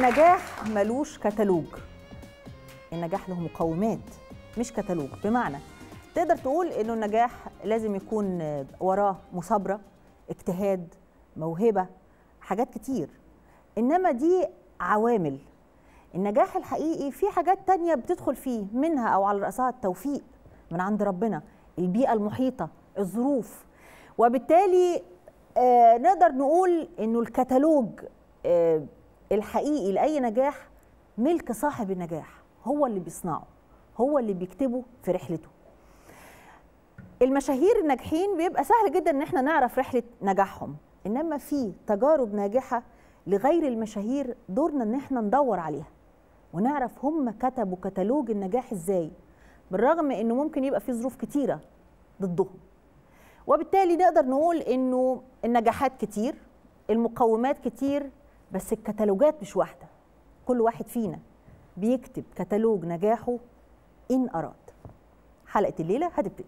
النجاح ملوش كتالوج النجاح له مقومات مش كتالوج بمعنى تقدر تقول انه النجاح لازم يكون وراه مثابره اجتهاد موهبه حاجات كتير انما دي عوامل النجاح الحقيقي في حاجات تانية بتدخل فيه منها او على راسها التوفيق من عند ربنا البيئه المحيطه الظروف وبالتالي آه نقدر نقول انه الكتالوج آه الحقيقي لاي نجاح ملك صاحب النجاح هو اللي بيصنعه هو اللي بيكتبه في رحلته المشاهير الناجحين بيبقى سهل جدا ان احنا نعرف رحله نجاحهم انما في تجارب ناجحه لغير المشاهير دورنا ان احنا ندور عليها ونعرف هم كتبوا كتالوج النجاح ازاي بالرغم انه ممكن يبقى في ظروف كتيره ضدهم وبالتالي نقدر نقول انه النجاحات كتير المقومات كتير بس الكتالوجات مش واحده كل واحد فينا بيكتب كتالوج نجاحه ان اراد حلقه الليله هتبتدي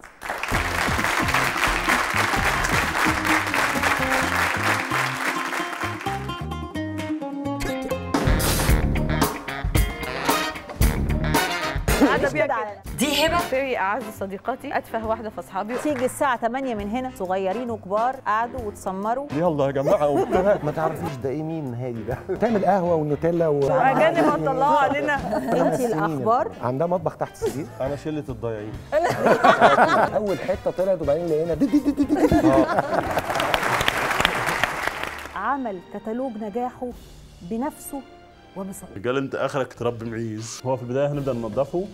قاعده بيها كده دي هبه فيري اعز صديقاتي اتفه واحده في اصحابي تيجي الساعه 8 من هنا صغيرين وكبار قعدوا واتسمروا يلا يا جماعه وبتاع ما تعرفيش ده ايه مين هادي ده تعمل قهوه ونوتيلا و اجانب هتطلعوا علينا انت الاخبار عندها مطبخ تحت السرير انا شله الضايعين اول حته طلعت وبعدين لقينا دي دي دي دي دي دي. عمل كتالوج نجاحه بنفسه وبصعوبه قال انت اخرك تربي معيز هو في البدايه هنبدا ننظفه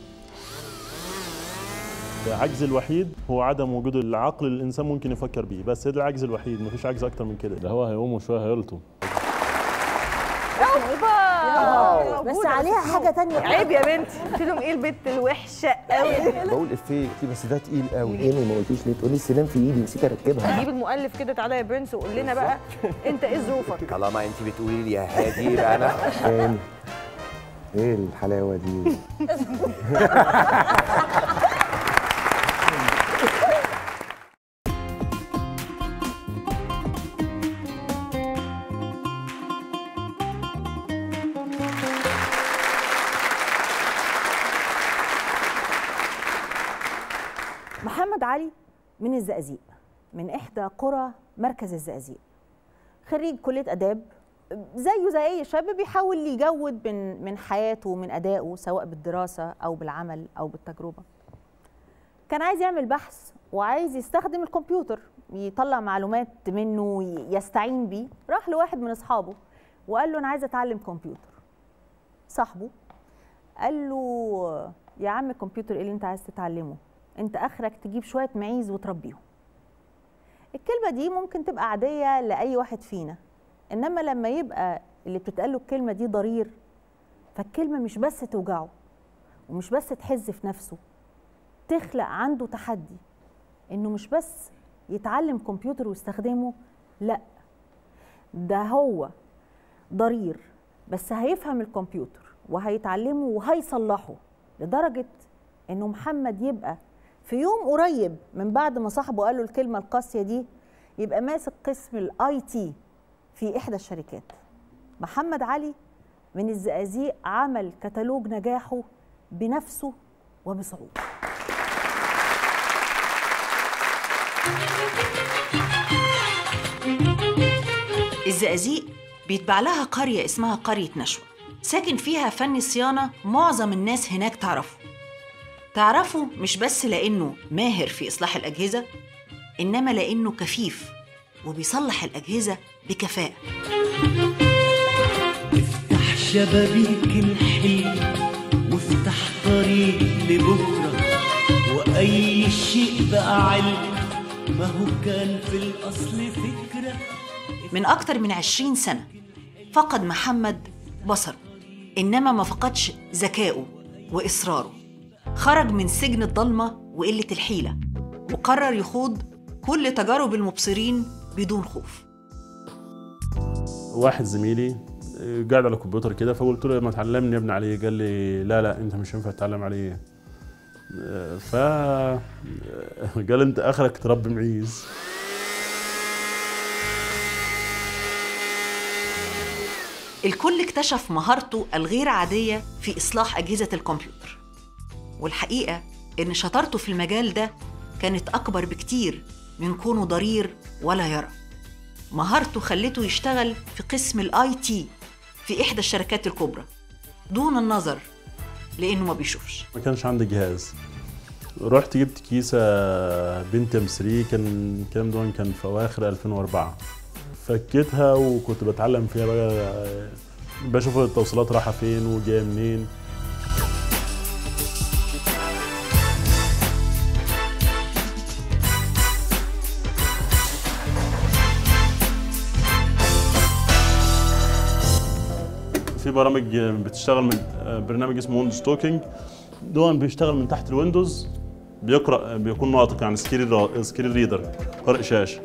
العجز الوحيد هو عدم وجود العقل اللي الانسان ممكن يفكر بيه بس ده العجز الوحيد مفيش عجز اكتر من كده ده هو هيقوم وشويه هيلطم بس عليها حاجه تانية عيب يا بنتي قلت لهم ايه البت الوحشه قوي بقول افيه بس ده تقيل قوي ايمي ما قلتيش ليه تقولي السنان في ايدي نسيت اركبها جيب المؤلف كده تعالى يا برنس وقول لنا بقى انت ايه ظروفك طالما انت بتقولي لي يا هادي يبقى انا ايمي ايه الحلاوه دي محمد علي من الزقازيق من احدى قرى مركز الزقازيق خريج كليه اداب زيه زي اي شاب بيحاول يجود من من حياته ومن ادائه سواء بالدراسه او بالعمل او بالتجربه كان عايز يعمل بحث وعايز يستخدم الكمبيوتر يطلع معلومات منه يستعين بيه راح لواحد من اصحابه وقال له انا عايز اتعلم كمبيوتر صاحبه قال له يا عم الكمبيوتر ايه اللي انت عايز تتعلمه انت اخرك تجيب شويه معيز وتربيهم الكلمه دي ممكن تبقى عاديه لاي واحد فينا انما لما يبقى اللي بتتقال له الكلمه دي ضرير فالكلمه مش بس توجعه ومش بس تحز في نفسه تخلق عنده تحدي انه مش بس يتعلم كمبيوتر ويستخدمه لا ده هو ضرير بس هيفهم الكمبيوتر وهيتعلمه وهيصلحه لدرجه انه محمد يبقى في يوم قريب من بعد ما صاحبه قال له الكلمه القاسيه دي يبقى ماسك قسم الاي تي في احدى الشركات محمد علي من الزقازيق عمل كتالوج نجاحه بنفسه وبصعوبه الزقازيق بيتبع لها قرية اسمها قرية نشوى ساكن فيها فني صيانة معظم الناس هناك تعرفه تعرفه مش بس لأنه ماهر في إصلاح الأجهزة إنما لأنه كفيف وبيصلح الأجهزة بكفاءة افتح شبابيك الحلم وافتح طريق لبكرة وأي شيء بقى علم ما هو كان في الأصل فكرة من أكتر من عشرين سنة فقد محمد بصره إنما ما فقدش ذكائه وإصراره خرج من سجن الضلمة وقلة الحيلة وقرر يخوض كل تجارب المبصرين بدون خوف واحد زميلي آه، قاعد على الكمبيوتر كده فقلت له ما تعلمني يا ابن عليه قال لي لا لا انت مش ينفع تتعلم عليه آه، ف آه، قال انت اخرك تربي معيز الكل اكتشف مهارته الغير عادية في إصلاح أجهزة الكمبيوتر والحقيقة إن شطارته في المجال ده كانت أكبر بكتير من كونه ضرير ولا يرى مهارته خلته يشتغل في قسم الاي تي في إحدى الشركات الكبرى دون النظر لأنه ما بيشوفش ما كانش عندي جهاز رحت جبت كيسة بنتم 3 كان الكلام ده كان في أواخر 2004 فكيتها وكنت بتعلم فيها بقى بشوف التوصيلات رايحة فين وجاية منين في برامج بتشتغل من برنامج اسمه ويندوز توكينج دون بيشتغل من تحت الويندوز بيقرا بيكون ناطق يعني سكرين را- سكرين ريدر قارئ شاشه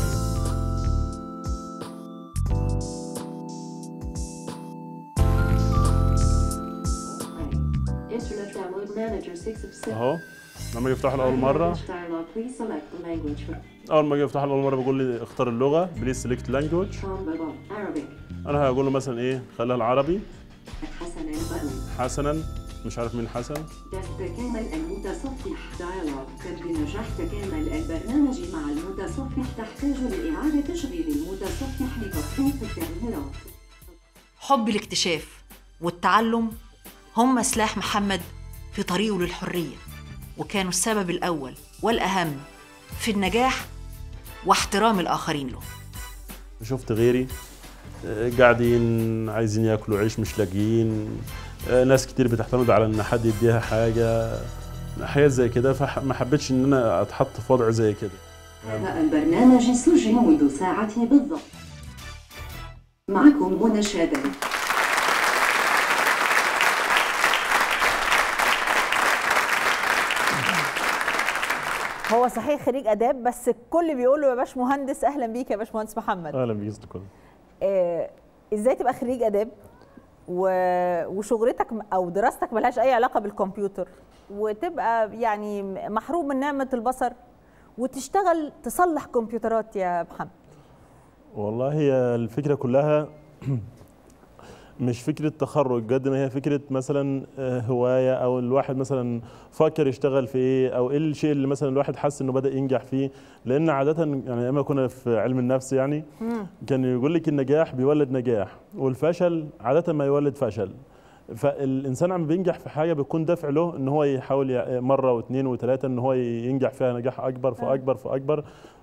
Internet Download Manager 6 of 7. اهو لما اجي افتحه لاول مره Dialog, please select the language for اول ما اجي افتحه لاول مره بيقول لي اختار اللغه بليز سيلكت لانجوج from Baba, Arabic. انا هقول له مثلا ايه خليها العربي حسنا button. حسنا مش عارف مين حسن تكامل المتصفح Dialog. قد بنجاح تكامل البرنامج مع المتصفح تحتاج لإعادة تشغيل المتصفح لتصفيق التغييرات. حب الاكتشاف والتعلم هم سلاح محمد في طريقه للحرية وكانوا السبب الأول والأهم في النجاح واحترام الآخرين له شفت غيري آه، قاعدين عايزين ياكلوا عيش مش لاقيين آه، ناس كتير بتعتمد على ان حد يديها حاجه حاجات زي كده فما حبيتش ان انا اتحط في وضع زي كده هذا البرنامج سجل منذ ساعة بالضبط. معكم منى شاذلي. هو صحيح خريج اداب بس الكل بيقول له يا باش مهندس اهلا بيك يا باش مهندس محمد اهلا بيك أستاذ كل آه ازاي تبقى خريج اداب و... وشغلتك م- او دراستك ملهاش اي علاقه بالكمبيوتر وتبقى يعني محروم من نعمه البصر وتشتغل تصلح كمبيوترات يا محمد والله هي الفكره كلها مش فكره تخرج قد ما هي فكره مثلا آه، هوايه او الواحد مثلا فكر يشتغل في ايه او ايه الشيء اللي مثلا الواحد حس انه بدا ينجح فيه لان عاده يعني لما كنا في علم النفس يعني كان يقول لك النجاح بيولد نجاح والفشل عاده ما يولد فشل فالانسان عم بينجح في حاجه بيكون دافع له ان هو يحاول يع- مره واثنين وثلاثه ان هو ينجح فيها نجاح اكبر فاكبر فاكبر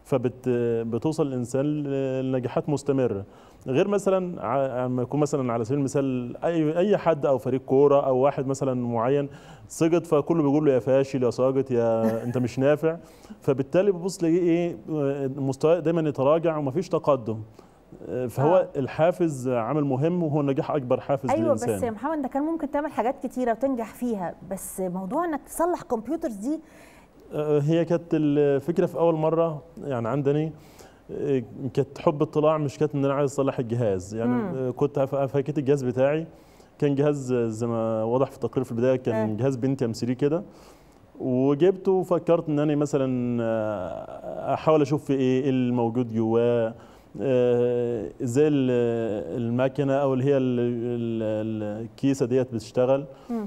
فبتوصل الانسان لنجاحات مستمره غير مثلا ع- لما يكون مثلا على سبيل المثال اي اي حد او فريق كوره او واحد مثلا معين سقط فكله بيقول له يا فاشل يا ساقط يا انت مش نافع فبالتالي ببص تلاقيه ايه مستواه دايما يتراجع ومفيش تقدم فهو آه. الحافز عامل مهم وهو النجاح اكبر حافز ايوه للانسان بس يا محمد ده كان ممكن تعمل حاجات كتيره وتنجح فيها بس موضوع انك تصلح كمبيوترز دي آه، هي كانت الفكره في اول مره يعني عندني آه، كانت حب اطلاع مش كانت ان انا عايز اصلح الجهاز يعني مم. آه، كنت ف- فكيت الجهاز بتاعي كان جهاز آه، زي ما واضح في التقرير في البدايه كان آه. جهاز بنتي ام 3 كده وجبته وفكرت ان انا مثلا آه، احاول اشوف في ايه إيه الموجود جواه آه، ازاي ال- الماكينه او اللي هي ال- ال- الكيسه ديت بتشتغل مم.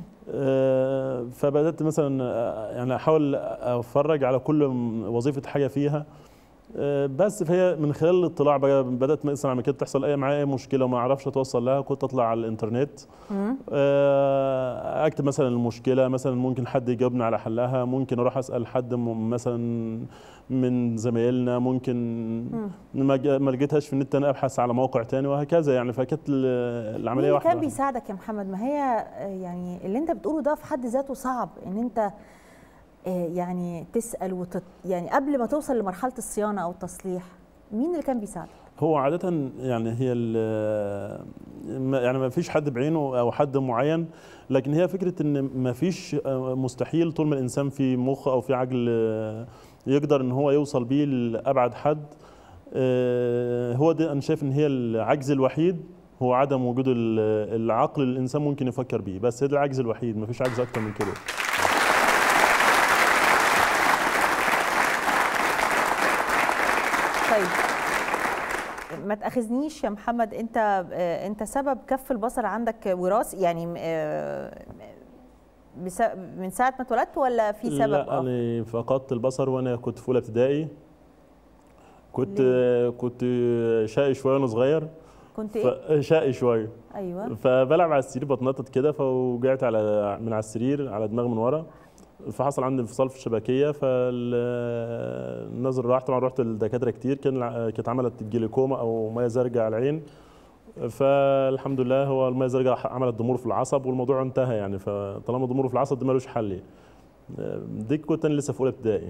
آه، فبدات مثلا آه، يعني احاول اتفرج على كل م- وظيفه حاجه فيها آه، بس فهي من خلال الاطلاع بقى بدات مثلا لما كانت تحصل اي معايا اي مشكله وما اعرفش اتوصل لها كنت اطلع على الانترنت مم. آه، اكتب مثلا المشكله مثلا ممكن حد يجاوبني على حلها ممكن اروح اسال حد م- مثلا من زمايلنا ممكن ما جا- ما لقيتهاش في النت انا ابحث على موقع تاني وهكذا يعني فكانت ال- مين العمليه اللي واحده كان واحدة. بيساعدك يا محمد ما هي آه، يعني اللي انت بتقوله ده في حد ذاته صعب ان انت آه، يعني تسال وتت يعني قبل ما توصل لمرحله الصيانه او التصليح مين اللي كان بيساعدك هو عادة يعني هي ال- ما- يعني ما فيش حد بعينه او حد معين لكن هي فكرة ان ما فيش مستحيل طول ما الانسان في مخ او في عقل يقدر ان هو يوصل بيه لابعد حد آه، هو ده انا شايف ان هي العجز الوحيد هو عدم وجود ال- العقل اللي الانسان ممكن يفكر بيه بس ده العجز الوحيد ما فيش عجز اكتر من كده طيب ما تاخذنيش يا محمد انت آه، انت سبب كف البصر عندك وراثي يعني آه، بس- من ساعه ما اتولدت ولا في سبب لا آخر؟ انا فقدت البصر وانا كنت في اولى ابتدائي كنت كنت شقي شويه وانا صغير كنت ايه ف- شقي شويه ايوه فبلعب على السرير بتنطط كده فوجعت على من على السرير على دماغي من ورا فحصل عندي انفصال في الشبكيه فالنظر راح طبعا رحت للدكاتره كتير كان الع- كانت عملت جليكوما او ميه زرقاء على العين فالحمد لله هو الميه الزرقاء عملت ضمور في العصب والموضوع انتهى يعني فطالما ضمور في العصب ده ملوش حل دي كنت انا لسه في اولى ابتدائي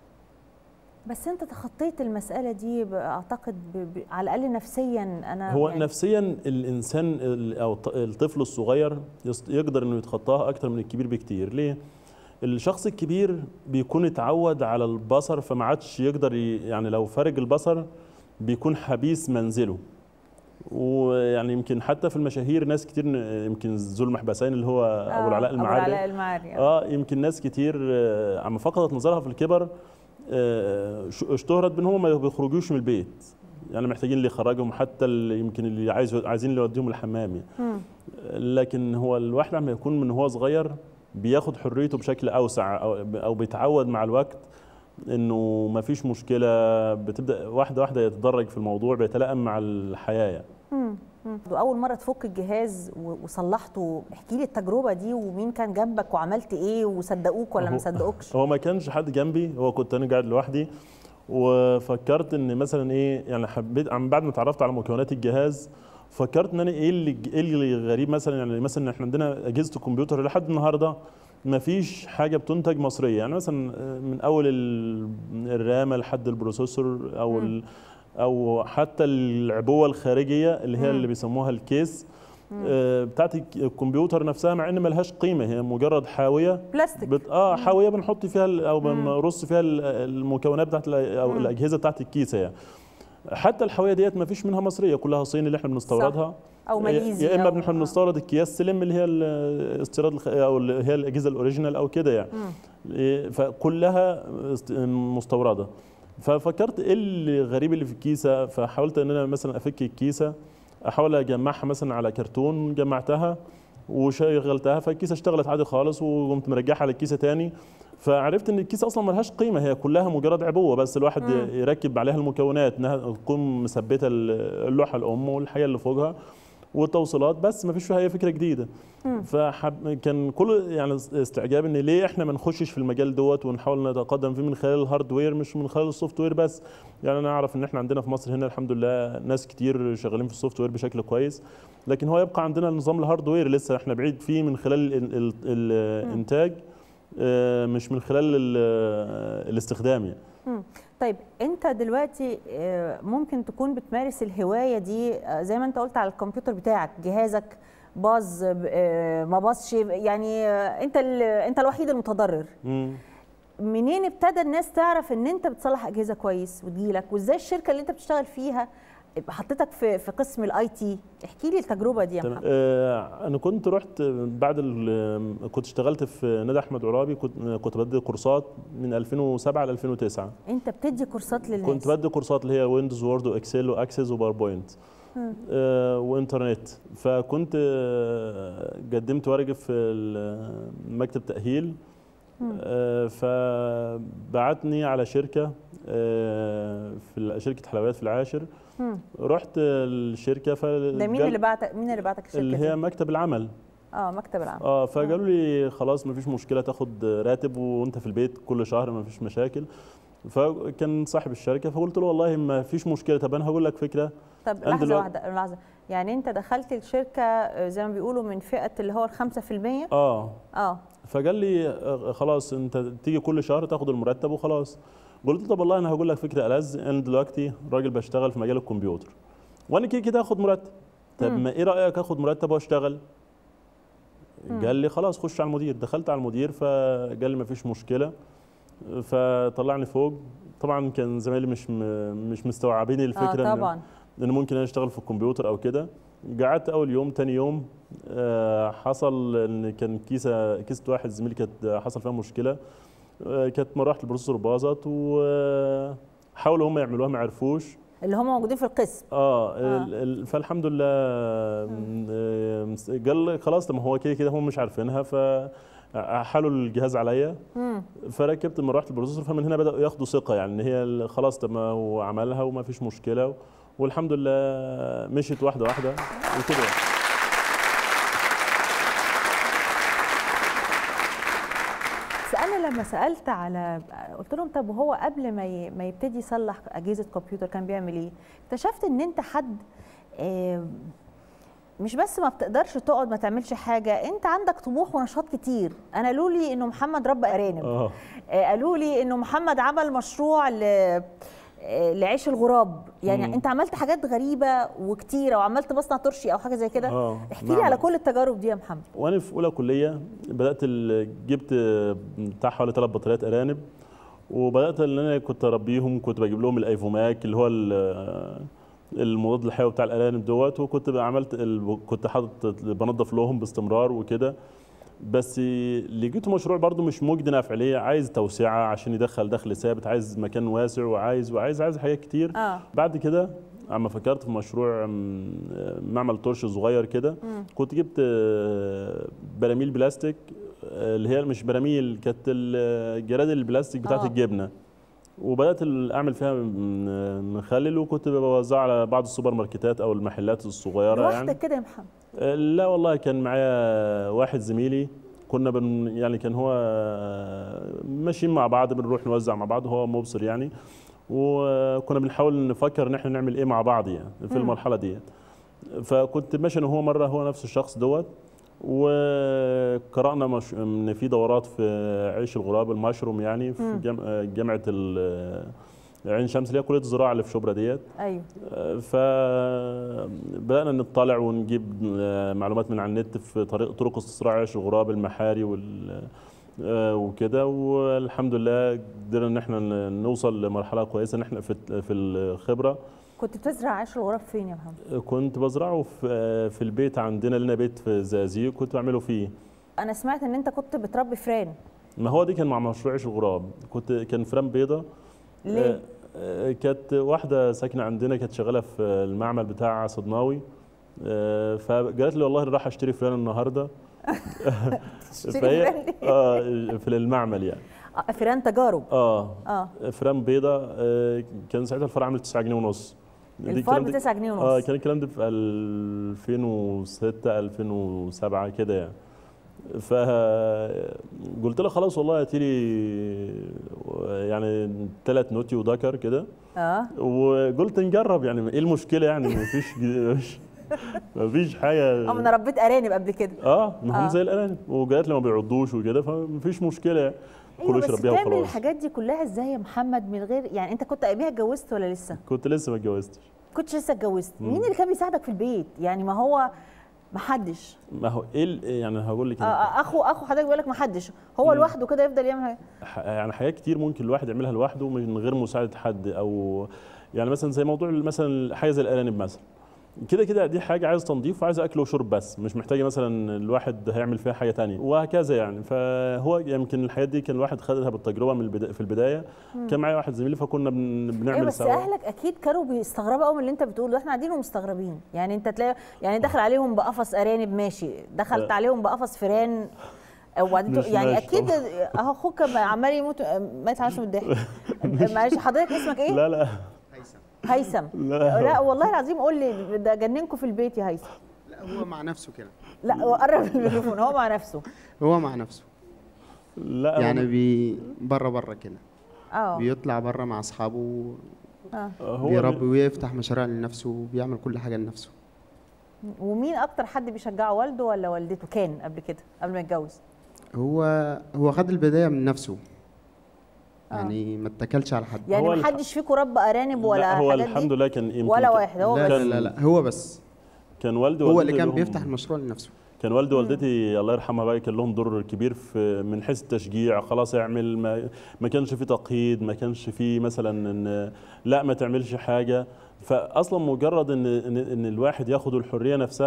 بس انت تخطيت المساله دي ب- اعتقد ب... ب... على الاقل نفسيا انا هو يعني نفسيا الانسان ال- او الط- الطفل الصغير يست- يقدر انه يتخطاها اكتر من الكبير بكتير ليه الشخص الكبير بيكون اتعود على البصر فما عادش يقدر ي- يعني لو فرج البصر بيكون حبيس منزله ويعني يمكن حتى في المشاهير ناس كتير ن- يمكن ذو المحبسين اللي هو ابو العلاء ابو العلاء المعري المعري آه. اه يمكن ناس كتير آه، عم فقدت نظرها في الكبر آه، ش- اشتهرت بان هم ما بيخرجوش من البيت يعني محتاجين اللي يخرجهم حتى اللي يمكن اللي عايز عايزين اللي يوديهم الحمام يعني. مم. لكن هو الواحد لما يكون من هو صغير بياخد حريته بشكل اوسع او او بيتعود مع الوقت انه ما فيش مشكله بتبدا واحده واحده يتدرج في الموضوع بيتلائم مع الحياه يعني. مم. مم. واول مره تفك الجهاز و- وصلحته احكي لي التجربه دي ومين كان جنبك وعملت ايه وصدقوك ولا ما هو- صدقوكش هو ما كانش حد جنبي هو كنت انا قاعد لوحدي وفكرت ان مثلا ايه يعني حبيت عم بعد ما اتعرفت على مكونات الجهاز فكرت ان انا ايه اللي ايه اللي غريب مثلا يعني مثلا احنا عندنا اجهزه الكمبيوتر لحد النهارده ما فيش حاجه بتنتج مصريه يعني مثلا من اول ال- الرامه لحد البروسيسور او ال او حتى العبوه الخارجيه اللي هي اللي بيسموها الكيس آه، بتاعت الك- الكمبيوتر نفسها مع ان ملهاش قيمه هي مجرد حاويه بلاستيك بت... اه حاويه بنحط فيها ال- او بنرص فيها ال- المكونات بتاعت ال- او الاجهزه بتاعت الكيسه يعني حتى الحاويه ديت ما فيش منها مصريه كلها صيني اللي احنا بنستوردها او ماليزي يا اما أو- بنحن آه. بنستورد اكياس سلم اللي هي الاستيراد الخ... او اللي هي الاجهزه الاوريجينال او كده يعني إيه، فكلها است- مستورده ففكرت ايه اللي غريب اللي في الكيسه فحاولت ان انا مثلا افك الكيسه احاول اجمعها مثلا على كرتون جمعتها وشغلتها فالكيسه اشتغلت عادي خالص وقمت مرجعها على الكيسه تاني فعرفت ان الكيسه اصلا ملهاش قيمه هي كلها مجرد عبوه بس الواحد يركب عليها المكونات انها تكون مثبته اللوحه الام والحاجه اللي فوقها والتوصيلات بس ما فيش فيها اي فكره جديده فحب كان كل يعني استعجاب ان ليه احنا ما نخشش في المجال دوت ونحاول نتقدم فيه من خلال الهاردوير مش من خلال السوفت وير بس يعني انا اعرف ان احنا عندنا في مصر هنا الحمد لله ناس كتير شغالين في السوفت وير بشكل كويس لكن هو يبقى عندنا نظام الهاردوير لسه احنا بعيد فيه من خلال ال- ال- الانتاج آه، مش من خلال ال- الاستخدام يعني مم. طيب انت دلوقتي آه، ممكن تكون بتمارس الهوايه دي آه، زي ما انت قلت على الكمبيوتر بتاعك جهازك باظ آه، ما باظش يعني آه، انت ال- انت الوحيد المتضرر مم. منين ابتدى الناس تعرف ان انت بتصلح اجهزه كويس وتجيلك وازاي الشركه اللي انت بتشتغل فيها حطيتك في في قسم الاي تي احكي لي التجربه دي يا تمام. محمد آه، انا كنت رحت بعد ال- كنت اشتغلت في نادي احمد عرابي كنت كنت بدي كورسات من 2007 ل 2009 انت بتدي كورسات للناس كنت بدي كورسات اللي هي ويندوز وورد واكسل واكسس وباوربوينت آه وانترنت فكنت آه قدمت ورقه في ال- مكتب تاهيل آه فبعتني على شركه آه في ال- شركه حلويات في العاشر مم. رحت الشركه ف ده مين اللي بعتك مين اللي بعتك الشركه اللي دي؟ هي مكتب العمل اه مكتب العمل اه فقالوا لي خلاص مفيش مشكله تاخد راتب وانت في البيت كل شهر مفيش مشاكل فكان صاحب الشركه فقلت له والله ما فيش مشكله طب انا هقول لك فكره طب أنت لحظه دلوقتي- واحده لحظه يعني انت دخلت الشركه آه، زي ما بيقولوا من فئه اللي هو ال 5% اه اه فقال لي آه، خلاص انت تيجي كل شهر تاخد المرتب وخلاص قلت له طب والله انا هقول لك فكره ألذ انا دلوقتي راجل بشتغل في مجال الكمبيوتر وانا كده كده اخد مرتب طب ما ايه رايك اخد مرتب واشتغل قال لي خلاص خش على المدير دخلت على المدير فقال لي ما فيش مشكله فطلعني فوق طبعا كان زمايلي مش م- مش مستوعبين الفكره اه إن- طبعا ان ممكن انا اشتغل في الكمبيوتر او كده قعدت اول يوم تاني يوم آه، حصل ان كان كيسه كيسه واحد زميلي كانت حصل فيها مشكله آه، كانت مروحه البروسيسور باظت وحاولوا هم يعملوها ما عرفوش اللي هم موجودين في القسم اه, ال- ال- فالحمد لله آم، قال خلاص طب ما هو كده كده هم مش عارفينها ف حالوا الجهاز عليا فركبت لما رحت البروسيسور فمن هنا بداوا ياخدوا ثقه يعني ان هي ال- خلاص طب ما هو عملها وما فيش مشكله والحمد لله مشيت واحده واحده وكده بس انا لما سالت على قلت لهم طب وهو قبل ما ي... ما يبتدي يصلح اجهزه كمبيوتر كان بيعمل ايه اكتشفت ان انت حد آه، مش بس ما بتقدرش تقعد ما تعملش حاجه انت عندك طموح ونشاط كتير انا قالوا لي انه محمد رب ارانب اه آه، قالوا لي انه محمد عمل مشروع ل آه، لعيش الغراب يعني مم. انت عملت حاجات غريبه وكتيره وعملت مصنع ترشي او حاجه زي كده اه احكي لي نعم. على كل التجارب دي يا محمد وانا في اولى كليه بدات ال- جبت بتاع حوالي ثلاث بطاريات ارانب وبدات ان انا كنت اربيهم كنت بجيب لهم الايفوماك اللي هو ال- المضاد الحيوي بتاع الارانب دوت وكنت بقى عملت ال- كنت حاطط بنضف لهم باستمرار وكده بس لقيته مشروع برضو مش مجدي نافع ليه عايز توسعه عشان يدخل دخل ثابت عايز مكان واسع وعايز وعايز عايز حاجات كتير اه بعد كده اما فكرت في مشروع م- معمل طرش صغير كده كنت جبت آه، براميل بلاستيك آه، اللي هي مش براميل كانت الجراد البلاستيك بتاعت آه. الجبنه وبدات ال- اعمل فيها م- مخلل وكنت بوزعها على بعض السوبر ماركتات او المحلات الصغيره لوحدك يعني كده يا محمد آه، لا والله كان معايا واحد زميلي كنا بن يعني كان هو آه، ماشيين مع بعض بنروح نوزع مع بعض هو مبصر يعني وكنا بنحاول نفكر ان احنا نعمل ايه مع بعض يعني في المرحله دي فكنت ماشي انا وهو مره هو نفس الشخص دوت وقرانا مش... ان في دورات في عيش الغراب المشروم يعني في جام... آه، جامعه ال... عين شمس اللي هي كليه الزراعه اللي في شبرا ديت ايوه فبدأنا نطلع ونجيب آه، معلومات من على النت في طريق طرق استصراع عيش الغراب المحاري وال آه، وكده والحمد لله قدرنا ان احنا ن- نوصل لمرحله كويسه ان احنا في في الخبره كنت بتزرع عيش الغراب فين يا محمد كنت بزرعه في آه، في البيت عندنا لنا بيت في الزقازيق كنت بعمله فيه انا سمعت ان انت كنت بتربي فران ما هو دي كان مع مشروع عيش الغراب كنت كان فران بيضه ليه؟ آه، كانت واحده ساكنه عندنا كانت شغاله في المعمل بتاع صدناوي آه، فقالت لي والله أنا راح اشتري فلان النهارده تشتري فلان ليه؟ اه في المعمل يعني آه، فران تجارب اه اه فران بيضه آه، كان ساعتها الفرع عامل 9 جنيه ونص دي الفار الكلام ب ده- 9 جنيه اه ونص كان الكلام ده في 2006 2007 كده يعني فقلت لها خلاص والله هاتي لي يعني ثلاث نوتي وذكر كده اه وقلت نجرب يعني ايه المشكله يعني مفيش مفيش مفيش حاجه اه ما انا ربيت ارانب قبل كده اه ما هم آه. زي الارانب وقالت لي ما بيعضوش وكده فمفيش مشكله يعني ايوه كله بس يشرب بيها بتعمل وخلاص الحاجات دي كلها ازاي يا محمد من غير يعني انت كنت قبلها اتجوزت ولا لسه؟ كنت لسه ما اتجوزتش كنتش لسه اتجوزت مين اللي كان بيساعدك في البيت؟ يعني ما هو ما حدش ما هو ايه ال- يعني هقول لك آه، آه، اخو اخو حضرتك بيقول لك ما حدش هو لوحده كده يفضل يعمل حاجة. ح- يعني حاجات كتير ممكن الواحد يعملها لوحده من غير مساعده حد او يعني مثلا زي موضوع مثلا حاجه زي الارانب مثلا كده كده دي حاجه عايز تنظيف وعايزه اكل وشرب بس مش محتاجه مثلا الواحد هيعمل فيها حاجه تانية وهكذا يعني فهو يمكن الحاجات دي كان الواحد خدها بالتجربه من البدا في البدايه كان معايا واحد زميلي فكنا بن- بنعمل ايوه بس سوا اهلك اكيد كانوا بيستغربوا قوي من اللي انت بتقوله احنا قاعدين ومستغربين يعني انت تلاقي يعني دخل عليهم بقفص ارانب ماشي دخلت لا. عليهم بقفص فران وبعدين مش يعني ماشي اكيد اهو اخوك ما عمال يموت ما يتعاملش من الضحك معلش حضرتك اسمك ايه؟ لا لا هيثم لا. لا والله العظيم قول لي ده جننكم في البيت يا هيثم لا هو مع نفسه كده لا قرب الميكروفون هو مع نفسه هو مع نفسه لا يعني بي بره بره كده اه بيطلع بره مع اصحابه هو بيربي ويفتح مشاريع لنفسه وبيعمل كل حاجه لنفسه ومين اكتر حد بيشجعه والده ولا والدته كان قبل كده قبل ما يتجوز هو هو خد البدايه من نفسه آه. يعني ما اتكلش على حد يعني هو ما الح- حدش فيكم ربى ارانب ولا لا هو حاجات الحمد دي لله كان يمكن ولا كان- واحد هو لا, بس لا لا لا هو بس كان والدي هو اللي ووالدتي كان لهم- بيفتح المشروع لنفسه كان والدي ووالدتي الله يرحمها بقى كان لهم دور كبير في من حيث التشجيع خلاص اعمل ما, ما كانش في تقييد ما كانش في مثلا ان لا ما تعملش حاجه فاصلا مجرد ان ان, إن الواحد ياخد الحريه نفسها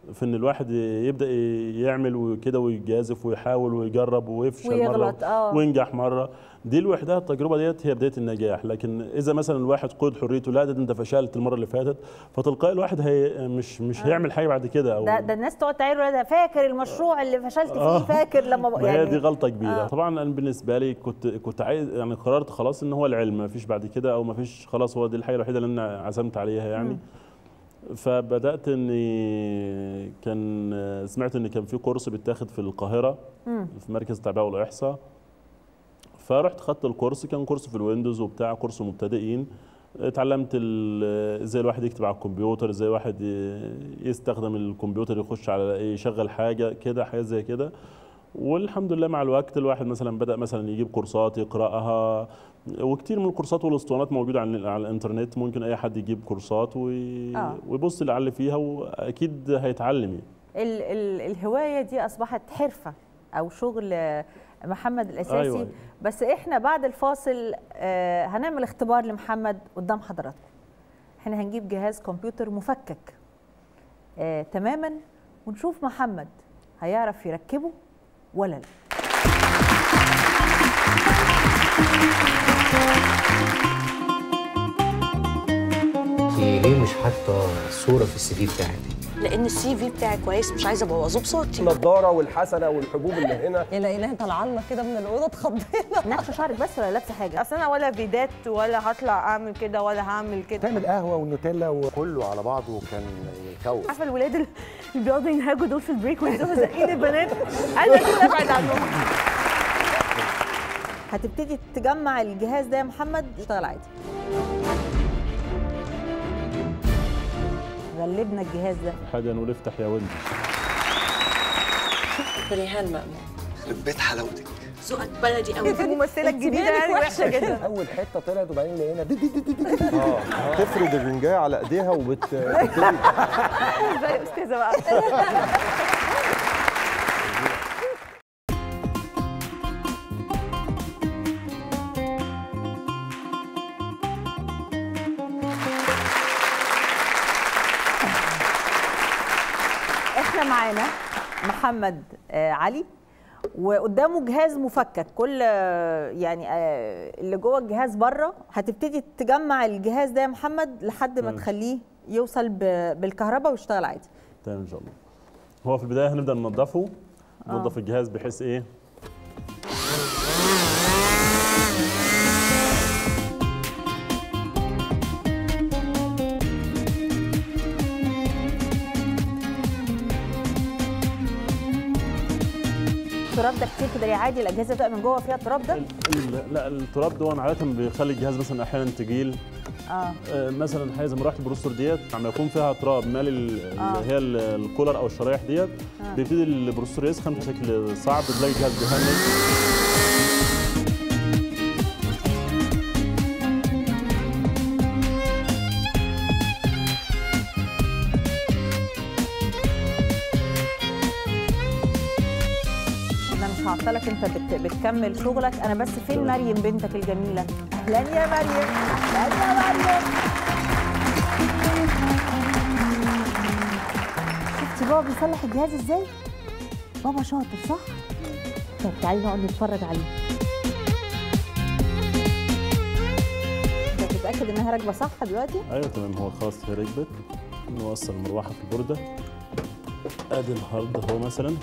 في ان الواحد يبدا يعمل وكده ويجازف ويحاول ويجرب ويفشل ويغلط، مره آه. وينجح مره دي لوحدها التجربه ديت هي بدايه النجاح لكن اذا مثلا الواحد قيد حريته لا ده انت فشلت المره اللي فاتت فتلقائي الواحد هي مش مش هيعمل حاجه بعد كده او ده ده الناس تقعد تعير ده فاكر المشروع اللي فشلت فيه آه. فاكر لما ب- ما هي دي غلطه كبيره آه. آه. طبعا انا بالنسبه لي كنت كنت عايز يعني قررت خلاص ان هو العلم ما فيش بعد كده او ما فيش خلاص هو دي الحاجه الوحيده اللي انا عزمت عليها يعني فبدات اني كان سمعت ان كان في كورس بيتاخد في القاهره في مركز التعبئه والاحصاء فرحت خدت الكورس كان كورس في الويندوز وبتاع كورس مبتدئين اتعلمت ال- ازاي الواحد يكتب على الكمبيوتر ازاي الواحد ي- يستخدم الكمبيوتر يخش على يشغل حاجه كده حاجات زي كده والحمد لله مع الوقت الواحد مثلا بدا مثلا يجيب كورسات يقراها وكتير من الكورسات والاسطوانات موجوده على, على الانترنت ممكن اي حد يجيب كورسات وي... آه. ويبص لعل فيها واكيد هيتعلم يعني. ال ال الهوايه دي اصبحت حرفه او شغل آه، محمد الاساسي أيوة، أيوة. أيوة. بس احنا بعد الفاصل آه هنعمل اختبار لمحمد قدام حضراتكم احنا هنجيب جهاز كمبيوتر مفكك آه تماما ونشوف محمد هيعرف يركبه ولا لا انت ليه مش حاطه صوره في السي في بتاعك لان السي في بتاعي كويس مش عايزه ابوظه بصورتي النضاره والحسنه والحبوب اللي هنا يا لقيناها طالعه لنا كده من الاوضه اتخضينا نقش شعرك بس ولا لابسه حاجه اصل انا ولا فيدات ولا هطلع اعمل كده ولا هعمل كده تعمل قهوه والنوتيلا وكله على بعضه كان يخوف عارفه الولاد اللي بيقعدوا ينهجوا دول في البريك وينزلوا زقين البنات انا كده ابعد عنهم هتبتدي تجمع الجهاز ده يا محمد اشتغل عادي غلبنا الجهاز ده حاجه نقول افتح يا ولدي ريهان مأمون يخرب بيت حلاوتك ذوقك بلدي قوي في الممثله الجديده يعني وحشه جدا اول حته طلعت وبعدين لقينا دي دي دي دي دي دي. اه تفرد الرنجايه على ايديها وبت زي استاذه بقى احنا معانا محمد آه، علي وقدامه جهاز مفكك كل آه، يعني آه، اللي جوه الجهاز بره هتبتدي تجمع الجهاز ده يا محمد لحد ما تخليه يوصل ب- بالكهرباء ويشتغل عادي تمام ان شاء الله هو في البدايه هنبدا ننضفه ننضف الجهاز بحيث ايه التراب ده كتير كده ليه عادي الاجهزه بتبقى من جوه فيها التراب ده ال- ال- لا التراب ده عاده بيخلي الجهاز مثلا احيانا تقيل اه آه، مثلا حاجه زي مروحه البروستور ديت لما يكون فيها تراب مال ال- آه. اللي هي ال- الكولر او الشرايح ديت آه. بيبتدي البروستور يسخن بشكل صعب تلاقي الجهاز بيهنج انا مش هعطلك انت بت... بتكمل شغلك انا بس فين مريم بنتك الجميله اهلا يا مريم اهلا يا مريم شفتي بابا بيصلح الجهاز ازاي بابا شاطر صح طب تعالي نقعد نتفرج عليه انت متاكد انها راكبه صح دلوقتي ايوه تمام هو خلاص هي ركبت نوصل المروحه في البورده ادي الهارد اهو مثلا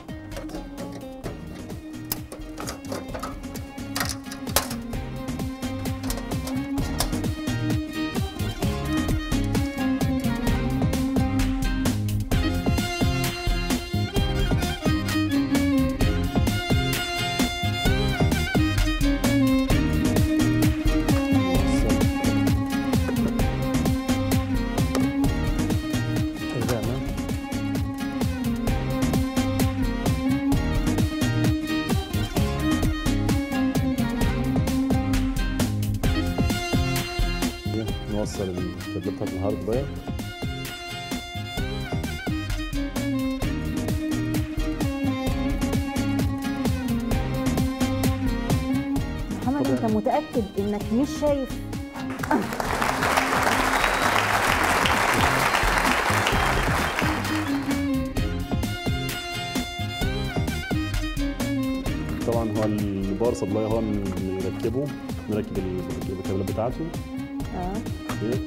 رجعنا نوصل الكابل بتاعت الهارد بقى محمد انت متاكد انك مش شايف الباور سبلاي هو نركبه نركب ال- الكابلات بتاعته اه اوكي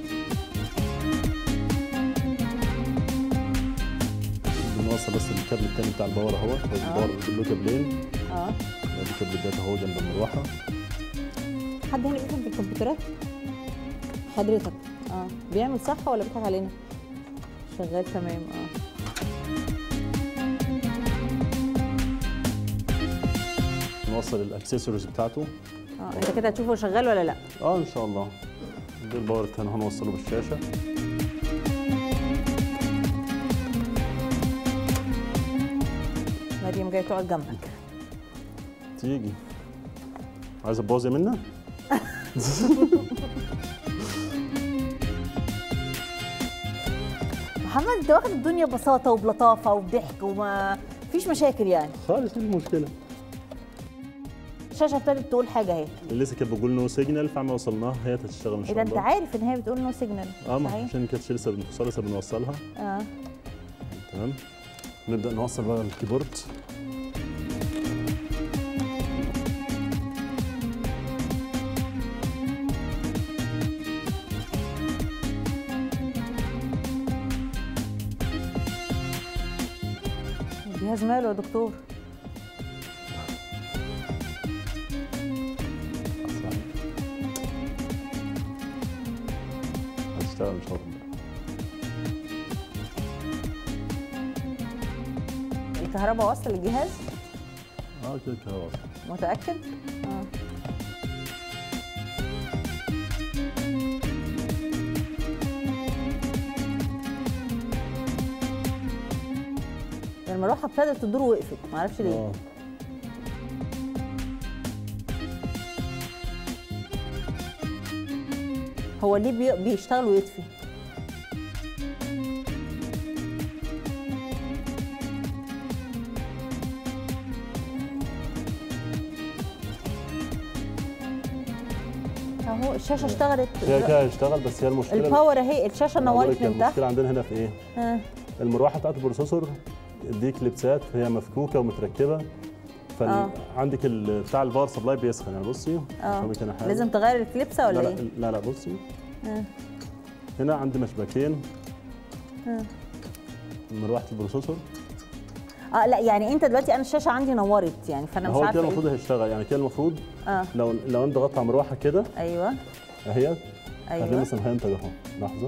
بنوصل بس الكابل التاني بتاع الباور اهو الباور له كابلين اه ادي كابل الداتا اهو جنب المروحه حد هنا بيفهم في الكمبيوترات حضرتك اه بيعمل صح ولا بيضحك علينا شغال تمام اه نوصل الاكسسوارز بتاعته اه انت كده هتشوفه شغال ولا لا اه ان شاء الله ده الباور التاني هنوصله بالشاشه مريم جاي تقعد جنبك تيجي عايزه تبوظي منا محمد انت واخد الدنيا ببساطه وبلطافه وبضحك وما فيش مشاكل يعني خالص ايه المشكله الشاشه ابتدت تقول حاجه اهي اللي لسه كانت بتقول نو سيجنال فعما وصلناها هي هتشتغل ان ايه شاء ده انت الله عارف ان هي بتقول نو سيجنال اه ما عشان كانت لسه بنوصلها لسه بنوصلها اه تمام نبدا نوصل بقى الكيبورد الجهاز ماله يا دكتور هتشتغل ان شاء الله الكهرباء واصله للجهاز اه كده كده واصل. متاكد اه المروحه ابتدت تدور وقفت معرفش ليه اه هو ليه بي- بيشتغل ويطفي اهو الشاشه اشتغلت هي كده هيشتغل بس هي المشكله الباور اهي الشاشه أنا بقول نورت لك من تحت المشكله عندنا هنا في ايه؟ ها. المروحه بتاعت البروسيسور دي كليبسات هي مفكوكه ومتركبه آه. فعندك ال- بتاع الباور سبلاي بيسخن يعني بصي اه أوريك أنا حاجة. لازم تغير الكليبسه ولا لا ايه؟ لا, لا لا بصي ها. هنا عندي مشبكين ها. مروحه البروسيسور اه لا يعني انت دلوقتي انا الشاشه عندي نورت يعني فانا مش هو كده عارفه المفروض إيه. هيشتغل يعني كده المفروض اه لو لو انت ضغطت على مروحه كده ايوه اهي أيوة. هتلاقي مثلا هينتج اهو لحظه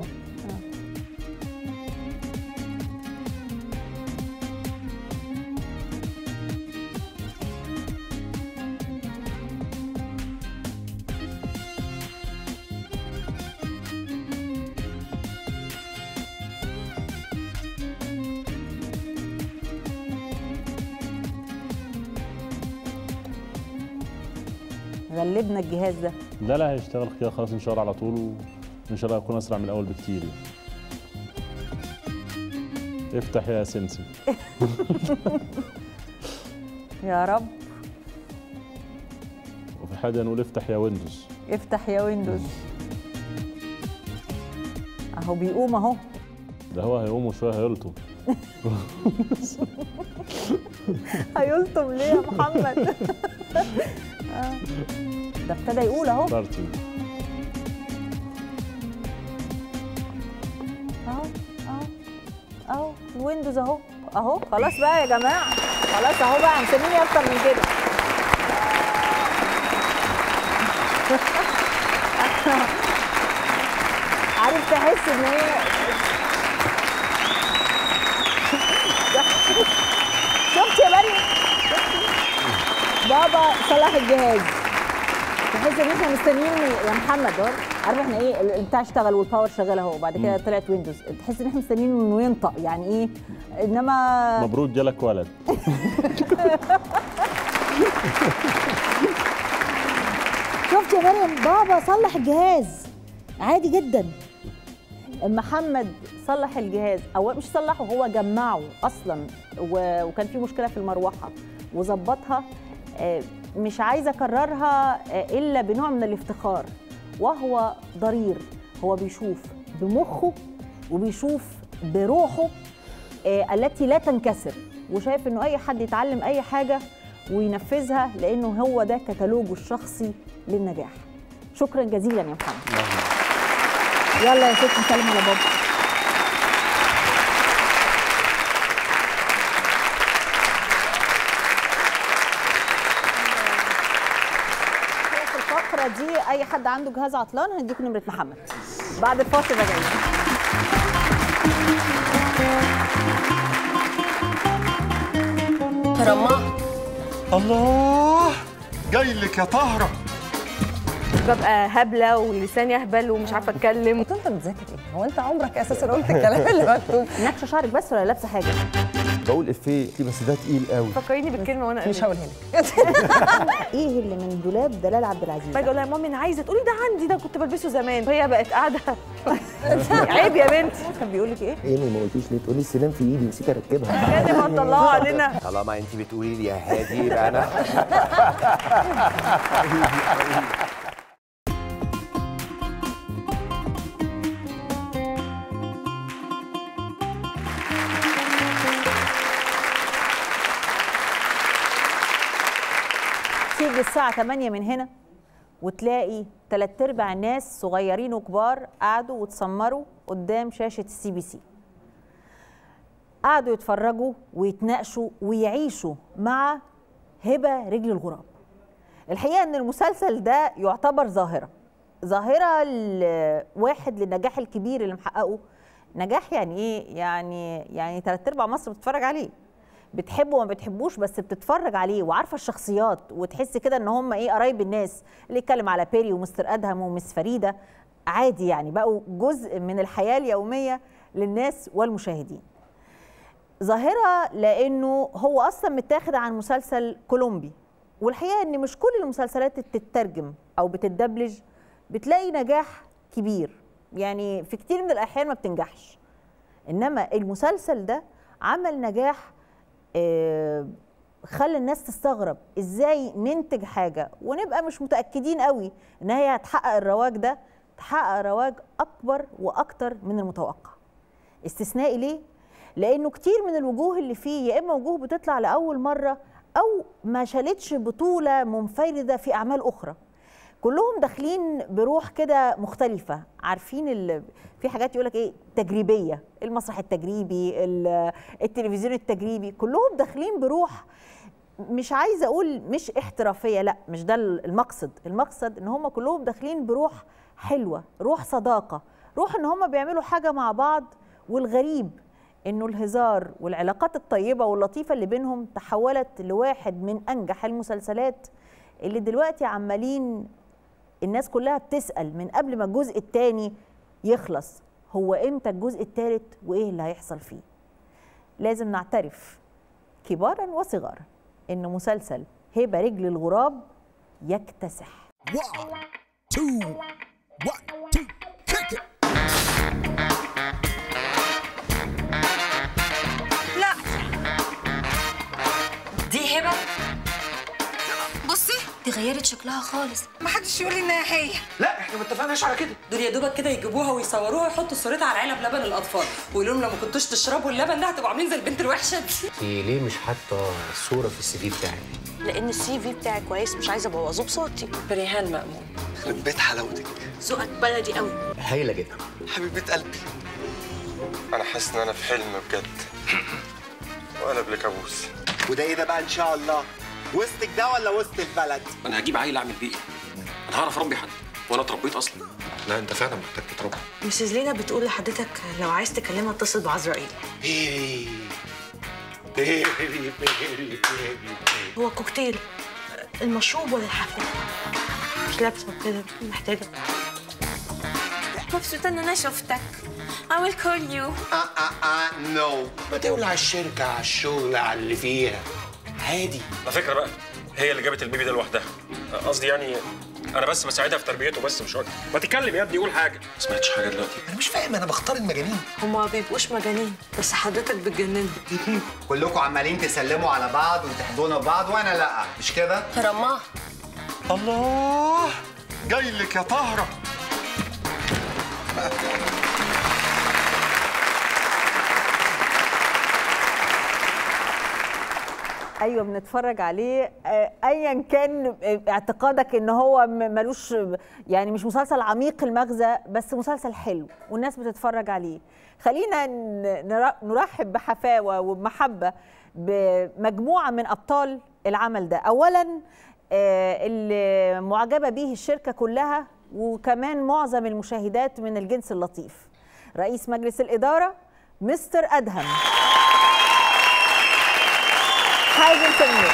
غلبنا الجهاز ده لا لا هيشتغل كده خلاص ان شاء الله على طول وان شاء الله هيكون اسرع من الاول بكتير يعني. افتح يا سمسم يا رب وفي حاجه نقول افتح يا ويندوز افتح يا ويندوز اهو بيقوم اهو ده هو هيقوم وشويه هيلطم هيلطم ليه يا محمد آه. ده ابتدى يقول اهو ستارتنج اهو اهو اهو الويندوز اهو اهو خلاص بقى يا جماعه خلاص اهو بقى مسميني اكتر من كده عارف تحس ان هي شفت يا مريم شفتي؟ بابا صلح الجهاز تحس ان احنا مستنيين يا محمد اهو عارف احنا ايه البتاع اشتغل والباور شغال اهو بعد كده طلعت ويندوز تحس ان احنا مستنيين انه ينطق يعني ايه انما مبروك جالك ولد شفت يا مريم بابا صلح الجهاز عادي جدا محمد صلح الجهاز او مش صلحه هو جمعه اصلا و- وكان في مشكله في المروحه وظبطها آه، مش عايزه اكررها آه، الا بنوع من الافتخار وهو ضرير هو بيشوف بمخه وبيشوف بروحه آه، التي لا تنكسر وشايف انه اي حد يتعلم اي حاجه وينفذها لانه هو ده كتالوجه الشخصي للنجاح شكرا جزيلا يا محمد يلا يا ست نسلم على بابا في الفقرة دي أي حد عنده جهاز عطلان هنديكم نمرة محمد بعد الفاصل راجعين رماه الله جاي لك يا طهره ببقى هبله ولساني اهبل ومش عارفه اتكلم انت بتذاكر ايه؟ هو انت عمرك اساسا قلت الكلام اللي مكتوب نكشه شعرك بس ولا لابسه حاجه بقول افيه بس ده تقيل قوي فكريني بالكلمه وانا مش هقولها لك ايه اللي من دولاب دلال عبد العزيز باجي اقول لها يا مامي انا عايزه تقولي ده عندي ده كنت بلبسه زمان هي بقت قاعده عيب يا بنتي كان بيقول لك ايه ايه ما قلتيش ليه تقولي السنان في ايدي نسيت اركبها كده ما طلعوا علينا طالما انت بتقولي لي يا هادي يبقى انا تيجي الساعة 8 من هنا وتلاقي تلات ارباع الناس صغيرين وكبار قعدوا واتسمروا قدام شاشة السي بي سي قعدوا يتفرجوا ويتناقشوا ويعيشوا مع هبة رجل الغراب الحقيقة ان المسلسل ده يعتبر ظاهرة ظاهرة ل- واحد للنجاح الكبير اللي محققه نجاح يعني ايه يعني يعني تلات ارباع مصر بتتفرج عليه بتحبه وما بتحبوش بس بتتفرج عليه وعارفه الشخصيات وتحس كده ان هم ايه قرايب الناس اللي يتكلم على بيري ومستر ادهم ومس فريده عادي يعني بقوا جزء من الحياه اليوميه للناس والمشاهدين ظاهره لانه هو اصلا متاخد عن مسلسل كولومبي والحقيقه ان مش كل المسلسلات اللي بتترجم او بتدبلج بتلاقي نجاح كبير يعني في كتير من الاحيان ما بتنجحش انما المسلسل ده عمل نجاح آه، خلى الناس تستغرب ازاي ننتج حاجه ونبقى مش متاكدين قوي ان هي هتحقق الرواج ده تحقق رواج اكبر واكتر من المتوقع استثنائي ليه لانه كتير من الوجوه اللي فيه يا اما وجوه بتطلع لاول مره او ما شالتش بطوله منفرده في اعمال اخرى كلهم داخلين بروح كده مختلفة عارفين ال... في حاجات يقولك ايه تجريبية المسرح التجريبي ال- التلفزيون التجريبي كلهم داخلين بروح مش عايزة اقول مش احترافية لا مش ده المقصد المقصد ان هم كلهم داخلين بروح حلوة روح صداقة روح ان هم بيعملوا حاجة مع بعض والغريب انه الهزار والعلاقات الطيبة واللطيفة اللي بينهم تحولت لواحد من انجح المسلسلات اللي دلوقتي عمالين الناس كلها بتسأل من قبل ما الجزء الثاني يخلص هو امتى الجزء الثالث وايه اللي هيحصل فيه لازم نعترف كبارا وصغارا ان مسلسل هبه رجل الغراب يكتسح لا دي هبه بصي دي غيرت شكلها خالص ما حدش يقول لي انها هي لا احنا ما اتفقناش على كده دول يا دوبك كده يجيبوها ويصوروها ويحطوا صورتها على علب لبن الاطفال ويقولوا لهم لو ما كنتوش تشربوا اللبن ده هتبقوا عاملين زي البنت الوحشه دي انت ليه مش حاطه صوره في السي في بتاعك لان السي في بتاعي كويس مش عايزه ابوظه بصوتي بريهان مأمون يخرب بيت حلاوتك ذوقك بلدي قوي هايله جدا حبيبه قلبي انا حاسس ان انا في حلم بجد وقلب لكابوس وده ايه ده بقى ان شاء الله وسطك ده ولا وسط البلد انا هجيب عيل اعمل بيه ايه؟ انا هعرف اربي حد وانا اتربيت اصلا لا انت فعلا محتاج تتربى مسز لينا بتقول لحضرتك لو عايز تكلمها اتصل بعزرائيل بيري بيري بيري بيري هو كوكتيل المشروب ولا الحفله مش لابسه كده محتاجه مبسوطة ان انا شفتك I will call you اه اه اه نو ما تولع الشركة على الشغل على اللي فيها عادي على فكره بقى هي اللي جابت البيبي ده لوحدها قصدي يعني انا بس بساعدها في تربيته بس مش اكتر ما تتكلم يا ابني قول حاجه ما سمعتش حاجه دلوقتي انا مش فاهم انا بختار المجانين هما ما بيبقوش مجانين بس حضرتك بتجنني كلكم عمالين تسلموا على بعض وتحضنوا بعض وانا لا مش كده رماه الله جاي لك يا طهره ايوه بنتفرج عليه آه، ايا كان اعتقادك ان هو م- ملوش يعني مش مسلسل عميق المغزى بس مسلسل حلو والناس بتتفرج عليه خلينا ن- نر- نرحب بحفاوه وبمحبه بمجموعه من ابطال العمل ده اولا آه، اللي معجبه به الشركه كلها وكمان معظم المشاهدات من الجنس اللطيف رئيس مجلس الاداره مستر ادهم حازم سمير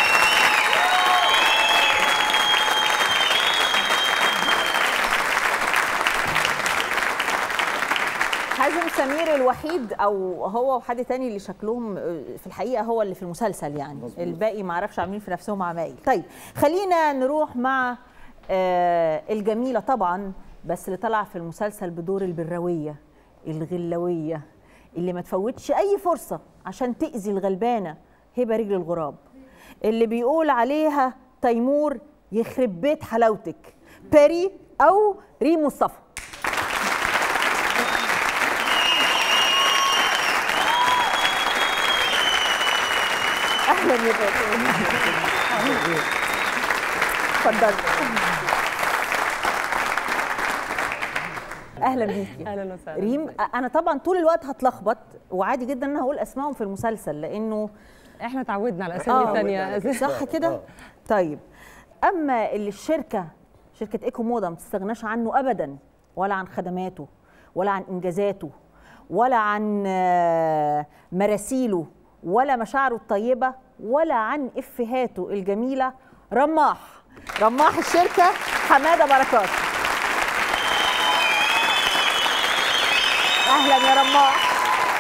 حازم سمير الوحيد او هو وحد تاني اللي شكلهم في الحقيقه هو اللي في المسلسل يعني مزبوط. الباقي ما اعرفش عاملين في نفسهم عمايل طيب خلينا نروح مع آه، الجميله طبعا بس اللي طلع في المسلسل بدور البرويه الغلويه اللي ما تفوتش اي فرصه عشان تاذي الغلبانه هبه رجل الغراب اللي بيقول عليها تيمور يخرب بيت حلاوتك باري او ريم مصطفى اهلا يا بابا اتفضل اهلا بيكي اهلا وسهلا ريم انا طبعا طول الوقت هتلخبط وعادي جدا ان انا هقول اسمائهم في المسلسل لانه احنا اتعودنا على اسامي ثانيه صح كده طيب اما اللي الشركه شركه ايكو موضه ما تستغناش عنه ابدا ولا عن خدماته ولا عن انجازاته ولا عن آه، مراسيله ولا مشاعره الطيبه ولا عن افهاته الجميله رماح رماح الشركه حماده بركات اهلا يا رماح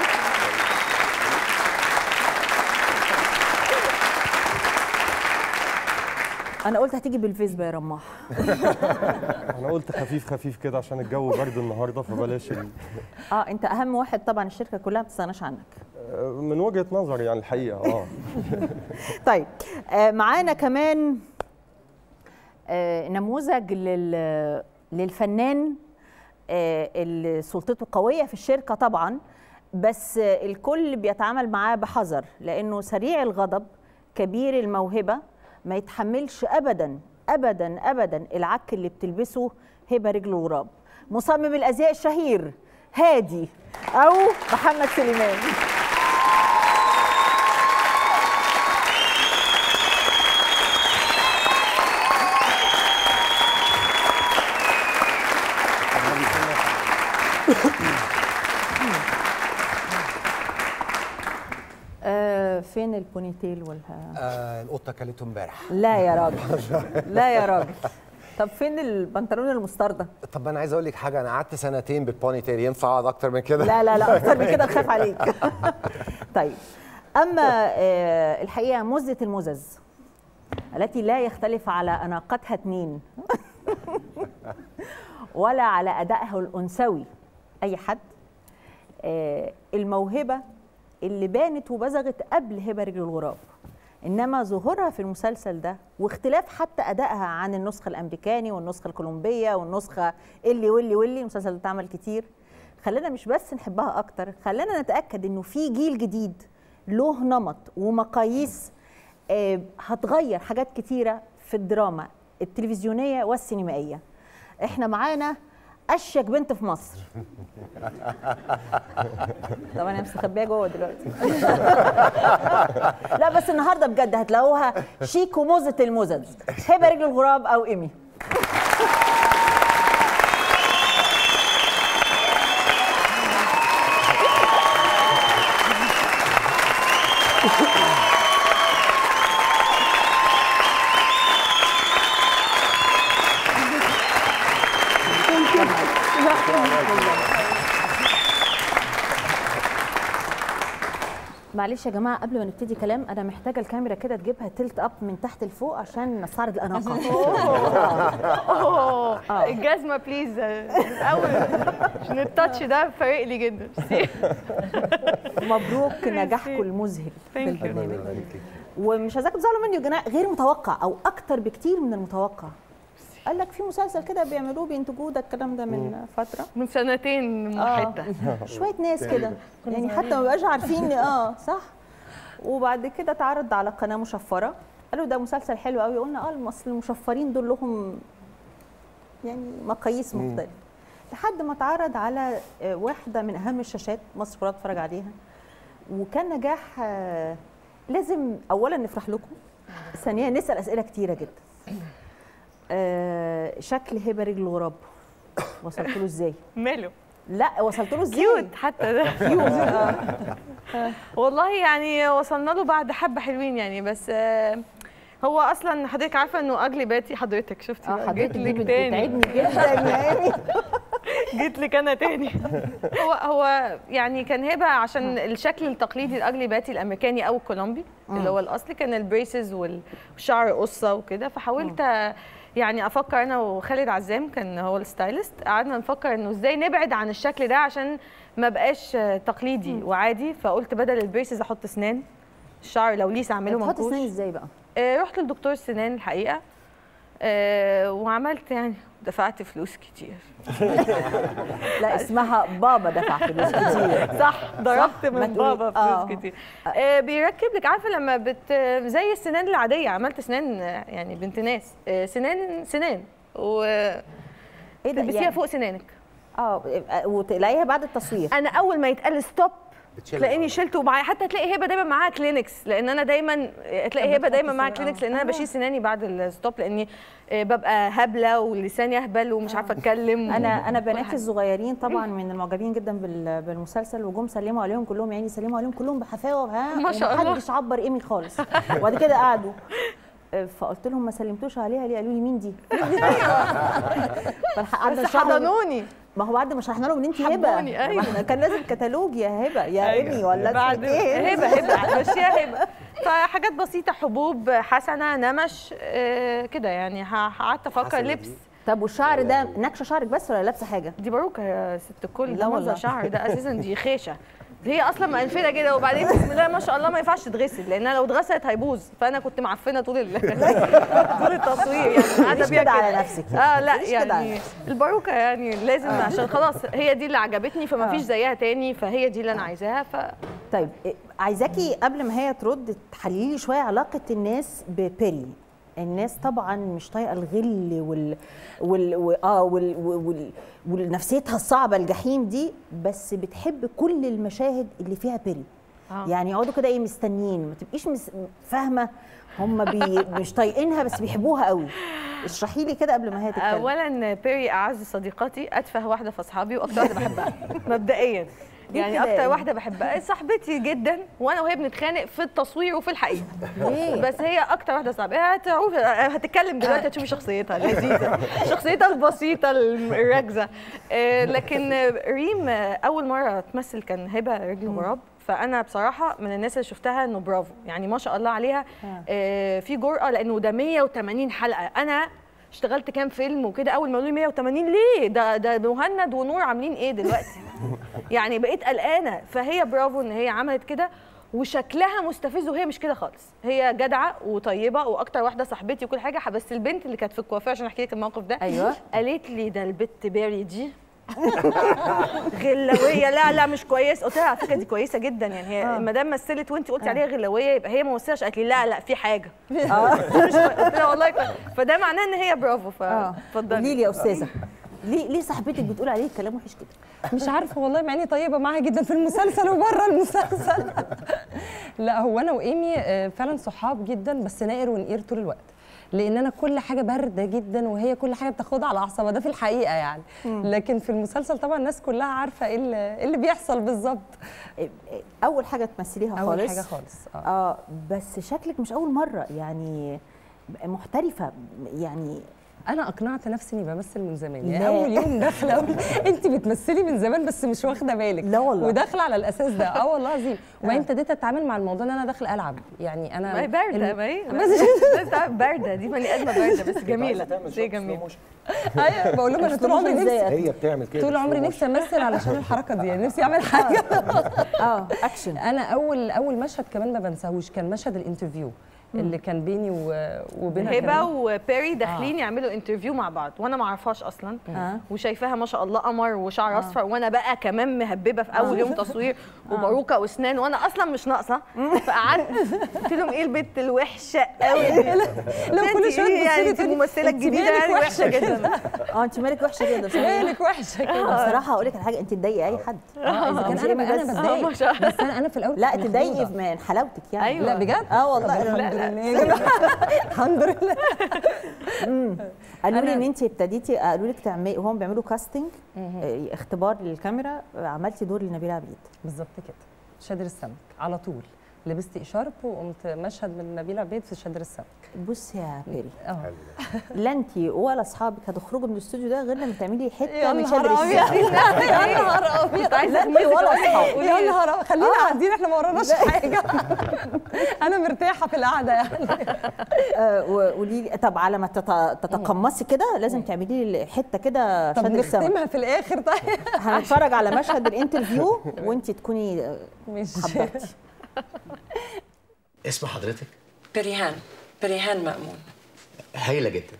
انا قلت هتيجي بالفيسبا يا رماح انا قلت خفيف خفيف كده عشان الجو برد النهارده فبلاش ال... اه انت اهم واحد طبعا الشركه كلها ما بتستغناش عنك من وجهه نظري يعني الحقيقه اه طيب آه معانا كمان آه نموذج لل للفنان آه اللي سلطته قويه في الشركه طبعا بس آه الكل بيتعامل معاه بحذر لانه سريع الغضب كبير الموهبه ما يتحملش ابدا ابدا ابدا العك اللي بتلبسه هبه رجل الغراب مصمم الازياء الشهير هادي او محمد سليمان آه فين البونيتيل والها آه القطه كلته امبارح لا يا راجل لا يا راجل طب فين البنطلون المستردة طب انا عايز اقول لك حاجه انا قعدت سنتين بالبوني تيل ينفع اقعد اكتر من كده لا لا لا اكتر من كده نخاف عليك طيب اما آه الحقيقه مزه المزز التي لا يختلف على اناقتها اثنين ولا على ادائها الانثوي اي حد آه الموهبه اللي بانت وبزغت قبل هبه رجل الغراب انما ظهورها في المسلسل ده واختلاف حتى ادائها عن النسخه الامريكاني والنسخه الكولومبيه والنسخه اللي واللي واللي المسلسل ده اتعمل كتير خلانا مش بس نحبها اكتر خلانا نتاكد انه في جيل جديد له نمط ومقاييس آه، هتغير حاجات كتيره في الدراما التلفزيونيه والسينمائيه احنا معانا اشيك بنت في مصر طبعا انا مستخبيه جوه دلوقتي لا بس النهارده بجد هتلاقوها شيك ومزه المزز هبه رجل الغراب او ايمي معلش يا جماعه قبل ما نبتدي كلام انا محتاجه الكاميرا كده تجيبها تلت اب من تحت لفوق عشان نستعرض الاناقه اوه الجزمه بليز الاول عشان التاتش ده فارق لي جدا مبروك نجاحكم المذهل في Thank you. البرنامج ومش عايزاكم تزعلوا مني يا جماعه غير متوقع او اكتر بكتير من المتوقع قال لك في مسلسل كده بيعملوه بينتجوه ده الكلام ده من فتره من سنتين آه. حته شويه ناس كده يعني حتى ما بقاش عارفين اه صح وبعد كده اتعرض على قناه مشفره قالوا ده مسلسل حلو قوي قلنا اه اصل المشفرين دول لهم يعني مقاييس مم. مختلفه لحد ما اتعرض على آه، واحده من اهم الشاشات مصر كلها بتتفرج عليها وكان نجاح آه، لازم اولا نفرح لكم ثانيا نسال اسئله كتيره جدا آه، شكل هبه رجل الغراب وصلت له ازاي ماله لا وصلت له ازاي كيوت حتى ده كيوت آه. والله يعني وصلنا له بعد حبه حلوين يعني بس آه، هو اصلا حضرتك عارفه انه اجلي باتي حضرتك شفتي اه بقى، حضرتك جيت دي لك تاني بتتعبني جدا يا ايمي جيت لك انا تاني هو هو يعني كان هبه عشان الشكل التقليدي الاجلي باتي الامريكاني او الكولومبي اللي هو الاصلي كان البريسز والشعر قصه وكده فحاولت يعني افكر انا وخالد عزام كان هو الستايلست قعدنا نفكر انه ازاي نبعد عن الشكل ده عشان ما بقاش تقليدي وعادي فقلت بدل البريسز احط اسنان الشعر لو ليس اعمله بتحط منكوش اسنان ازاي بقى آه، رحت لدكتور السنان الحقيقه آه، وعملت يعني دفعت فلوس كتير لا اسمها بابا دفع فلوس كتير صح ضربت ما من تقولي- بابا آه. فلوس كتير آه بيركب لك عارفه لما بت زي السنان العاديه عملت سنان آه، يعني بنت ناس آه، سنان سنان و ايه ده تلبسيها يعني؟ فوق سنانك اه وتلاقيها بعد التصوير انا اول ما يتقال ستوب بتشيلها تلاقيني شلته معايا حتى تلاقي هبه دايما معاها كلينكس لان انا دايما تلاقي هبه دايما معاها كلينكس لان انا بشيل سناني بعد الستوب لاني آه، ببقى هبله ولساني اهبل ومش عارفه اتكلم انا انا وكل بناتي حاجة. الصغيرين طبعا من المعجبين جدا بال- بالمسلسل وجم سلموا عليهم كلهم يعني سلموا عليهم كلهم بحفاوه ها ما شاء الله. ومحدش عبر ايمي خالص وبعد كده قعدوا آه، فقلت لهم ما سلمتوش عليها ليه قالوا لي مين دي فقعدنا بس نشرح لهم- حضنوني ما هو بعد ما شرحنا لهم ان انت هبه حبوني، أيوة. ما إحنا كان لازم كتالوج يا هبه يا ايمي ولا بعد اسمك ايه هبه هبه مشيها هبه فحاجات بسيطه حبوب حسنه نمش آه، كده يعني ه- قعدت افكر حسنة لبس دي. طب والشعر ده نكشه شعرك بس ولا لابسه حاجه دي باروكه يا ست الكل لا ده والله. منظر شعر ده اساسا دي خيشه هي اصلا مقنفله كده وبعدين بسم الله ما شاء الله ما ينفعش تتغسل لانها لو اتغسلت هيبوظ فانا كنت معفنه طول ال- طول التصوير يعني قاعده مش بيها كده على نفسك. اه لا مش كده على يعني الباروكه يعني لازم عشان خلاص هي دي اللي عجبتني فما فيش زيها تاني فهي دي اللي انا عايزاها ف طيب إيه، عايزاكي قبل ما هي ترد تحللي لي شويه علاقه الناس ببيري الناس طبعا مش طايقه الغل وال وال و- اه وال وال ونفسيتها الصعبه الجحيم دي بس بتحب كل المشاهد اللي فيها بيري آه. يعني يقعدوا كده ايه مستنيين ما تبقيش مس- فاهمه هم بي مش طايقينها بس بيحبوها قوي اشرحي لي كده قبل ما هي تتكلم اولا بيري اعز صديقاتي اتفه واحده في اصحابي واكتر واحده بحبها مبدئيا ليه يعني كده اكتر يعني؟ واحده بحبها صاحبتي جدا وانا وهي بنتخانق في التصوير وفي الحقيقه ليه؟ بس هي اكتر واحده صعبه هتعرفي هتتكلم دلوقتي هتشوفي شخصيتها لذيذه شخصيتها البسيطه الركزه آه، لكن ريم آه، اول مره تمثل كان هبه رجل غراب فانا بصراحه من الناس اللي شفتها انه برافو يعني ما شاء الله عليها آه، في جرأه لانه ده 180 حلقه انا اشتغلت كام فيلم وكده اول ما قالوا لي 180 ليه ده ده مهند ونور عاملين ايه دلوقتي يعني بقيت قلقانه فهي برافو ان هي عملت كده وشكلها مستفز وهي مش كده خالص هي جدعه وطيبه واكتر واحده صاحبتي وكل حاجه بس البنت اللي كانت في الكوافير عشان احكي لك الموقف ده أيوة. قالت لي ده البت باري دي غلاويه لا لا مش كويس قلت لها على فكره دي كويسه جدا يعني هي آه. ما دام مثلت وانت قلتي عليها غلاويه يبقى هي ممثله قالت لي لا لا في حاجه اه مش كويس. قلت لها والله كويس. فده معناه ان هي برافو اه فاتفضلي قولي لي يا استاذه ليه ليه صاحبتك بتقول عليه كلام وحش كده مش عارفه والله مع اني طيبه معاها جدا في المسلسل وبره المسلسل لا هو انا وايمي آه، فعلا صحاب جدا بس نائر ونقير طول الوقت لان انا كل حاجه بارده جدا وهي كل حاجه بتاخدها على اعصابها ده في الحقيقه يعني لكن في المسلسل طبعا الناس كلها عارفه ايه اللي إيه اللي بيحصل بالظبط اول حاجه تمثليها أول خالص حاجة خالص، آه. اه بس شكلك مش اول مره يعني محترفه يعني انا اقنعت نفسي اني بمثل من زمان يعني لا. اول يوم داخله أقول انت بتمثلي من زمان بس مش واخده بالك لا والله. وداخله على الاساس ده اه والله العظيم وبعدين ابتديت اتعامل مع الموضوع ان انا داخله العب يعني انا ما هي بارده ال- ما هي بس بس تعرف بارده دي بني ادمه بارده بس جميله دي جميله ايوه بقول لهم انا طول عمري نفسي هي بتعمل كده طول عمري نفسي امثل علشان الحركه دي يعني نفسي اعمل حاجه اه اكشن انا اول اول مشهد كمان ما بنساهوش كان مشهد الانترفيو اللي كان بيني و- وبينها هبه كمان. وبيري داخلين يعملوا انترفيو مع بعض وانا ما اعرفهاش اصلا آه. وشايفاها ما شاء الله قمر وشعر آه. اصفر وانا بقى كمان مهببه في اول آه. يوم تصوير وباروكه واسنان وانا اصلا مش ناقصه فقعدت قلت لهم ايه البنت الوحشه قوي دي لو كل شويه إيه يعني تبصي لي انت تقولي الممثله أنت الجديده مالك يعني وحشه جدا اه انت مالك وحشه كده بصراحة. مالك وحشه كده بصراحه هقول لك على حاجه انت تضايقي اي حد اه اذا كان مش انا إيمي انا بس. بتضايق ما شاء الله. بس انا انا في الاول لا كنت تضايقي مخضوضة. من حلاوتك يعني أيوة. لا بجد اه والله الحمد لا، لله الحمد لله مم. قالوا لي أنا- ان انت ابتديتي قالوا لك تعملي وهم بيعملوا كاستنج آه، اختبار للكاميرا آه، عملتي دور لنبيله عبيد بالظبط كده شادر السمك على طول لبست اشارب وقمت مشهد من نبيل عبيد في شادر السمك بصي يا بيري اه لا انت ولا اصحابك هتخرجوا من الاستوديو ده غير لما تعملي حته يا من نهار شادر ابيض السمك يا نهار ابيض لا انت ولا اصحابك يا نهار أبيض. خلينا قاعدين احنا ما وراناش حاجه انا مرتاحه في القعده يعني آه، وقولي لي طب على ما تت- تتقمصي كده لازم تعملي لي حته كده طب شادر السمك نختمها في الاخر طيب هنتفرج على مشهد الانترفيو وانت تكوني آه، مش حضرتي اسم حضرتك بريهان بريهان مأمون هايله جدا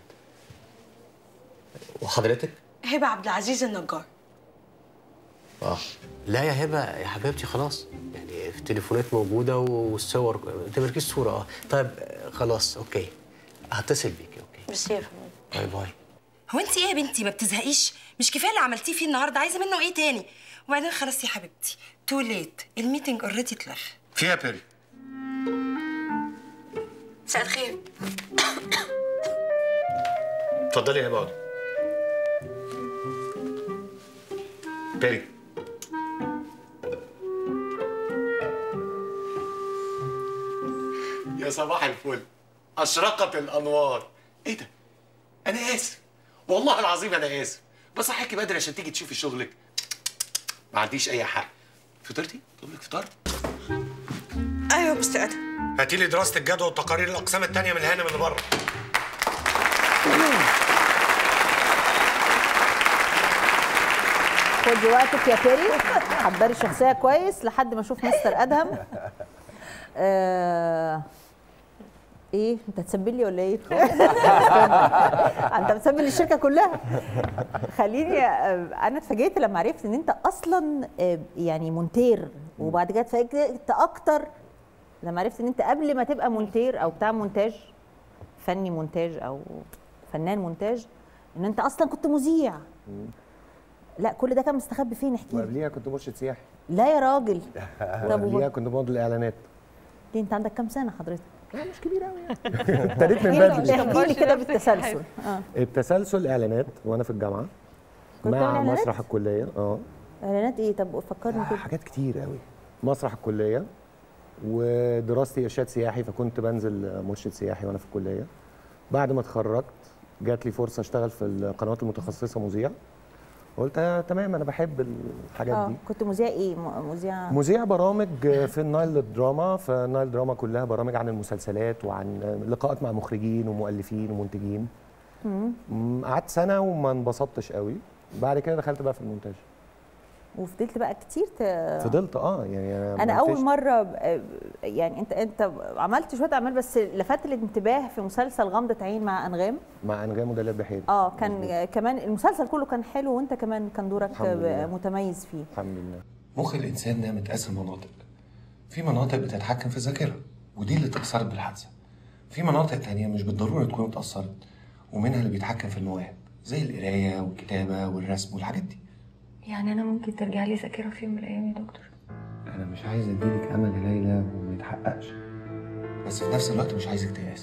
وحضرتك هبه عبد العزيز النجار اه لا يا هبه يا حبيبتي خلاص يعني التليفونات موجوده والصور ما تمركيش صوره اه طيب آه، خلاص اوكي هتصل بيكي اوكي ميرسي يا فندم باي باي هو انت ايه يا بنتي ما بتزهقيش مش كفايه اللي عملتيه فيه النهارده عايزه منه ايه تاني وبعدين خلاص يا حبيبتي تو ليت الميتنج اوريدي اتلغى فيها بيري مساء الخير اتفضلي يا هبه اقعدي بيري يا صباح الفل اشرقت الانوار ايه ده انا اسف والله العظيم انا اسف بصحيكي بدري عشان تيجي تشوفي شغلك ما عنديش اي حق فطرتي طب لك فطار ايوه بس ادهم هاتي لي دراسه الجدوى وتقارير الاقسام الثانيه من الهانم اللي بره خدي وقتك يا بيري حضري الشخصيه كويس لحد ما اشوف مستر ادهم آه... ايه انت هتسبل لي ولا ايه انت بتسبل الشركه كلها خليني آه، انا اتفاجئت لما عرفت ان انت اصلا آه، يعني مونتير وبعد كده اتفاجئت اكتر لما عرفت ان انت قبل ما تبقى مونتير او بتاع مونتاج فني مونتاج او فنان مونتاج ان انت اصلا كنت مذيع لا كل ده كان مستخبي فين احكي لي وقبليها كنت مرشد سياحي لا يا راجل طب وقبليها وب- كنت موديل اعلانات ليه انت عندك كام سنه حضرتك لا مش كبير قوي يعني ابتديت من احكي بدري لي- احكي لي كده بالتسلسل اه التسلسل اعلانات وانا في الجامعه كنت بتعمل مع إعلانات؟ مسرح الكليه اه اعلانات ايه طب فكرني كده حاجات كتير قوي مسرح الكليه ودراستي ارشاد سياحي فكنت بنزل مرشد سياحي وانا في الكليه بعد ما اتخرجت جات لي فرصه اشتغل في القنوات المتخصصه مذيع قلت آه تمام انا بحب الحاجات اه دي كنت مذيع ايه م- مذيع مذيع برامج في النايل دراما فالنايل دراما كلها برامج عن المسلسلات وعن لقاءات مع مخرجين ومؤلفين ومنتجين مم. مم، قعدت سنه وما انبسطتش قوي بعد كده دخلت بقى في المونتاج وفضلت بقى كتير ت... فضلت اه يعني انا اول منتجت. مره ب- يعني انت انت عملت شويه اعمال بس لفت الانتباه في مسلسل غمضه عين مع انغام مع انغام ودلال بحيري اه كان كمان المسلسل كله كان حلو وانت كمان كان دورك الحمد لله. متميز فيه الحمد لله مخ الإنسان ده متقسم مناطق في مناطق بتتحكم في الذاكرة ودي اللي اتأثرت بالحادثة في مناطق تانية مش بالضرورة تكون اتأثرت ومنها اللي بيتحكم في المواهب زي القراية والكتابة والرسم والحاجات دي يعني انا ممكن ترجع لي ذاكره في يوم من الايام يا دكتور أنا مش عايز أديلك أمل يا ليلى وما يتحققش بس في نفس الوقت مش عايزك تيأسي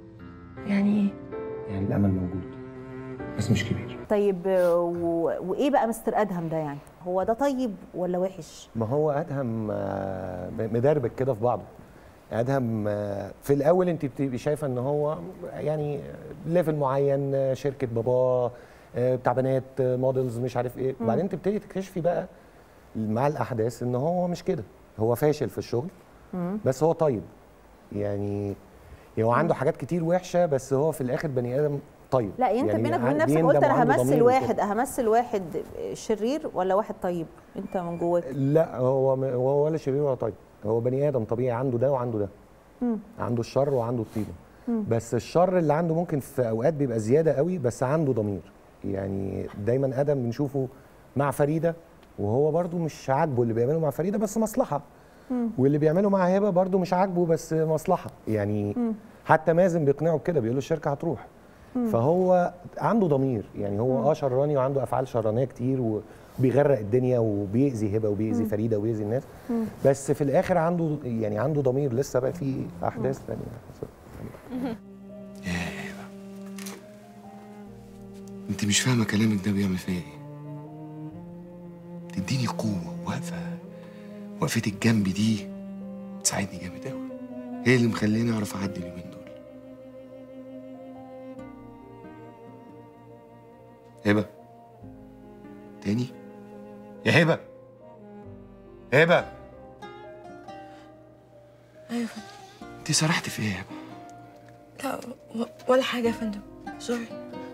يعني ايه يعني الأمل موجود بس مش كبير طيب آه، و... وايه بقى مستر ادهم ده يعني هو ده طيب ولا وحش ما هو ادهم آه، مدربك كده في بعضه ادهم آه، في الاول انت بتبقي شايفه ان هو يعني ليفل معين آه، شركه باباه آه، بتاع بنات آه، موديلز مش عارف ايه مم. وبعدين تبتدي تكتشفي بقى مع الاحداث ان هو مش كده هو فاشل في الشغل مم. بس هو طيب يعني هو عنده حاجات كتير وحشه بس هو في الاخر بني ادم طيب لا انت يعني بينك ع- وبين نفسك بيندم قلت انا وعنده همثل ضمير واحد وكده. همثل واحد شرير ولا واحد طيب انت من جواك لا هو م- هو ولا شرير ولا طيب هو بني ادم طبيعي عنده ده وعنده ده مم. عنده الشر وعنده الطيبه مم. بس الشر اللي عنده ممكن في اوقات بيبقى زياده قوي بس عنده ضمير يعني دايما ادم بنشوفه مع فريده وهو برضو مش عاجبه اللي بيعمله مع فريده بس مصلحه مم. واللي بيعمله مع هبه برضو مش عاجبه بس مصلحه يعني مم. حتى مازن بيقنعه بكده بيقول له الشركه هتروح مم. فهو عنده ضمير يعني هو اه شراني وعنده افعال شرانيه كتير وبيغرق الدنيا وبيأذي هبه وبيأذي مم. فريده وبيأذي الناس مم. بس في الاخر عنده يعني عنده ضمير لسه بقى في احداث ثانيه انت مش فاهمه كلامك ده بيعمل فيا ايه تديني قوه واقفه وقفتك جنبي دي تساعدني جامد قوي هي اللي مخليني اعرف اعدي اليومين دول هبه تاني يا هبه هبه ايوه انت سرحت في ايه يا هبه لا و- ولا حاجه يا فندم سوري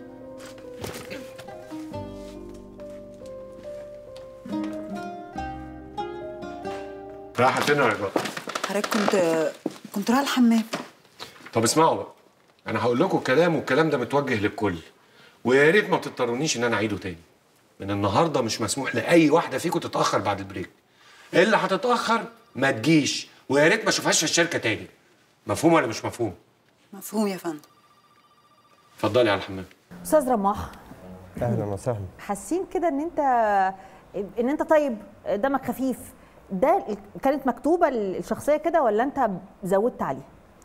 رايحه فين يا رجاء؟ حضرتك كنت كنت رايحه الحمام طب اسمعوا بقى انا هقول لكم الكلام والكلام ده متوجه للكل ويا ريت ما تضطرونيش ان انا اعيده تاني من النهارده مش مسموح لاي واحده فيكم تتاخر بعد البريك اللي هتتاخر ما تجيش ويا ريت ما اشوفهاش في الشركه تاني مفهوم ولا مش مفهوم مفهوم يا فندم اتفضلي على الحمام استاذ رماح اهلا وسهلا حاسين كده ان انت ان انت طيب دمك خفيف ده كانت مكتوبه الشخصيه كده ولا انت زودت عليه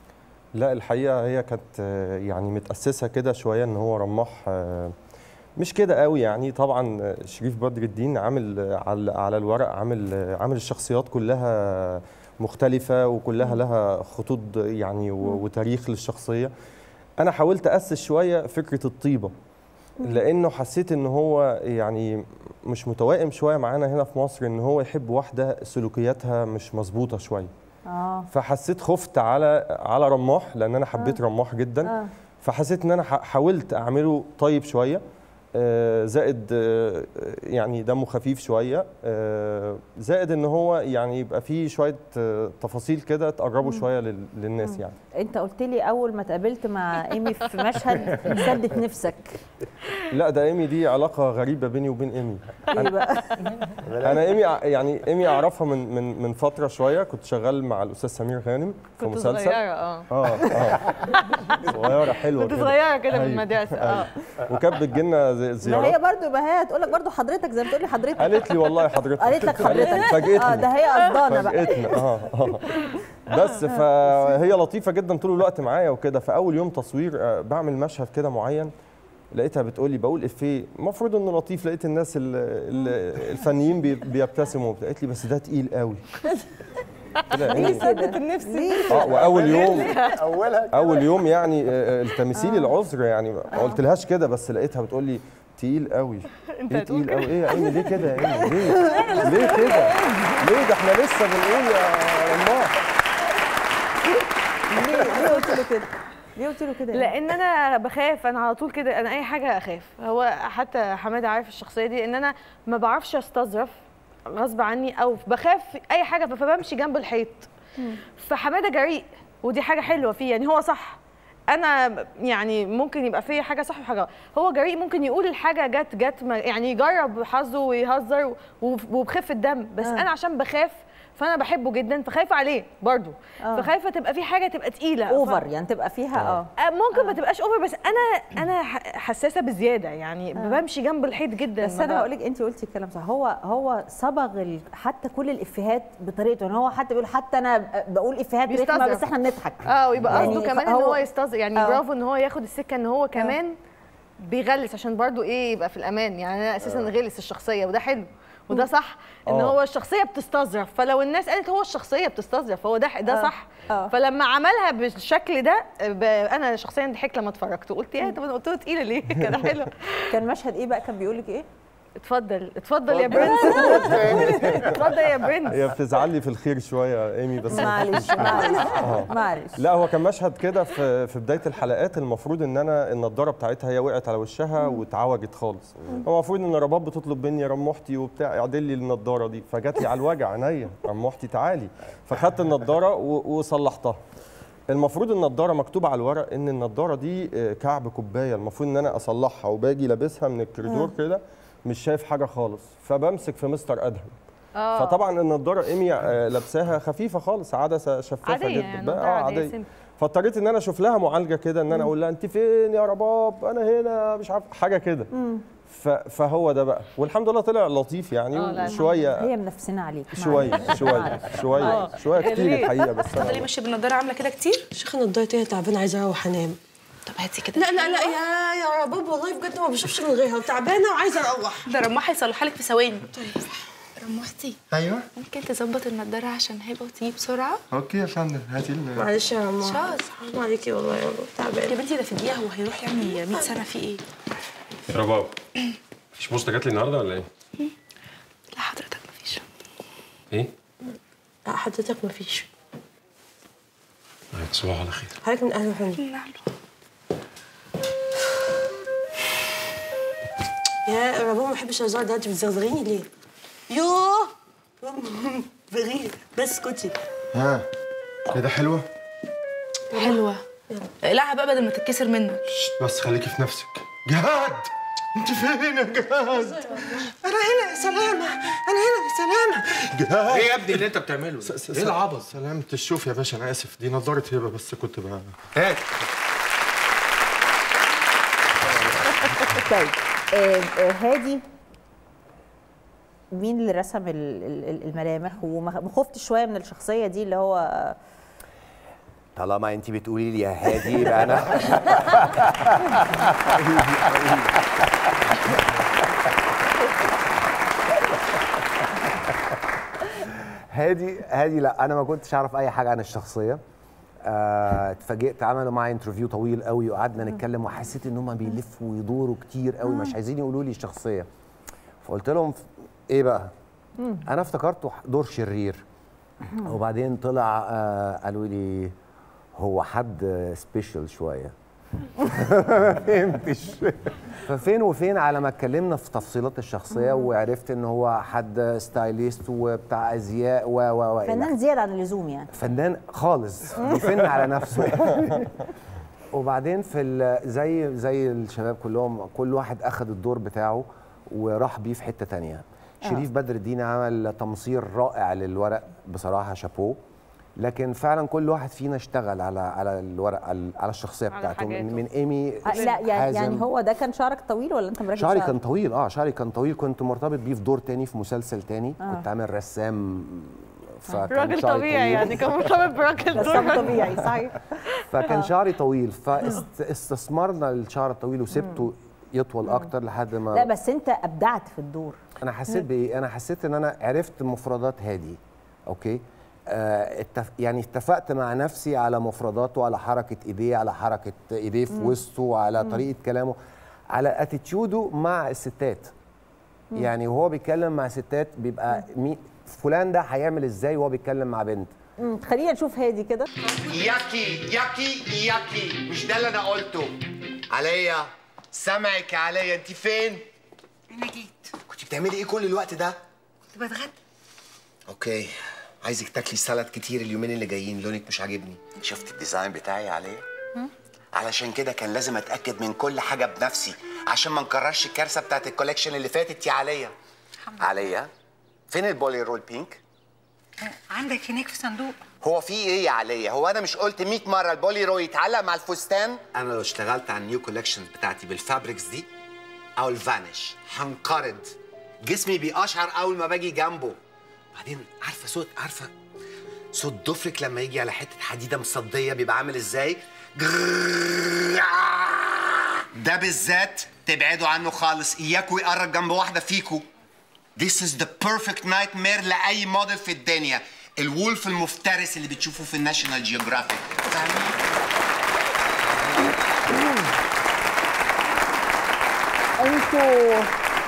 لا الحقيقه هي كانت آه، يعني متاسسه كده شويه ان هو رماح آه، مش كده قوي يعني طبعا آه، شريف بدر الدين عامل آه، على على الورق عامل آه، عامل الشخصيات كلها مختلفه وكلها لها خطوط يعني و- وتاريخ للشخصيه انا حاولت اسس شويه فكره الطيبه لانه حسيت ان هو يعني مش متوائم شويه معانا هنا في مصر ان هو يحب واحده سلوكياتها مش مظبوطه شويه اه فحسيت خفت على على رماح لان انا حبيت آه. رماح جدا آه. فحسيت ان انا ح- حاولت اعمله طيب شويه آه، زائد آه، يعني دمه خفيف شويه آه، زائد ان هو يعني يبقى فيه شويه آه، تفاصيل كده تقربه مم. شويه لل- للناس يعني انت قلت لي اول ما اتقابلت مع ايمي في مشهد سدت نفسك لا ده ايمي دي علاقه غريبه بيني وبين ايمي ايه بقى انا ايمي ع- يعني ايمي اعرفها من من من فتره شويه كنت شغال مع الاستاذ سمير غانم في كنت مسلسل صغيرة، اه. اه اه صغيره حلوه كنت صغيرة كده في أيوة، المدرسة، اه. أيوة. وكانت بتجيلنا زي- ما هي زيارات برضو يبقى هي هتقول لك برضو حضرتك زي ما بتقول لي حضرتك قالت لي والله حضرتك قالت لك حضرتك فاجئتني اه ده هي قصدانه بقى فاجئتني اه اه بس فهي لطيفه جدا طول الوقت معايا وكده فاول يوم تصوير آه، بعمل مشهد كده معين لقيتها بتقول لي بقول افيه المفروض انه لطيف لقيت الناس ال- ال- الفنيين بي- بيبتسموا قالت لي بس ده تقيل قوي كده ليه إيه؟ سدت النفسي اه واول يوم اولها اول يوم يعني آه، التمثيل العذر يعني ما قلتلهاش كده بس لقيتها بتقول لي تقيل قوي أنت ايه هتقول تقيل قوي كده؟ ايه يا ايمي ليه كده يا ايمي ليه ليه كده ليه ده احنا لسه بنقول يا رماح ليه ليه قلت له كده ليه قلت له كده لان انا بخاف انا على طول كده انا اي حاجه اخاف هو حتى حماده عارف الشخصيه دي ان انا ما بعرفش استظرف غصب عني او بخاف اي حاجه فبمشي جنب الحيط فحماده جريء ودي حاجه حلوه فيه يعني هو صح انا يعني ممكن يبقى فيا حاجه صح وحاجه غلط. هو جريء ممكن يقول الحاجه جت جت ما- يعني يجرب حظه ويهزر وب- وبخفه دم بس آه. انا عشان بخاف فانا بحبه جدا فخايفه عليه برضو آه. فخايفه تبقى في حاجه تبقى تقيله اوفر يعني تبقى فيها اه آه، ممكن ما تبقاش اوفر بس انا انا ح- حساسه بزياده يعني بمشي جنب الحيط جدا بس ما انا ب- هقول لك انت قلتي الكلام صح هو هو صبغ ال- حتى كل الافيهات بطريقته يعني هو حتى بيقول حتى انا بقول افيهات رخمه بيستظرف. بس احنا بنضحك اه ويبقى يعني قصده كمان ان هو يستظرف يعني آه. برافو ان هو ياخد السكه ان هو كمان بيغلس عشان برضو ايه يبقى في الامان يعني انا اساسا غلس الشخصيه وده حلو وده صح ان آه. هو الشخصيه بتستظرف فلو الناس قالت هو الشخصيه بتستظرف هو ده ده آه. صح آه. فلما عملها بالشكل ده ب- انا شخصيا ضحكت لما اتفرجت وقلت ايه طب انا قلت له تقيله ليه كده حلو كان مشهد ايه بقى كان بيقول لك ايه اتفضل اتفضل يا برنس اتفضل يا برنس هي بتزعل لي في الخير شويه يا ايمي بس معلش آه. معلش معلش لا هو كان مشهد كده في في بدايه الحلقات المفروض ان انا النضاره بتاعتها هي وقعت على وشها واتعوجت خالص هو المفروض ان رباب بتطلب مني يا رموحتي وبتاع اعدل لي النضاره دي فجات لي على الوجع عينيا رموحتي تعالي فخدت النضاره و- وصلحتها المفروض النضاره مكتوب على الورق ان النضاره دي آه، كعب كوبايه المفروض ان انا اصلحها وباجي لابسها من الكوريدور آه. كده مش شايف حاجه خالص فبمسك في مستر ادهم آه. فطبعا النضاره ايمي آه، لابساها خفيفه خالص عدسه شفافه عادية جدا يعني، بقى- نضارة اه عادية، عاديه سيمبل. فاضطريت ان انا اشوف لها معالجه كده ان انا اقول لها انت فين يا رباب انا هنا مش عارف حاجه كده ف- فهو ده بقى والحمد لله طلع لطيف يعني آه، لا، وشويه هي منافسنا عليك شويه معلش. شويه معلش. شويه آه. شويه كتير ليه؟ الحقيقه بس تفضلي أنا ماشيه بالنضاره عامله كده كتير شيخ نضارتي هي تعبانه عايزه اروح انام طب هاتي كده لا لا لا يا يا رباب والله بجد ما بشوفش من غيرها وتعبانه وعايزه اروح ده رماح هيصلحها لك في ثواني طيب رموحتي ايوه ممكن تظبط النضاره عشان هبه وتيجي بسرعه اوكي يا فندم هاتي ال- معلش يا رماح شاطر. حرام عليكي والله يا رب يا تعبانه بنتي ده في دقيقه هو هيروح يعمل 100 سنه في ايه يا رباب مفيش بوسطه جات لي النهارده ولا ايه؟ لا حضرتك مفيش ايه؟ لا حضرتك مفيش طيب، تصبحوا على خير حضرتك من اهل وحنين يا رباب ما بحبش الهزار ده انت بتزغزغيني ليه؟ يوه بغير بس اسكتي ها كده حلوه حلوه اقلعها بقى بدل ما تتكسر منك بس خليكي في نفسك جهاد انت فين يا جهاد انا هنا يا سلامه انا هنا يا سلامه جهاد ايه يا ابني اللي انت بتعمله س- ده؟ س- ايه العبط سلامة الشوف يا باشا انا اسف دي نظارة هبه بس كنت بقى هات طيب آه، آه، هادي مين اللي رسم ال- ال- ال- الملامح وما ما خفتش شويه من الشخصيه دي اللي هو طالما انت بتقولي لي يا هادي يبقى انا هادي هادي لا انا ما كنتش اعرف اي حاجه عن الشخصيه آه، اتفاجئت عملوا معايا انترفيو طويل قوي وقعدنا نتكلم وحسيت ان هم بيلفوا ويدوروا كتير قوي مش عايزين يقولوا لي الشخصيه فقلت لهم ايه بقى انا افتكرته دور شرير وبعدين طلع آه قالوا لي هو حد سبيشال شويه ما فهمتش ففين وفين على ما اتكلمنا في تفصيلات الشخصيه وعرفت ان هو حد ستايليست وبتاع ازياء و و و إلى فنان زياده عن اللزوم يعني فنان خالص بيفن على نفسه وبعدين في ال- زي زي الشباب كلهم كل واحد اخذ الدور بتاعه وراح بيه في حته تانية آه. شريف بدر الدين عمل تمصير رائع للورق بصراحه شابوه لكن فعلا كل واحد فينا اشتغل على على الورق على على الشخصيه على بتاعته من, حاجاته. من ايمي آه، لا يعني, حازم. يعني هو ده كان شعرك طويل ولا انت مركز شعري شعر؟ كان طويل اه شعري كان طويل كنت مرتبط بيه في دور تاني في مسلسل تاني آه. كنت عامل رسام فكان راجل شعري طبيعي طويل. يعني كان مرتبط براجل رسام دور طبيعي صحيح فكان آه. شعري طويل فاستثمرنا الشعر الطويل وسبته يطول اكتر لحد ما لا بس انت ابدعت في الدور انا حسيت بايه انا حسيت ان انا عرفت مفردات هادي اوكي آه اتف... يعني اتفقت مع نفسي على مفرداته على حركه ايديه على حركه ايديه في مم. وسطه على مم. طريقه كلامه على اتيتيودو مع الستات مم. يعني وهو بيتكلم مع ستات بيبقى مي... فلان ده هيعمل ازاي وهو بيتكلم مع بنت مم، خلينا نشوف هادي كده ياكي ياكي ياكي مش ده اللي انا قلته عليا سامعك يا عليا انت فين انا جيت كنت بتعملي ايه كل الوقت ده كنت بتغدى اوكي عايزك تاكلي سلطه كتير اليومين اللي جايين لونك مش عاجبني شفت الديزاين بتاعي يا عليا علشان كده كان لازم اتاكد من كل حاجه بنفسي عشان ما نكررش الكارثه بتاعت الكوليكشن اللي فاتت يا عليا عليا فين البولي رول بينك عندك هناك في صندوق هو في ايه يا عليا هو انا مش قلت 100 مره البولي رو يتعلق مع الفستان انا لو اشتغلت على النيو كولكشن بتاعتي بالفابريكس دي او الفانش هنقرض جسمي بيقشعر اول ما باجي جنبه بعدين عارفه صوت عارفه صوت ضفرك لما يجي على حته حديده مصديه بيبقى عامل ازاي جرررر. ده بالذات تبعدوا عنه خالص اياكوا يقرب جنب واحده فيكوا This is the perfect nightmare لأي موديل في الدنيا الولف المفترس اللي بتشوفه في الناشونال جيوغرافيك انتوا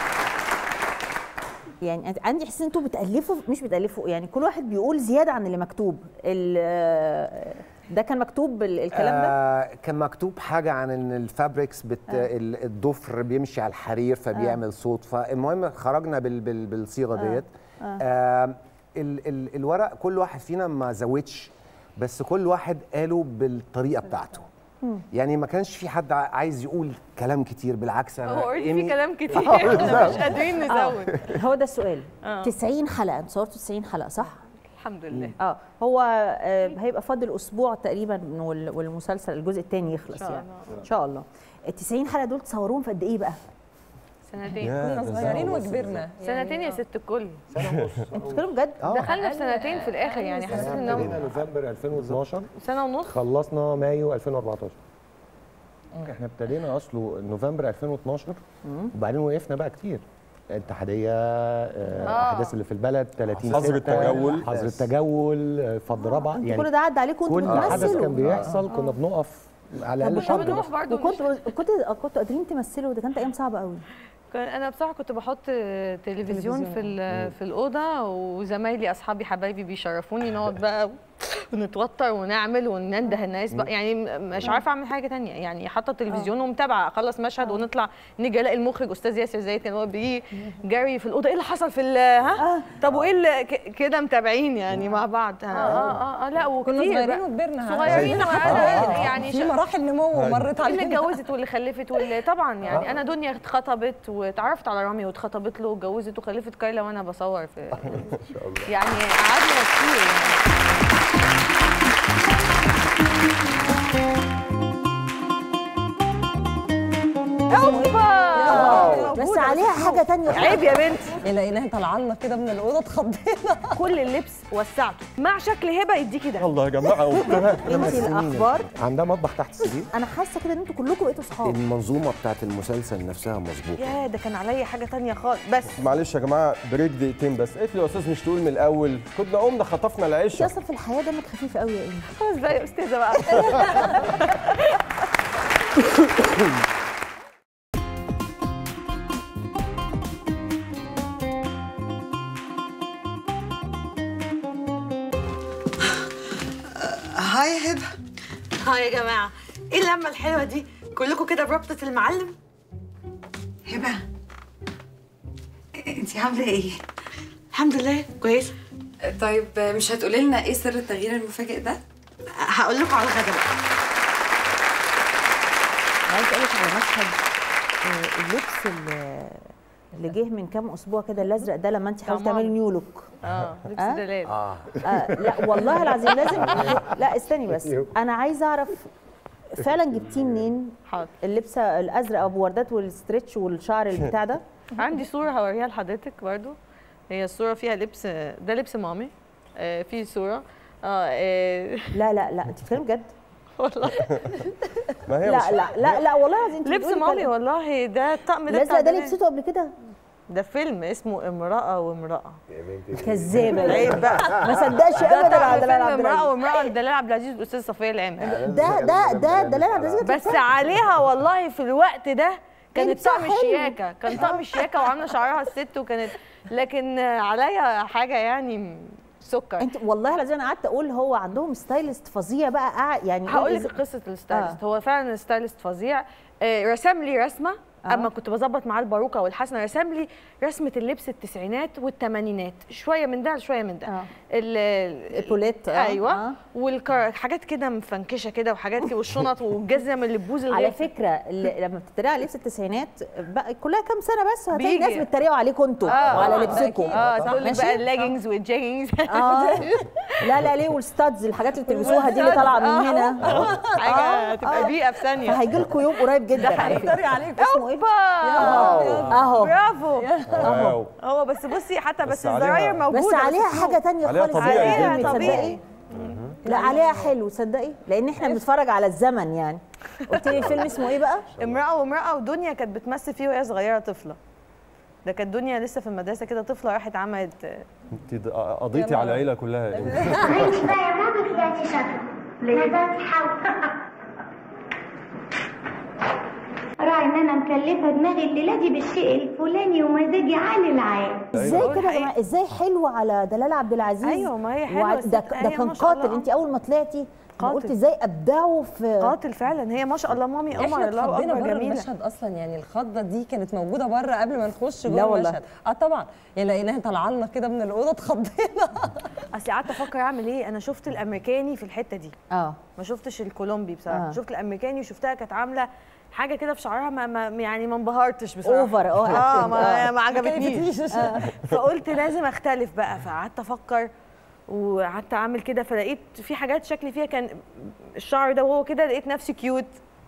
يعني أنت- عندي احساس ان انتوا بتالفوا مش بتالفوا يعني كل واحد بيقول زياده عن اللي مكتوب ال- ده كان مكتوب ال- الكلام ده آه كان مكتوب حاجه عن ان الفابريكس بت آه. ال- الضفر بيمشي على الحرير فبيعمل صوت فالمهم خرجنا بال بال بالصيغه آه. ديت آه. آه ال ال الورق كل واحد فينا ما زودش بس كل واحد قاله بالطريقه بتاعته يعني ما كانش في حد ع- عايز يقول كلام كتير بالعكس انا هو already في إيمي- كلام كتير آه، احنا بالظبط. مش قادرين نزود آه، هو ده السؤال آه. 90 حلقه انتوا صورتوا 90 حلقه صح؟ الحمد لله اه هو آه هيبقى فاضل اسبوع تقريبا وال- والمسلسل الجزء الثاني يخلص إن شاء يعني الله. ان شاء الله ال 90 حلقه دول تصوروهم في قد ايه بقى؟ سنتين يا، كنا ده صغيرين سنة ونص وكبرنا سنتين يا ست الكل انتوا بتتكلموا بجد؟ دخلنا في سنتين في الاخر يعني حسيت ابتدينا انهم نوفمبر 2012 سنه ونص خلصنا مايو 2014 احنا ابتدينا اصله نوفمبر 2012 وبعدين وقفنا بقى كتير الاتحاديه آه، آه. الاحداث اللي في البلد 30 حظر ستة، التجول. حظر التجول آه، فض رابعه انتوا كل ده عدى عليكم كل وانتوا حدث بتمثلوا كان بيحصل كنا بنقف على الاقل شهر بس. وكنتوا كنتوا كنتوا قادرين تمثلوا ده كانت ايام صعبه قوي كان انا بصراحه كنت بحط تلفزيون تلفزيون. في ال- في الاوضه وزمايلي اصحابي حبايبي بيشرفوني نقعد بقى ونتوتر ونعمل وننده الناس بقى يعني م- مش عارفه اعمل حاجه تانية يعني حاطه التلفزيون ومتابعه اخلص مشهد ونطلع نيجي الاقي المخرج استاذ ياسر زايد كان هو بيجي جري في الاوضه ايه اللي حصل في ال- ها طب وايه اللي ك- كده متابعين يعني مع بعض اه اه, آه لا وكتير كنا صغيرين بقى. وكبرنا صغيرين عادي. وقاعدة آه. يعني في شا- مراحل نمو مرت اللي علينا اتجوزت واللي خلفت واللي طبعا يعني آه. انا دنيا اتخطبت واتعرفت على رامي واتخطبت له واتجوزت وخلفت كايلا وانا بصور في ان شاء الله يعني قعدنا كتير يعني اوبا بس عليها حاجه تانية عيب يا بنتي لقيناها طالعه لنا كده من الاوضه اتخضينا كل اللبس وسعته مع شكل هبه يديكي ده الله يا جماعه انت الاخبار عندها مطبخ تحت السرير انا حاسه كده ان انتوا كلكم بقيتوا صحاب المنظومه بتاعت المسلسل نفسها مظبوطه يا ده كان عليا حاجه تانية خالص بس معلش يا جماعه بريك دقيقتين بس قلت لي يا استاذ مش تقول من الاول كنا قمنا خطفنا انت العيشه اصلا في الحياه دمك خفيف قوي يا ايمي خلاص بقى يا استاذه بقى هاي يا هبه هاي يا جماعه ايه اللمه الحلوه دي كلكم كده بربطه المعلم هبه انت عامله ايه الحمد لله كويسه طيب مش هتقولي لنا ايه سر التغيير المفاجئ ده؟ هقول لكم على الغدا بقى عايز اقول لك على مشهد آه، اللبس اللي- اللي جه من كام اسبوع كده الازرق ده لما انت حاولتي تمام. تعملي نيو لوك اه لبس آه؟ دلال اه آه لا والله العظيم لازم لا استني بس انا عايزه اعرف فعلا جبتيه منين حاضر اللبس الازرق ابو وردات والستريتش والشعر البتاع ده عندي صورة هوريها لحضرتك برضو هي الصورة فيها لبس ده لبس مامي آه في صورة اه آه، لا لا لا انت بتتكلمي بجد والله ما هي لا مش- لا لا لا والله العظيم انت لبس بتقولي مامي كلام. والله ده الطقم ده الازرق بتاع ده زمان. لبسته قبل كده ده فيلم اسمه امرأة وامرأة كذابه عيب بقى ما صدقش ده ابدا طقم على دلال فيلم عبد امرأة العزيز وامرأة لدلال عبد العزيز والاستاذ صفية العامر ده ده ده دلال عبد العزيز كانت بس لابساه. عليها والله في الوقت ده كانت لبسها طقم حلو. الشياكة كان طقم الشياكة وعاملة شعرها الست وكانت لكن عليا حاجة يعني سكر انت والله العظيم انا قعدت اقول هو عندهم ستايلست فظيع بقى قاعد يعني هقول إيه لك إز- قصه الستايلست آه. هو فعلا الستايلست فظيع آه، رسم لي رسمه آه. اما كنت بظبط معاه الباروكه والحسنه رسم لي رسمه اللبس التسعينات والثمانينات شويه من ده شويه من ده آه. ال- البوليت، آه، ايوه آه. والحاجات كده مفنكشه كده وحاجات كده والشنط والجزم اللي بوز على فكره اللي لما بتتريقوا على لبس التسعينات بقى كلها كام سنه بس هتلاقي بيجي. ناس بتتريقوا عليكم انتوا وعلى لبسكم اه تقول لك ماشي؟ بقى اللاجنجز والجاجنجز اه لا لا ليه والستادز الحاجات اللي بتلبسوها دي اللي طالعه من آه. هنا آه. حاجه تبقى بيئه في ثانيه فهيجي لكم يوم قريب جدا على فكره بتريق عليك اسمه ايه اهو اهو برافو واو. هو بس بصي حتى بس, بس عليها- الزراير موجوده بس عليها بس حاجه تانية عليها خالص طبيعي عليها جدا. تصدقي طبيعي. لا عليها حلو تصدقي لان احنا بنتفرج على الزمن يعني قلت لي الفيلم اسمه ايه بقى امرأة وامرأة ودنيا كانت بتمثل فيه وهي صغيرة طفلة ده كانت دنيا لسه في المدرسة كده طفلة راحت عملت انت د- قضيتي على العيله كلها يا إيمي. انت بقى يا ماما طلعتي شاطره لازم تحاول رايح ان انا مكلفه دماغي الليله دي بالشيء الفلاني ومزاجي عالي العال ازاي كده يا جماعه ازاي حلوه على دلال عبد العزيز أيوة، ما هي حلوة وع- الست ده ده آية كان ما شاء الله. قاتل انت اول ما طلعتي قاتل. قلت ازاي ابدعوا في قاتل فعلا هي ما شاء الله مامي قمر احنا الله اتخضينا اكبر بره جميله المشهد اصلا يعني الخضه دي كانت موجوده بره قبل ما نخش لا جوه والله. المشهد اه طبعا يعني لقيناها طالعه لنا كده من الاوضه اتخضينا اصل قعدت افكر اعمل ايه انا شفت الامريكاني في الحته دي اه ما شفتش الكولومبي بصراحه آه. شفت الامريكاني وشفتها كانت عامله حاجه كده في شعرها ما, ما يعني ما انبهرتش بصراحه أوفر، اه، اه أكتر. ما, آه. ما عجبتنيش ما آه. فقلت لازم اختلف بقى فقعدت افكر وقعدت اعمل كده فلقيت في حاجات شكلي فيها كان الشعر ده وهو كده لقيت نفسي كيوت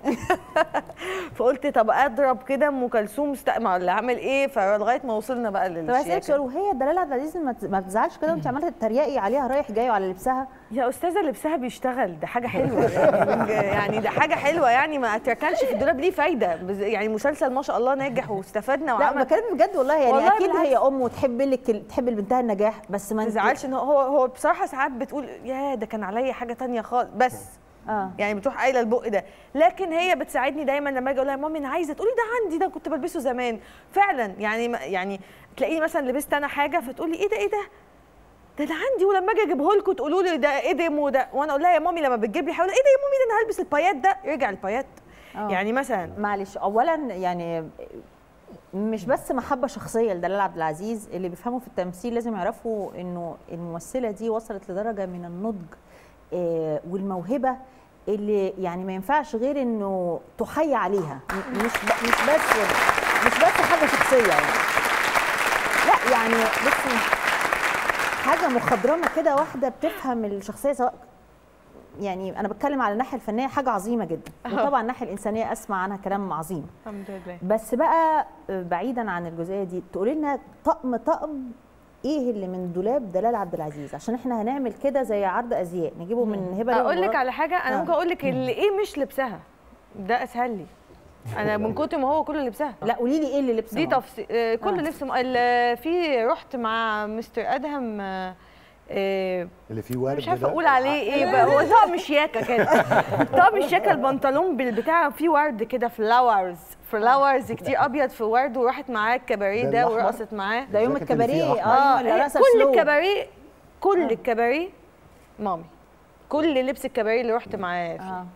فقلت طب اضرب كده ام كلثوم استقمع ولا اعمل ايه فلغايه ما وصلنا بقى طب اسالك للشياكه سؤال وهي دلال عبد العزيز ما ت- ما بتزعلش كده وانت عماله تتريقي عليها رايح جاي وعلى لبسها يا استاذه لبسها بيشتغل ده حاجه حلوه يعني, يعني ده حاجه حلوه يعني ما تركنش في الدولاب ليه فايده بز- يعني مسلسل ما شاء الله ناجح واستفدنا لا وعمل بكلمك بجد والله يعني والله اكيد بالعكس. هي ام وتحب لك تحب لبنتها النجاح بس ما ما انت- تزعلش ان هو هو بصراحه ساعات بتقول يا ده كان عليا حاجه تانية خالص بس اه يعني بتروح قايله البق ده لكن هي بتساعدني دايما لما اجي اقول لها يا مامي انا عايزه تقولي ده عندي ده كنت بلبسه زمان فعلا يعني ما- يعني تلاقيني مثلا لبست انا حاجه فتقولي ايه ده ايه ده ده ده عندي ولما اجي اجيبه لكم تقولوا لي ده ادم وده وانا اقول لها يا مامي لما بتجيب لي حاجه ايه ده يا مامي ده انا هلبس البايات ده يرجع البايات آه. يعني مثلا معلش اولا يعني مش بس محبه شخصيه لدلال عبد العزيز اللي بيفهموا في التمثيل لازم يعرفوا انه الممثله دي وصلت لدرجه من النضج آه، والموهبه اللي يعني ما ينفعش غير انه تحيي عليها م- مش ب- مش بس مش بس حاجه شخصيه يعني لا يعني بصي حاجه مخضرمه كده واحده بتفهم الشخصيه سواء يعني انا بتكلم على الناحيه الفنيه حاجه عظيمه جدا وطبعا الناحيه الانسانيه اسمع عنها كلام عظيم الحمد لله بس بقى بعيدا عن الجزئيه دي تقولي لنا طقم طقم ايه اللي من دولاب دلال عبد العزيز عشان احنا هنعمل كده زي عرض ازياء نجيبه من هبه اقول لك للمباراة. على حاجه انا آه. ممكن اقول لك اللي ايه مش لبسها ده اسهل لي انا من كتر ما هو كله لبسها لا قولي لي ايه اللي لبسه دي ماما؟ تفصيل آه كل آه. لبس م... ال- في رحت مع مستر ادهم آه آه اللي فيه ورد مش عارفه ده. اقول عليه ايه بقى هو طقم شياكه كده طقم الشياكه البنطلون بالبتاع فيه ورد كده فلاورز فلاورز كتير ابيض في ورد وراحت معاه الكباريه ده ده الأحمر؟ ورقصت معاه ده يوم الجاكيت اللي فيه الكباريه أحمر. اه اه اللي هي رقصة كل سلو. الكباريه كل الكباريه مامي كل لبس الكباريه اللي رحت معاه فيه آه.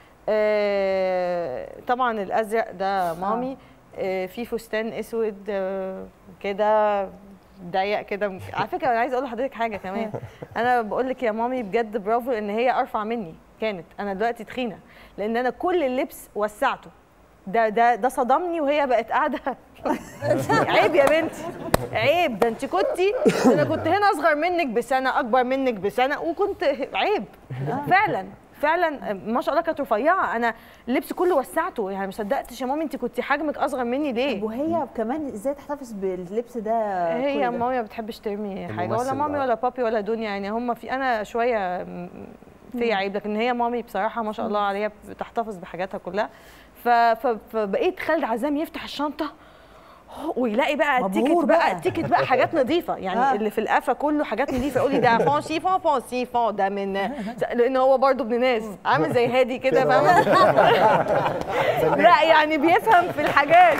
آه طبعا الازرق ده مامي آه في فستان اسود آه كده ضيق كده على فكره انا عايزه اقول لحضرتك حاجه كمان انا بقول لك يا مامي بجد برافو ان هي ارفع مني كانت انا دلوقتي تخينه لان انا كل اللبس وسعته ده ده ده صدمني وهي بقت قاعده عيب يا بنتي عيب ده انت كنتي ده انا كنت هنا اصغر منك بسنه اكبر منك بسنه وكنت عيب فعلا فعلا ما شاء الله كانت رفيعه انا اللبس كله وسعته يعني ما صدقتش يا مامي انت كنت حجمك اصغر مني ليه وهي كمان ازاي تحتفظ باللبس ده هي كل ده؟ مامي ما بتحبش ترمي حاجه ولا الممثل مامي بقى. ولا بابي ولا دنيا يعني هم في انا شويه م- في عيب لكن هي مامي بصراحه ما شاء الله عليها بتحتفظ بحاجاتها كلها ف- ف- فبقيت خالد عزام يفتح الشنطه ويلاقي بقى التيكت مبهور بقى بقى. التيكت بقى حاجات نظيفه يعني آه. اللي في القفا كله حاجات نظيفه يقول لي ده فون سيفون فون سيفون ده من لان هو برضه ابن ناس عامل زي هادي كده فاهمه لا يعني بيفهم في الحاجات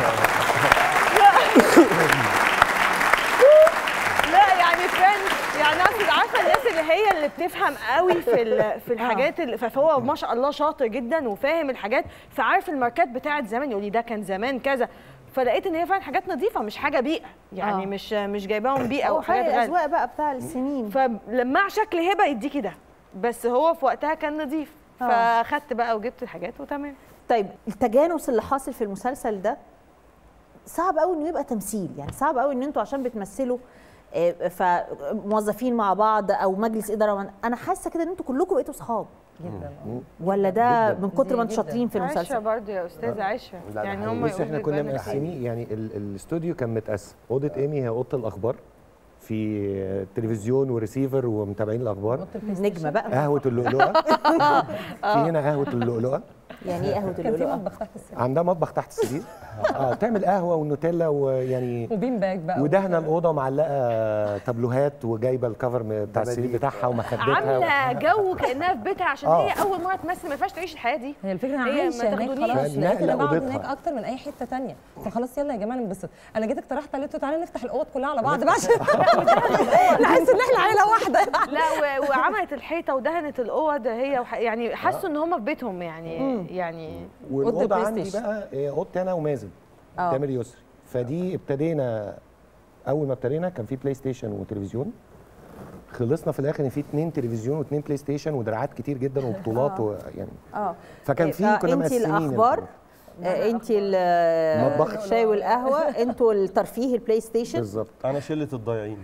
لا يعني فعلا يعني اقصد عارفه الناس اللي هي اللي بتفهم قوي في ال- في الحاجات اللي فهو ما شاء الله شاطر جدا وفاهم الحاجات فعارف الماركات بتاعت زمان يقول لي ده كان زمان كذا فلقيت ان هي فعلا حاجات نظيفه مش حاجه بيئه يعني آه. مش مش جايباهم بيئه هو وحاجات فرق غاليه الاذواق بقى بتاع السنين فلما شكل هبه يديكي ده بس هو في وقتها كان نظيف آه. فاخدت بقى وجبت الحاجات وتمام طيب التجانس اللي حاصل في المسلسل ده صعب قوي انه يبقى تمثيل يعني صعب قوي ان انتوا عشان بتمثلوا آه، فموظفين مع بعض او مجلس اداره انا حاسه كده ان انتوا كلكم بقيتوا صحاب جدا ولا ده جداً. من كتر ما انتوا جداً. شاطرين في عشرة المسلسل برضه يا استاذه عشرة لا، ده يعني حقيقي. هم بص احنا كنا يقولوا مقسمين يعني ال- الاستوديو كان متقسم اوضه ايمي هي اوضه الاخبار في تلفزيون وريسيفر ومتابعين الاخبار نجمه بقى قهوه اللؤلؤه في هنا قهوه اللؤلؤه يعني ايه قهوه كان في اللؤلؤه مطبخ تحت السرير عندها مطبخ تحت السرير اه تعمل قهوه والنوتيلا ويعني وبين باج بقى ودهنه الاوضه معلقه تابلوهات وجايبه الكفر بتاع السرير بتاعها ومخدتها عامله جو كانها في بيتها عشان آه. هي اول مره تمثل ما ينفعش تعيش الحياه دي هي الفكره انا هي ما عايشه هناك تاخدونيش. خلاص لقيت فنقلة انا بقعد أوضتها. هناك اكتر من اي حته تانية فخلاص يلا يا جماعه ننبسط انا جيت اقترحت عليه قلت له تعالى نفتح الاوض كلها على بعض بقى عشان نحس ان احنا عيله واحده لا و- وعملت الحيطه ودهنت الاوض هي وح... يعني حسوا ان هم في بيتهم يعني يعني والاوضه بلاي عندي ستيشن. بقى هي اوضتي انا ومازن آه. تامر يسري فدي ابتدينا اول ما ابتدينا كان في بلاي ستيشن وتلفزيون خلصنا في الاخر ان في اتنين تلفزيون واتنين بلاي ستيشن ودراعات كتير جدا وبطولات آه. ويعني اه فكان في آه، كنا انت مقسمين الاخبار آه، انت ال- المطبخ. الشاي والقهوه انتوا الترفيه البلاي ستيشن بالظبط انا شله الضايعين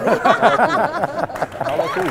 على طول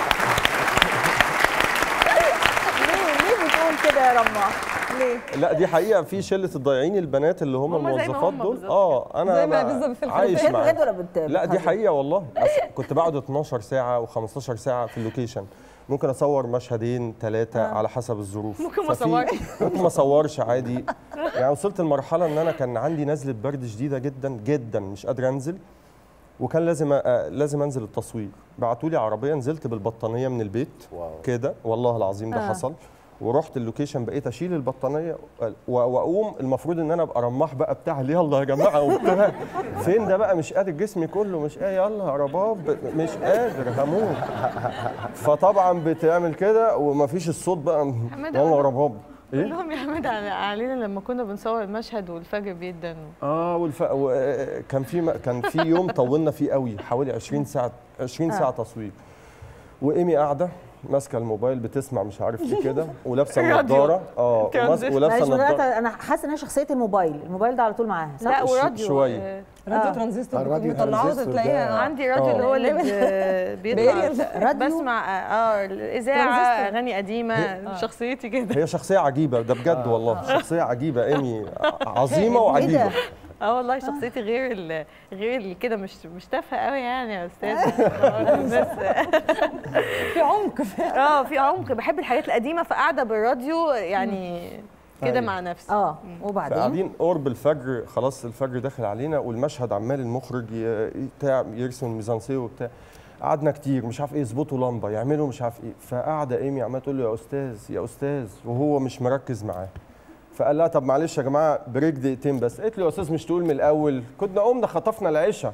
ليه ليه بتقول كده يا رماح ليه لا دي حقيقه في شله الضايعين البنات اللي هم هم زي ما الموظفات هم دول بالظبط اه انا زي ما أنا بالظبط في عايش الخلفية. معاهم بجد ولا بت- لا دي بتهزر؟ حقيقه والله أصل كنت بقعد 12 ساعه و15 ساعه في اللوكيشن ممكن اصور مشهدين ثلاثه آه. على حسب الظروف ممكن ما ففي- أصورش. ممكن ما اصورش عادي يعني وصلت لمرحله ان انا كان عندي نزله برد شديده جدا جدا مش قادر انزل وكان لازم أ... لازم انزل التصوير بعتوا لي عربيه نزلت بالبطانيه من البيت كده والله العظيم ده آه. حصل ورحت اللوكيشن بقيت اشيل البطانيه و- واقوم المفروض ان انا ابقى رماح بقى بتاع يلا يا جماعه وبتاع فين ده بقى مش قادر جسمي كله مش قادر يلا يا رباب مش قادر هموت فطبعا بتعمل كده ومفيش الصوت بقى حماد يلا يا أنا- رباب ايه كلهم يا حماد على- علينا لما كنا بنصور المشهد والفجر بيدن اه والف... و... كان في م... كان في يوم طولنا فيه قوي حوالي 20 ساعه 20 آه. ساعه تصوير وايمي قاعده ماسكه الموبايل بتسمع مش عارف ايه كده ولابسه راديو. النضاره اه وماس- ولابسه معلش النضاره دلوقتي انا حاسه ان هي شخصيه الموبايل الموبايل ده على طول معاها صح؟ لا وراديو شوية. راديو ترانزستور الراديو بيطلعوه ترانزستور تلاقيها ده- عندي راديو آه. اللي هو اللي بي- بيطلع راديو؟ بسمع اه الاذاعه ترانزستور. اغاني قديمه شخصيتي كده هي شخصيه عجيبه ده بجد والله شخصيه عجيبه ايمي عظيمه إيه وعجيبه ده؟ اه والله شخصيتي غير ال غير اللي كده مش مش تافهه قوي يعني يا استاذه بس في عمق اه في عمق بحب الحاجات القديمه فقاعده بالراديو يعني كده أيوة. مع نفسي اه وبعدين فقاعدين قرب الفجر خلاص الفجر داخل علينا والمشهد عمال المخرج ي- بتاع يرسم الميزانسيه وبتاع قعدنا كتير مش عارف ايه يظبطوا لمبه يعملوا مش عارف ايه فقاعده ايمي عماله تقول له يا استاذ يا استاذ وهو مش مركز معاه فقال لها طب معلش يا جماعه بريك دقيقتين بس قلت له يا استاذ مش تقول من الاول كنا قمنا خطفنا العشاء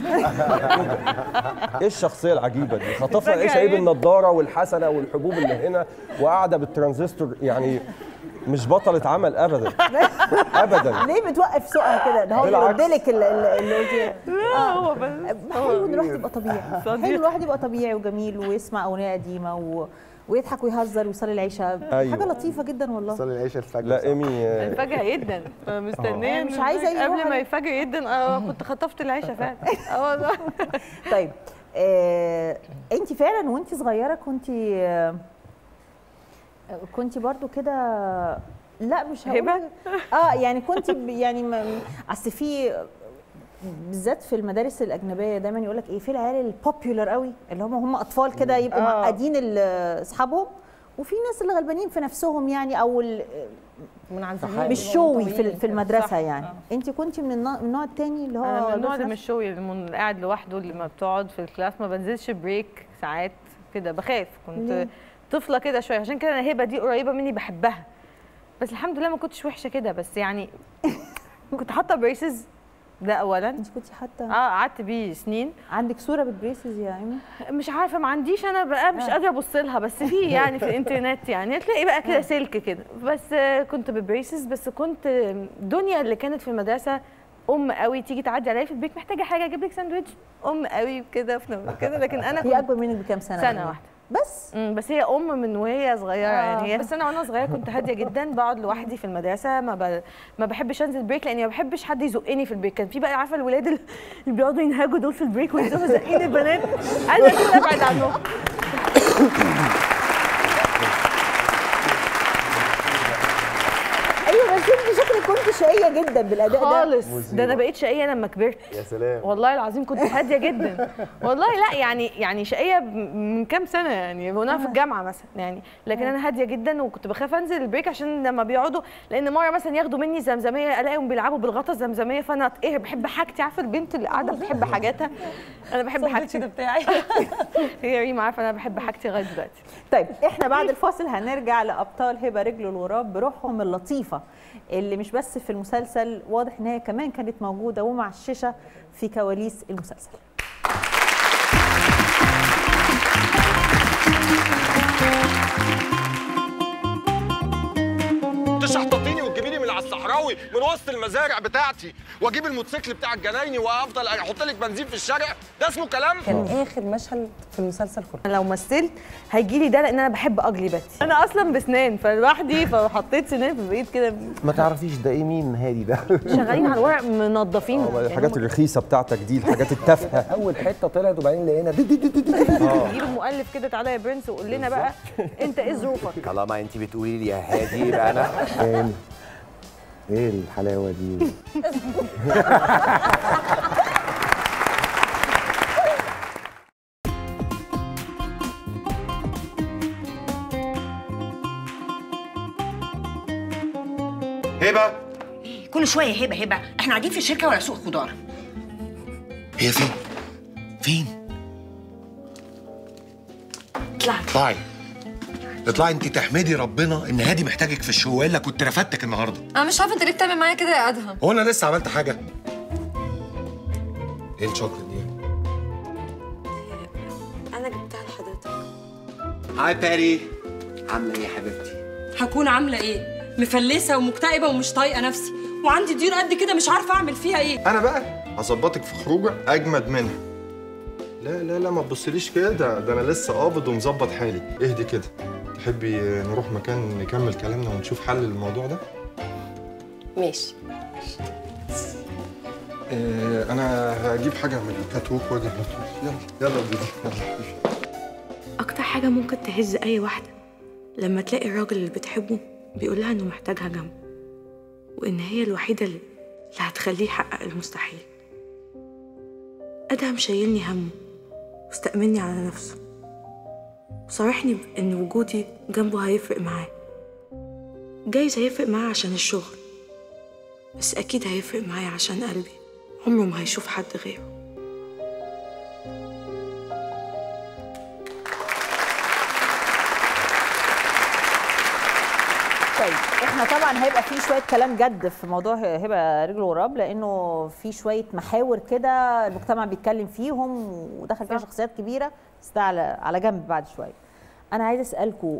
ايه الشخصيه العجيبه دي خطفنا العشاء ايه بالنضاره والحسنه والحبوب اللي هنا وقاعده بالترانزستور يعني مش بطلة عمل ابدا ابدا ليه بتوقف سوقها كده ده هو بالعكس. بيرد لك ال- ال- اللي قلتيه لا هو بس حلو ان الواحد يبقى طبيعي صديق. حلو الواحد يبقى طبيعي وجميل ويسمع اغنيه قديمه و... ويضحك ويهزر ويصلي العشاء أيوة. حاجه لطيفه جدا والله صلي العشاء الفجر لا ايمي آه، الفجر جدا مستنيه آه. مش عايزة أي قبل واحد. ما يفجر جدا اه كنت خطفت العيشه فعلا اه والله طيب آه، انت فعلا وانت صغيره كنت آه، كنت برضو كده لا مش هقول هبة؟ اه يعني كنت ب- يعني م- اصل في بالذات في المدارس الاجنبيه دايما يقول لك ايه في العيال البوبيولار قوي اللي هم هم اطفال كده يبقوا آه. معقدين ال- اصحابهم وفي ناس اللي غلبانين في نفسهم يعني او ال- منعزلين مش بيبقوا شوي في منطويين ال- في المدرسه صح. يعني انت كنت من النوع- من النوع التاني اللي هو انا من النوع غلبان اللي في مش شوي اللي من- قاعد لوحده اللي ما بتقعد في الكلاس ما بنزلش بريك ساعات كده بخاف كنت ليه؟ طفله كده شويه عشان كده انا هبه دي قريبه مني بحبها بس الحمد لله ما كنتش وحشه كده بس يعني كنت حاطه بريسز ده اولا انت كنت حتى اه قعدت بيه سنين عندك صوره بالبريسز يا ايمي مش عارفه ما عنديش انا بقى مش قادره ابص لها بس في يعني في الانترنت يعني تلاقي بقى كده سلك كده بس آه، كنت ببريسز بس كنت آه، دنيا اللي كانت في المدرسه ام قوي تيجي تعدي عليا في البيت محتاجه حاجه اجيب لك ساندوتش ام قوي كده في نفس- كده لكن انا هي كنت اكبر منك بكام سنه سنه يعني؟ واحده بس مم، بس هي ام من وهي صغيره آه. يعني هي بس انا وانا صغيره كنت هاديه جدا بقعد لوحدي في المدرسه ما ب... ما بحبش انزل بريك لاني ما بحبش حد يزقني في البريك كان في بقى عارفه الولاد اللي بيقعدوا ينهجوا دول في البريك وينزلوا زقين البنات انا كده ابعد عنهم ايوه بس انت شكلك كنت شقيه جدا بالاداء ده خالص ده انا بقيت شقيه لما كبرت يا سلام والله العظيم كنت هاديه جدا والله لا يعني يعني شقيه من كام سنه يعني وانا في الجامعه مثلا يعني لكن انا هاديه جدا وكنت بخاف انزل البريك عشان لما بيقعدوا لان مره مثلا ياخدوا مني زمزميه الاقيهم بيلعبوا بالغطا الزمزميه فانا ايه بحب حاجتي عارفه البنت اللي قاعده بتحب حاجاتها انا بحب حاجتي بتاعي هي ريما عارفه انا بحب حاجتي لغايه دلوقتي طيب احنا بعد الفاصل هنرجع لابطال هبه رجل الغراب بروحهم اللطيفه اللي مش بس في المسلسل واضح ان هي كمان كانت موجوده ومعششه في كواليس المسلسل تشحططيني وتجيبي لي من على الصحراوي من وسط المزارع بتاعتي واجيب الموتوسيكل بتاع الجنايني وافضل احط لك بنزين في الشارع ده اسمه كلام كان اخر مشهد في المسلسل كله لو مثلت هيجي لي ده لان انا بحب اجلي باتي انا اصلا بسنان فلوحدي فحطيت سنان في بقيت كده ما تعرفيش ده ايه مين هادي ده شغالين على الورق منظفين الحاجات الرخيصه بتاعتك دي الحاجات التافهه اول حته طلعت وبعدين لقينا دي دي دي دي دي. يجي له مؤلف كده تعالى يا برنس وقول لنا بقى انت ايه ظروفك طالما انت بتقولي لي يا هادي يبقى انا فين ايه الحلاوه دي هبه كل شويه هبه هبه احنا قاعدين في الشركه ولا سوق خضار هي فين فين اطلع اطلعي اطلعي انت تحمدي ربنا ان هادي محتاجك في الشو والا كنت رفدتك النهارده انا مش عارفه انت ليه بتعمل معايا كده يا ادهم هو انا لسه عملت حاجه ايه الشوكليت دي انا جبتها لحضرتك هاي باري عامله ايه يا حبيبتي هكون عامله ايه مفلسه ومكتئبه ومش طايقه نفسي وعندي ديون قد كده مش عارفه اعمل فيها ايه انا بقى هظبطك في خروجه اجمد منها لا لا لا ما تبصليش كده ده انا لسه قابض ومظبط حالي اهدي كده تحبي نروح مكان نكمل كلامنا ونشوف حل للموضوع ده ماشي آه انا هجيب حاجه من الكات ووك واجي على طول يلا يلا بينا يلا اكتر حاجه ممكن تهز اي واحده لما تلاقي الراجل اللي بتحبه بيقول لها انه محتاجها جنبه وان هي الوحيده اللي اللي هتخليه يحقق المستحيل ادهم شايلني همه واستأمني على نفسه وصارحني بان وجودي جنبه هيفرق معاه جايز هيفرق معاه عشان الشغل بس اكيد هيفرق معايا عشان قلبي عمره ما هيشوف حد غيره طيب احنا طبعا هيبقى في شويه كلام جد في موضوع هبه رجل غراب لانه في شويه محاور كده المجتمع بيتكلم فيهم ودخل فيها شخصيات كبيره بس ده على على جنب بعد شويه انا عايزه اسالكم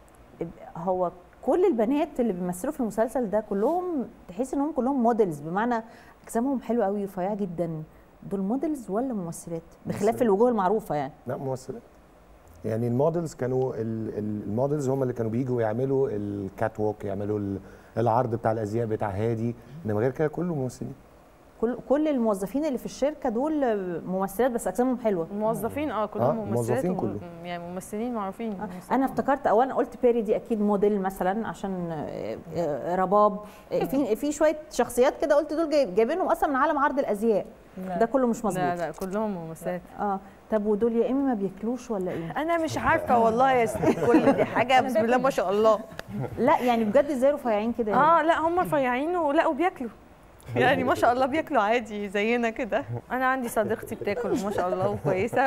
هو كل البنات اللي بيمثلوا في المسلسل ده كلهم تحس انهم كلهم موديلز بمعنى اجسامهم حلوه قوي رفيعه جدا دول موديلز ولا ممثلات بخلاف ممثلات. الوجوه المعروفه يعني لا ممثلات يعني المودلز كانوا ال- ال- المودلز هم اللي كانوا بيجوا يعملوا الكات ووك يعملوا ال- العرض بتاع الازياء بتاع هادي انما غير كده كله ممثلين كل كل الموظفين اللي في الشركه دول ممثلات بس اجسامهم حلوه موظفين اه آه، كلهم ممثلات موظفين وم- كلهم. يعني ممثلين معروفين انا افتكرت اولا قلت بيري دي اكيد موديل مثلا عشان آه، آه، رباب آه، في في شويه شخصيات كده قلت دول جايب- جايبينهم اصلا من عالم عرض الازياء لا. ده كله مش مظبوط لا لا كلهم ممثلات اه طب ودول يا اما ما بياكلوش ولا ايه انا مش عارفه والله يا ستي كل دي حاجه بسم الله ما شاء الله لا يعني بجد ازاي رفيعين كده يعني؟ اه لا هم رفيعين ولا وبياكلوا يعني ما شاء الله بياكلوا عادي زينا كده انا عندي صديقتي بتاكل ما شاء الله وكويسه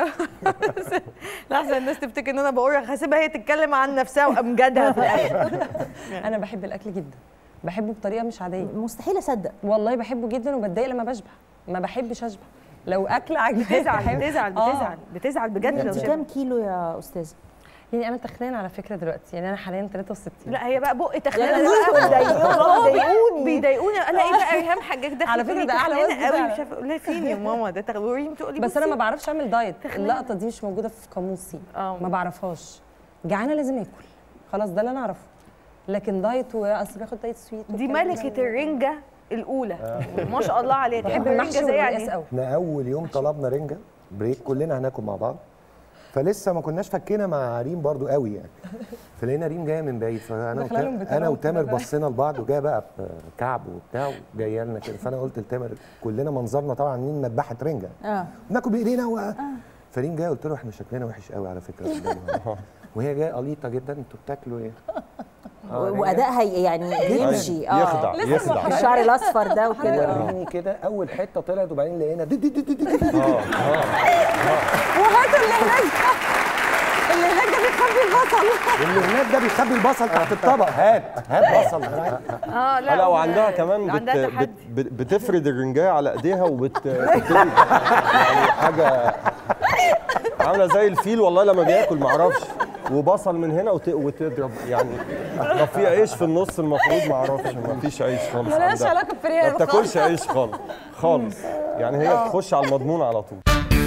لحظه الناس تفتكر ان انا بقول هسيبها هي تتكلم عن نفسها وامجادها في الاخر انا بحب الاكل جدا بحبه بطريقه مش عاديه مستحيل اصدق والله بحبه جدا وبتضايق لما بشبع ما بحبش اشبع لو اكل عجباني بتزعل بحب- بتزعل آه. بتزعل بتزعل بجد لو انت شبه. كام كيلو يا استاذه يعني انا تخنان على فكره دلوقتي يعني انا حاليا 63 لا هي بقى بق لا، تخنانه لا، بقى بيضايقوني، بيضايقوني. بيضايقوني الاقي بقى ريهام حاجه داخله على فكرة تقولي ده أعلى تخنانة وزن قوي فعلا. مش عارفه اقول لها فين يا ماما ده تغوريم تقولي بس انا ما بصي. بعرفش اعمل دايت تخنان. اللقطه دي مش موجوده في قاموسي آه. ما بعرفهاش جعانه لازم اكل خلاص ده اللي انا اعرفه لكن دايت واصل باخد دايت سويت دي والكلام ملكه ده. الرنجه الاولى ما شاء الله عليها بحب تحب المحشي الرنجه زي والقلقاس يعني قوي احنا اول يوم طلبنا رنجه بريك كلنا هناكل مع بعض فلسه ما كناش فكينا مع ريم برضو قوي يعني فلقينا ريم جايه من بعيد فانا داخله لهم وتا- بتراوح انا وتامر كده. بصينا لبعض وجايه بقى بكعب وبتاع وجايه لنا كده فانا قلت لتامر كلنا منظرنا طبعا عاملين مذبحه رنجه اه ناكل بايدينا و... فريم جايه قلت له احنا شكلنا وحش قوي على فكره قدامها. وهي جايه قليطه جدا انتوا بتاكلوا ايه؟ آه، رنجة. وادائها يعني يمشي اه يخدع، لسه يخدع. محمد. الشعر الاصفر ده وكده وريني كده اول حته طلعت وبعدين لقينا دي دي دي دي دي دي. وهاتوا اللي هناك اللي هناك ده بيخبي البصل واللي هناك ده بيخبي البصل تحت الطبق هات هات بصل اه لا وعندها كمان بت... عندها بت... تحدي بت... بتفرد الرنجايه على ايديها وبت بتبتدي- يعني حاجه عامله زي الفيل والله لما بياكل معرفش وبصل من هنا وت... وتضرب يعني لو في عيش في النص المفروض معرفش ما فيش عيش خالص ملهاش عندها. علاقة بفريال ما بتاكلش خالص. عيش خالص خالص يعني هي آه. بتخش على المضمون على طول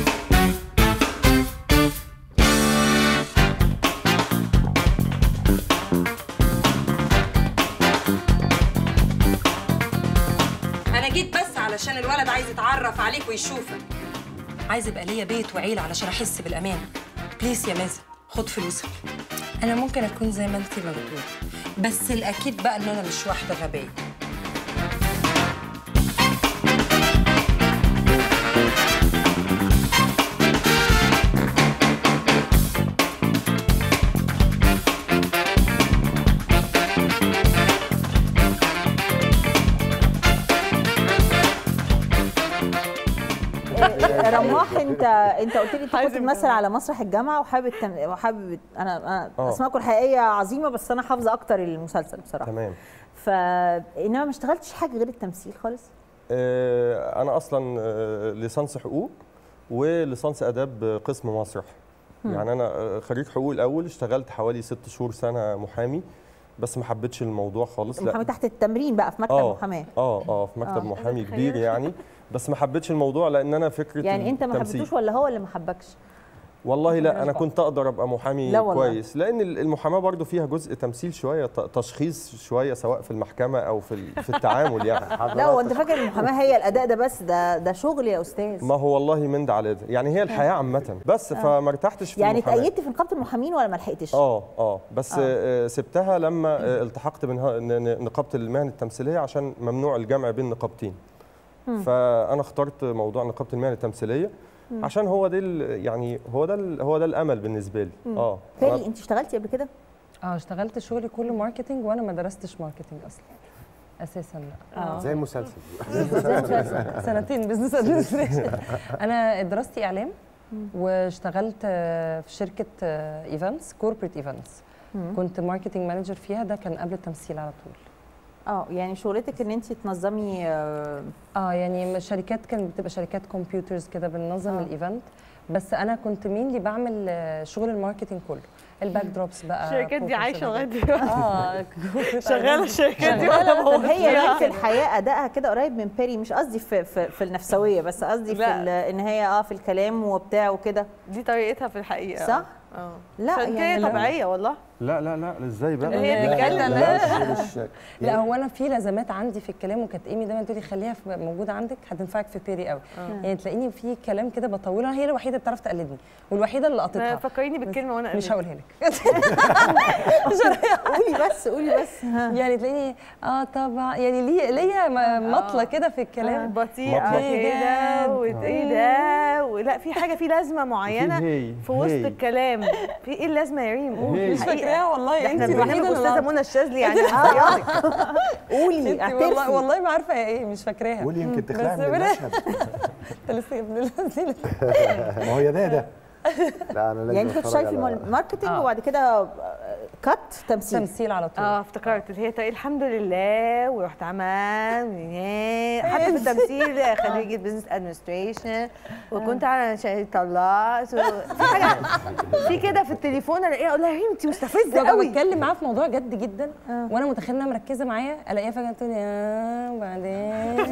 انا جيت بس علشان الولد عايز يتعرف عليك ويشوفك عايز يبقى ليا بيت وعيله علشان احس بالامان بليز يا مازن خد فلوسك انا ممكن اكون زي ما انت ما بتقولي بس الاكيد بقى ان انا مش واحده غبيه آه، رماح انت انت قلت لي انت كنت بتمثل على مسرح الجامعه وحابب التم... وحابب انا انا آه. اسمائكم الحقيقيه عظيمه بس انا حافظه اكتر المسلسل بصراحه تمام فانما ما اشتغلتش حاجه غير التمثيل خالص آه، انا اصلا آه، ليسانس حقوق وليسانس اداب قسم مسرح مم. يعني انا آه، خريج حقوق الاول اشتغلت حوالي ست شهور سنه محامي بس ما حبيتش الموضوع خالص محامي تحت التمرين بقى في مكتب اه محاماه اه اه في مكتب آه. محامي كبير يعني بس ما حبيتش الموضوع لان انا فكره يعني انت ما التمثيل. حبيتوش ولا هو اللي ما حبكش والله لا انا كنت اقدر ابقى محامي لا والله. كويس لان المحاماه برضو فيها جزء تمثيل شويه ت- تشخيص شويه سواء في المحكمه او في ال- في التعامل يعني لا هو انت فاكر المحاماه هي الاداء ده بس ده ده شغل يا استاذ ما هو والله من ده على ده يعني هي الحياه عامه بس آه. فما ارتحتش في يعني المحاماه اتأيدت في نقابه المحامين ولا ما لحقتش؟ اه اه بس آه. آه. سبتها لما آه التحقت بنها- ن- ن- نقابه المهن التمثيليه عشان ممنوع الجمع بين نقابتين مم. فانا اخترت موضوع نقابه المهن التمثيليه مم. عشان هو ده ال- يعني هو ده ال- هو ده الامل بالنسبه لي مم. اه بيري انت اشتغلتي قبل كده؟ اه اشتغلت شغلي كله ماركتينج وانا ما درستش ماركتينج اصلا اساسا لا آه. زي المسلسل سنتين بزنس ادمنستريشن انا دراستي اعلام مم. واشتغلت آه، في شركه ايفنتس كوربريت ايفنتس مم. كنت ماركتينج مانجر فيها ده كان قبل التمثيل على طول اه يعني شغلتك ان انت تنظمي آه، اه يعني شركات كانت بتبقى شركات كمبيوترز كده بننظم آه. آه. الايفنت بس انا كنت مين اللي بعمل آه، شغل الماركتينج كله الباك دروبس بقى الشركات دي عايشه لغايه proposal. دلوقتي اه شغاله الشركات دي ولا شغالة. طب هي موجودة؟ ليه في الحياه ادائها كده قريب من بيري مش قصدي في في, في النفسويه بس قصدي في لا. ال- ان هي اه في الكلام وبتاع وكده دي طريقتها في الحقيقه صح؟ اه لا، عشان كده يعني لا. طبيعيه والله لا لا لا ازاي بقى هي لا، بتتكلم. لا، لا. مش- لا هو انا في لازمات عندي في الكلام وكانت ايمي دايما تقولي خليها في- موجوده عندك هتنفعك في بيري قوي آه. يعني تلاقيني في كلام كده بطوله هي الوحيده اللي بتعرف تقلدني والوحيده اللي قطتها فكريني بالكلمه وانا مش قلت. هقولها لك قولي بس قولي بس يعني تلاقيني اه طبعا يعني ليه ليا م- مطله كده في الكلام بطيئه إيه كده ده؟ وايه ده ولا في حاجه في لازمه معينه هي، في وسط هي. الكلام في ايه اللازمه يا ريم قولي هي. مش فاكراها والله ده احنا انت برنامج الوحيده استاذه اللي منى الشاذلي يعني انت- هنصيادك. قولي انت والله اعترفي والله ما عارفه هي ايه مش فاكراها قولي يمكن بس تخلعي من بلا- المشهد انت لسه يا ابن اللذينه ما هو يا ده يا ده لا انا لازم يعني انت كنت أتفرج شغالة في على- الماركتنج آه. وبعد كده آه، كات تمثيل تمثيل على طول اه افتكرت اللي هي طريق الحمد لله ورحت عمل حتى في التمثيل خريجة بزنس ادمنستريشن وكنت على شهادة طلاق في حاجه في كده في التليفون الاقيها اقول لها هي انت مستفزه ببقى قوي بتكلم معاها في موضوع جد جدا وانا متخيله انها مركزه معايا الاقيها فجاه تقول لي اه وبعدين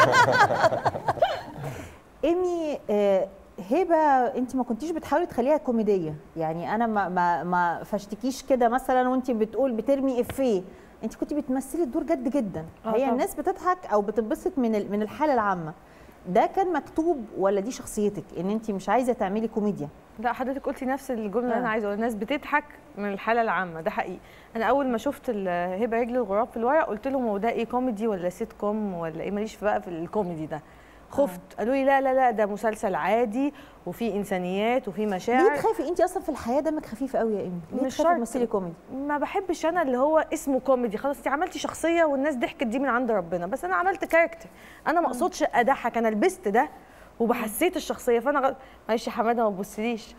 ايمي آه، هبه انت ما كنتيش بتحاولي تخليها كوميديه يعني انا ما ما ما فشتكيش كده مثلا وانت بتقول بترمي افيه انت كنت بتمثلي الدور جد جدا آه هي طبعا. الناس بتضحك او بتتبسط من ال- من الحاله العامه ده كان مكتوب ولا دي شخصيتك ان انت مش عايزه تعملي كوميديا لا حضرتك قلتي نفس الجمله اللي آه. انا عايزه اقولها الناس بتضحك من الحاله العامه ده حقيقي انا اول ما شفت ال- هبه رجل الغراب في الورق قلت لهم هو ده ايه كوميدي ولا سيت كوم ولا ايه ماليش بقى في الكوميدي ده خفت قالوا لي لا لا لا ده مسلسل عادي وفي انسانيات وفي مشاعر ليه تخافي انت اصلا في الحياه دمك خفيف قوي يا ايمي ليه مش تخافي شرط. تمثلي كوميدي ما بحبش انا اللي هو اسمه كوميدي خلاص انت عملتي شخصيه والناس ضحكت دي من عند ربنا بس انا عملت كاركتر انا ما اقصدش اضحك انا لبست ده وبحسيت الشخصيه فانا غ... معلش يا حماده ما تبصليش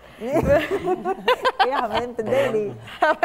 ايه يا حماده انت متضايقه ليه؟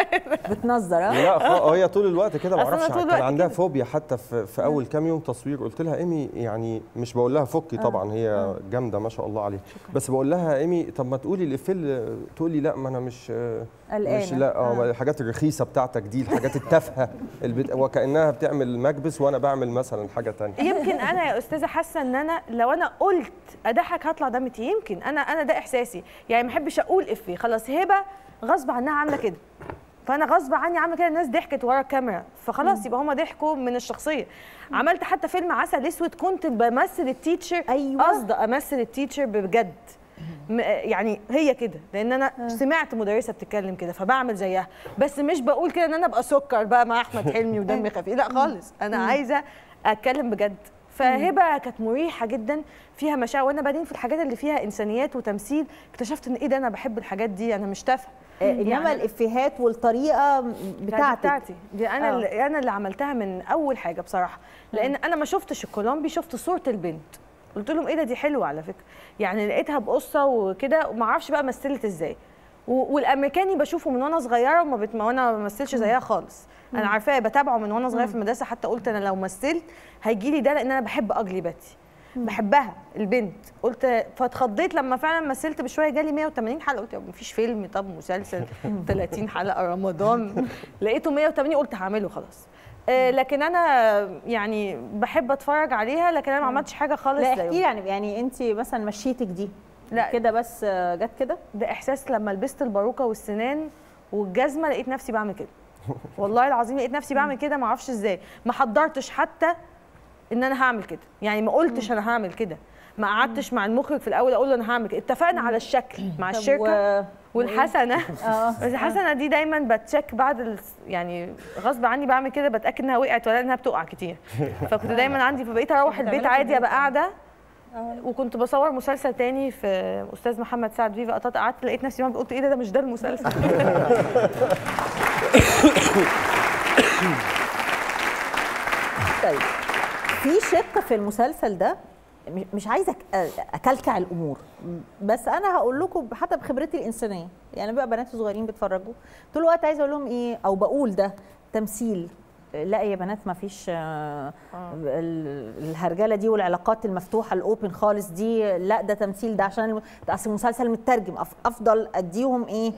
بتنظر ها؟ لا خ- هي طول الوقت كده ما أصل أنا اعرفش طول كان الوقت عندها فوبيا حتى في, في اول كام يوم تصوير قلت لها ايمي يعني مش بقول لها فكي آه. طبعا هي جامده ما شاء الله عليها بس بقول لها ايمي طب ما تقولي الافيه تقول لي لا ما انا مش قلقانة. مش لا اه آه. الحاجات الرخيصه بتاعتك دي الحاجات التافهه البت... وكانها بتعمل مكبس وانا بعمل مثلا حاجه تانية يمكن انا يا استاذه حاسه ان انا لو انا قلت اضحك هطلع دمي تقيل. يمكن انا انا ده احساسي يعني ما احبش اقول افيه خلاص هبه غصب عنها عامله كده فانا غصب عني عامله كده الناس ضحكت ورا الكاميرا فخلاص يبقى هما ضحكوا من الشخصيه عملت حتى فيلم عسل اسود كنت بمثل التيتشر ايوه قصد امثل التيتشر بجد م- يعني هي كده لان انا سمعت مدرسه بتتكلم كده فبعمل زيها بس مش بقول كده ان انا ابقى سكر بقى مع احمد حلمي ودمي خفيف لا خالص انا مم. عايزه اتكلم بجد فهبه كانت مريحه جدا فيها مشاعر وانا بعدين في الحاجات اللي فيها انسانيات وتمثيل اكتشفت ان ايه ده انا بحب الحاجات دي انا مش تافهه آه، انما الافيهات والطريقه بتاعتك بتاعتي دي انا آه. اللي انا اللي عملتها من اول حاجه بصراحه لان انا ما شفتش الكولومبي شفت صوره البنت قلت لهم ايه ده دي حلوه على فكره يعني لقيتها بقصه وكده وما اعرفش بقى مثلت ازاي و- والامريكاني بشوفه من وانا صغيره وما بت... وانا ما بمثلش زيها خالص انا مم. عارفاه بتابعه من وانا صغيره مم. في المدرسه حتى قلت انا لو مثلت هيجي لي ده لان انا بحب اجلي باتي بحبها البنت قلت فاتخضيت لما فعلا مثلت بشويه جالي 180 حلقه قلت مفيش فيلم طب مسلسل 30 حلقه رمضان لقيته 180 قلت هعمله خلاص آه، لكن انا يعني بحب اتفرج عليها لكن انا ما عملتش حاجه خالص لا زيهم. احكي لي يعني يعني انت مثلا مشيتك دي لا كده بس آه، جت كده ده احساس لما لبست الباروكه والسنان والجزمه لقيت نفسي بعمل كده والله العظيم لقيت نفسي بعمل كده ما اعرفش ازاي ما حضرتش حتى ان انا هعمل كده يعني ما قلتش انا هعمل كده ما قعدتش مع المخرج في الاول اقول له انا هعمل كده اتفقنا على الشكل مع طب الشركه و- والحسنه آه. بس الحسنه دي دايما بتشك بعد ال... يعني غصب عني بعمل كده بتاكد انها وقعت ولا انها بتقع كتير فكنت دايما عندي فبقيت اروح البيت بتعملها في عادي ابقى البيت. قاعده وكنت بصور مسلسل تاني في استاذ محمد سعد فيفا قطات قعدت لقيت نفسي ما قلت ايه ده ده مش ده المسلسل طيب في شق في المسلسل ده مش- مش عايزه أك- اكلكع الامور بس انا هقول لكم حتى بخبرتي الانسانيه يعني بقى بنات صغيرين بيتفرجوا طول الوقت عايزه اقول لهم ايه او بقول ده تمثيل لا يا بنات ما فيش آه، ال- الهرجله دي والعلاقات المفتوحه الاوبن خالص دي لا ده تمثيل ده عشان الم- ده اصل المسلسل مترجم أف- افضل اديهم ايه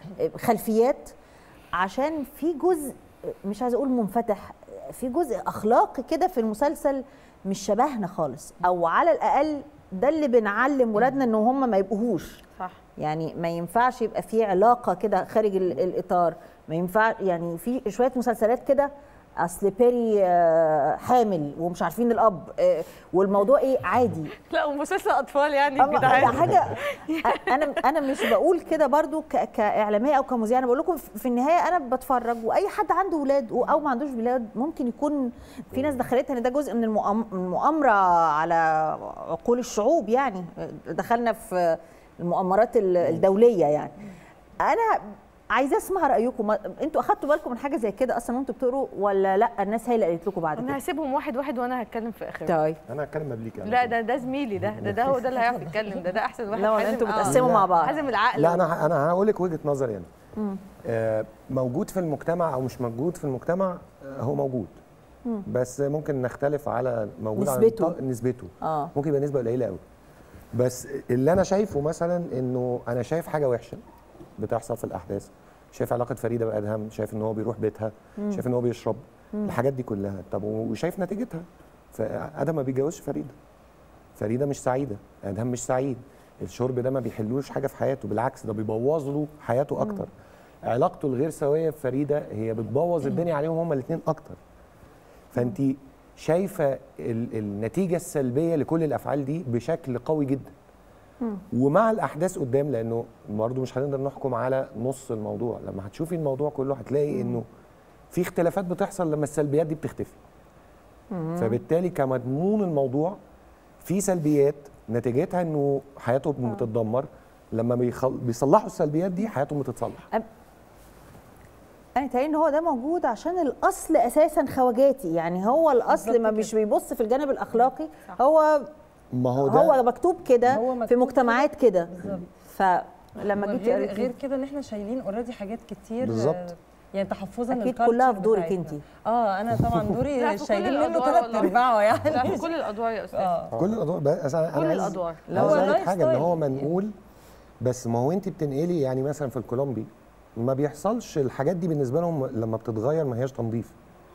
خلفيات عشان في جزء مش عايزه اقول منفتح في جزء اخلاقي كده في المسلسل مش شبهنا خالص او على الاقل ده اللي بنعلم ولادنا ان هم ما يبقوهوش صح يعني ما ينفعش يبقى في علاقه كده خارج ال- الاطار ما ينفع يعني في شويه مسلسلات كده اصل بيري آه، حامل ومش عارفين الاب آه، والموضوع ايه عادي لا ومسلسل اطفال يعني أما جدعان. ده حاجه انا انا مش بقول كده برضو ك- كاعلاميه او كمذيعه انا بقول لكم في النهايه انا بتفرج واي حد عنده ولاد او ما عندوش ولاد ممكن يكون في ناس دخلتها ان ده جزء من المؤام- المؤامره على عقول الشعوب يعني دخلنا في المؤامرات ال- الدوليه يعني انا عايزه اسمع رايكم ما- انتوا اخدتوا بالكم من حاجه زي كده اصلا وانتوا بتقروا ولا لا الناس هي اللي قالت لكم بعد انا كده هسيبهم واحد واحد وانا هتكلم في اخر طيب انا هتكلم قبليك لا ده ده زميلي ده ده ده هو ده اللي هيعرف يتكلم ده ده احسن واحد لا، ولا حازم- انتوا آه. بتقسموا مع بعض. حازم العقل لا انا انا هقول لك وجهه نظري انا مم. آه، موجود في المجتمع او مش موجود في المجتمع آه، هو موجود مم. بس ممكن نختلف على موجود نسبته. على نسبته اه ممكن يبقى نسبه قليله قوي بس اللي انا شايفه مثلا انه انا شايف حاجه وحشه بتحصل في الاحداث شايف علاقه فريده بادهم شايف ان هو بيروح بيتها مم. شايف ان هو بيشرب مم. الحاجات دي كلها طب وشايف نتيجتها فادهم ما بيتجوزش فريده فريده مش سعيده ادهم مش سعيد الشرب ده ما بيحلوش حاجه في حياته بالعكس ده بيبوظ له حياته اكتر علاقته الغير سويه بفريده هي بتبوظ الدنيا عليهم هما الاثنين اكتر فانت شايفه ال- النتيجه السلبيه لكل الافعال دي بشكل قوي جدا ومع الاحداث قدام لانه برضه مش هنقدر نحكم على نص الموضوع لما هتشوفي الموضوع كله هتلاقي انه في اختلافات بتحصل لما السلبيات دي بتختفي فبالتالي كمضمون الموضوع في سلبيات نتيجتها انه حياتهم بتتدمر لما بيخل... بيصلحوا السلبيات دي حياتهم بتتصلح انا تاني ان هو ده موجود عشان الاصل اساسا خواجاتي يعني هو الاصل ما مش بيبص في الجانب الاخلاقي هو ما هو ده هو مكتوب كده هو في مكتوب مجتمعات كده بالظبط. فلما جيتي غير, قريتي غير كده ان احنا شايلين اوريدي حاجات كتير بالظبط. آه، يعني تحفظا أكيد للculture كلها في دورك بتاعتنا. انتي. اه انا طبعا لا، دوري في كل شايلين منه الأدوار ثلاث والله. ارباعه يعني لا في كل الادوار يا استاذ في كل الادوار بس انا كل انا عايز الأدوار. عايز هو اقول لك اللايف حاجه ان ستايل. هو منقول بس ما هو انت بتنقلي يعني مثلا في الكولومبي ما بيحصلش الحاجات دي بالنسبه لهم لما بتتغير ما هياش تنظيف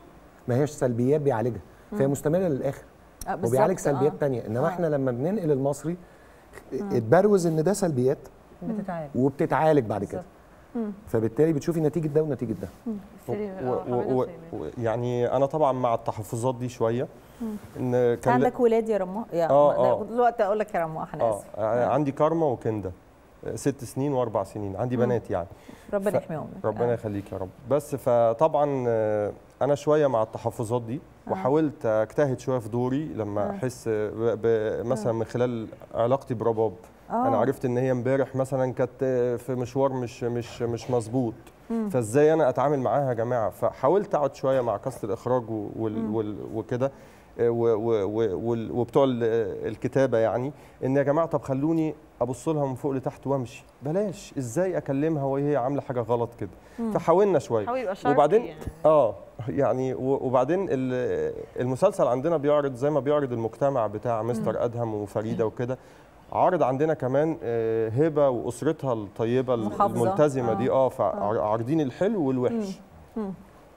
ما هياش سلبيات بيعالجها فهي مم. مستمره للاخر آه، بالظبط، وبيعالج سلبيات آه. تانية انما آه. احنا لما بننقل المصري مم. اتبروز ان ده سلبيات بتتعالج وبتتعالج بعد كده مم. فبالتالي بتشوفي نتيجه ده ونتيجه ده و- و- و- و- يعني انا طبعا مع التحفظات دي شويه مم. ان انت كان ل- عندك ولاد يا رموح يا آه، لا، آه. دلوقتي اقول لك يا رموح انا اه اسف آه، عندي كارما وكندا آه، ست سنين واربع سنين عندي مم. بنات يعني ربنا ف- يحميهم لك. ربنا يخليك يا رب بس فطبعا آه، انا شويه مع التحفظات دي آه. وحاولت اجتهد شويه في دوري لما آه. احس ب- ب- مثلا من خلال علاقتي برباب آه. انا عرفت ان هي امبارح مثلا كانت آه، في مشوار مش مش مش مظبوط مم. فازاي انا اتعامل معاها يا جماعه فحاولت اقعد شويه مع كاست الاخراج و- وال مم. وال وكده آه، و- و- و- وال- وبتوع ال- الكتابه يعني ان يا جماعه طب خلوني ابص لها من فوق لتحت وامشي بلاش ازاي اكلمها وهي عامله حاجه غلط كده مم. فحاولنا شويه حاول يبقى شرقي وبعدين يعني. اه يعني و- وبعدين ال- المسلسل عندنا بيعرض زي ما بيعرض المجتمع بتاع مستر ادهم وفريده وكده عارض عندنا كمان آه، هبه واسرتها الطيبه محافظة. الملتزمه آه. دي اه فعارضين الحلو والوحش مم.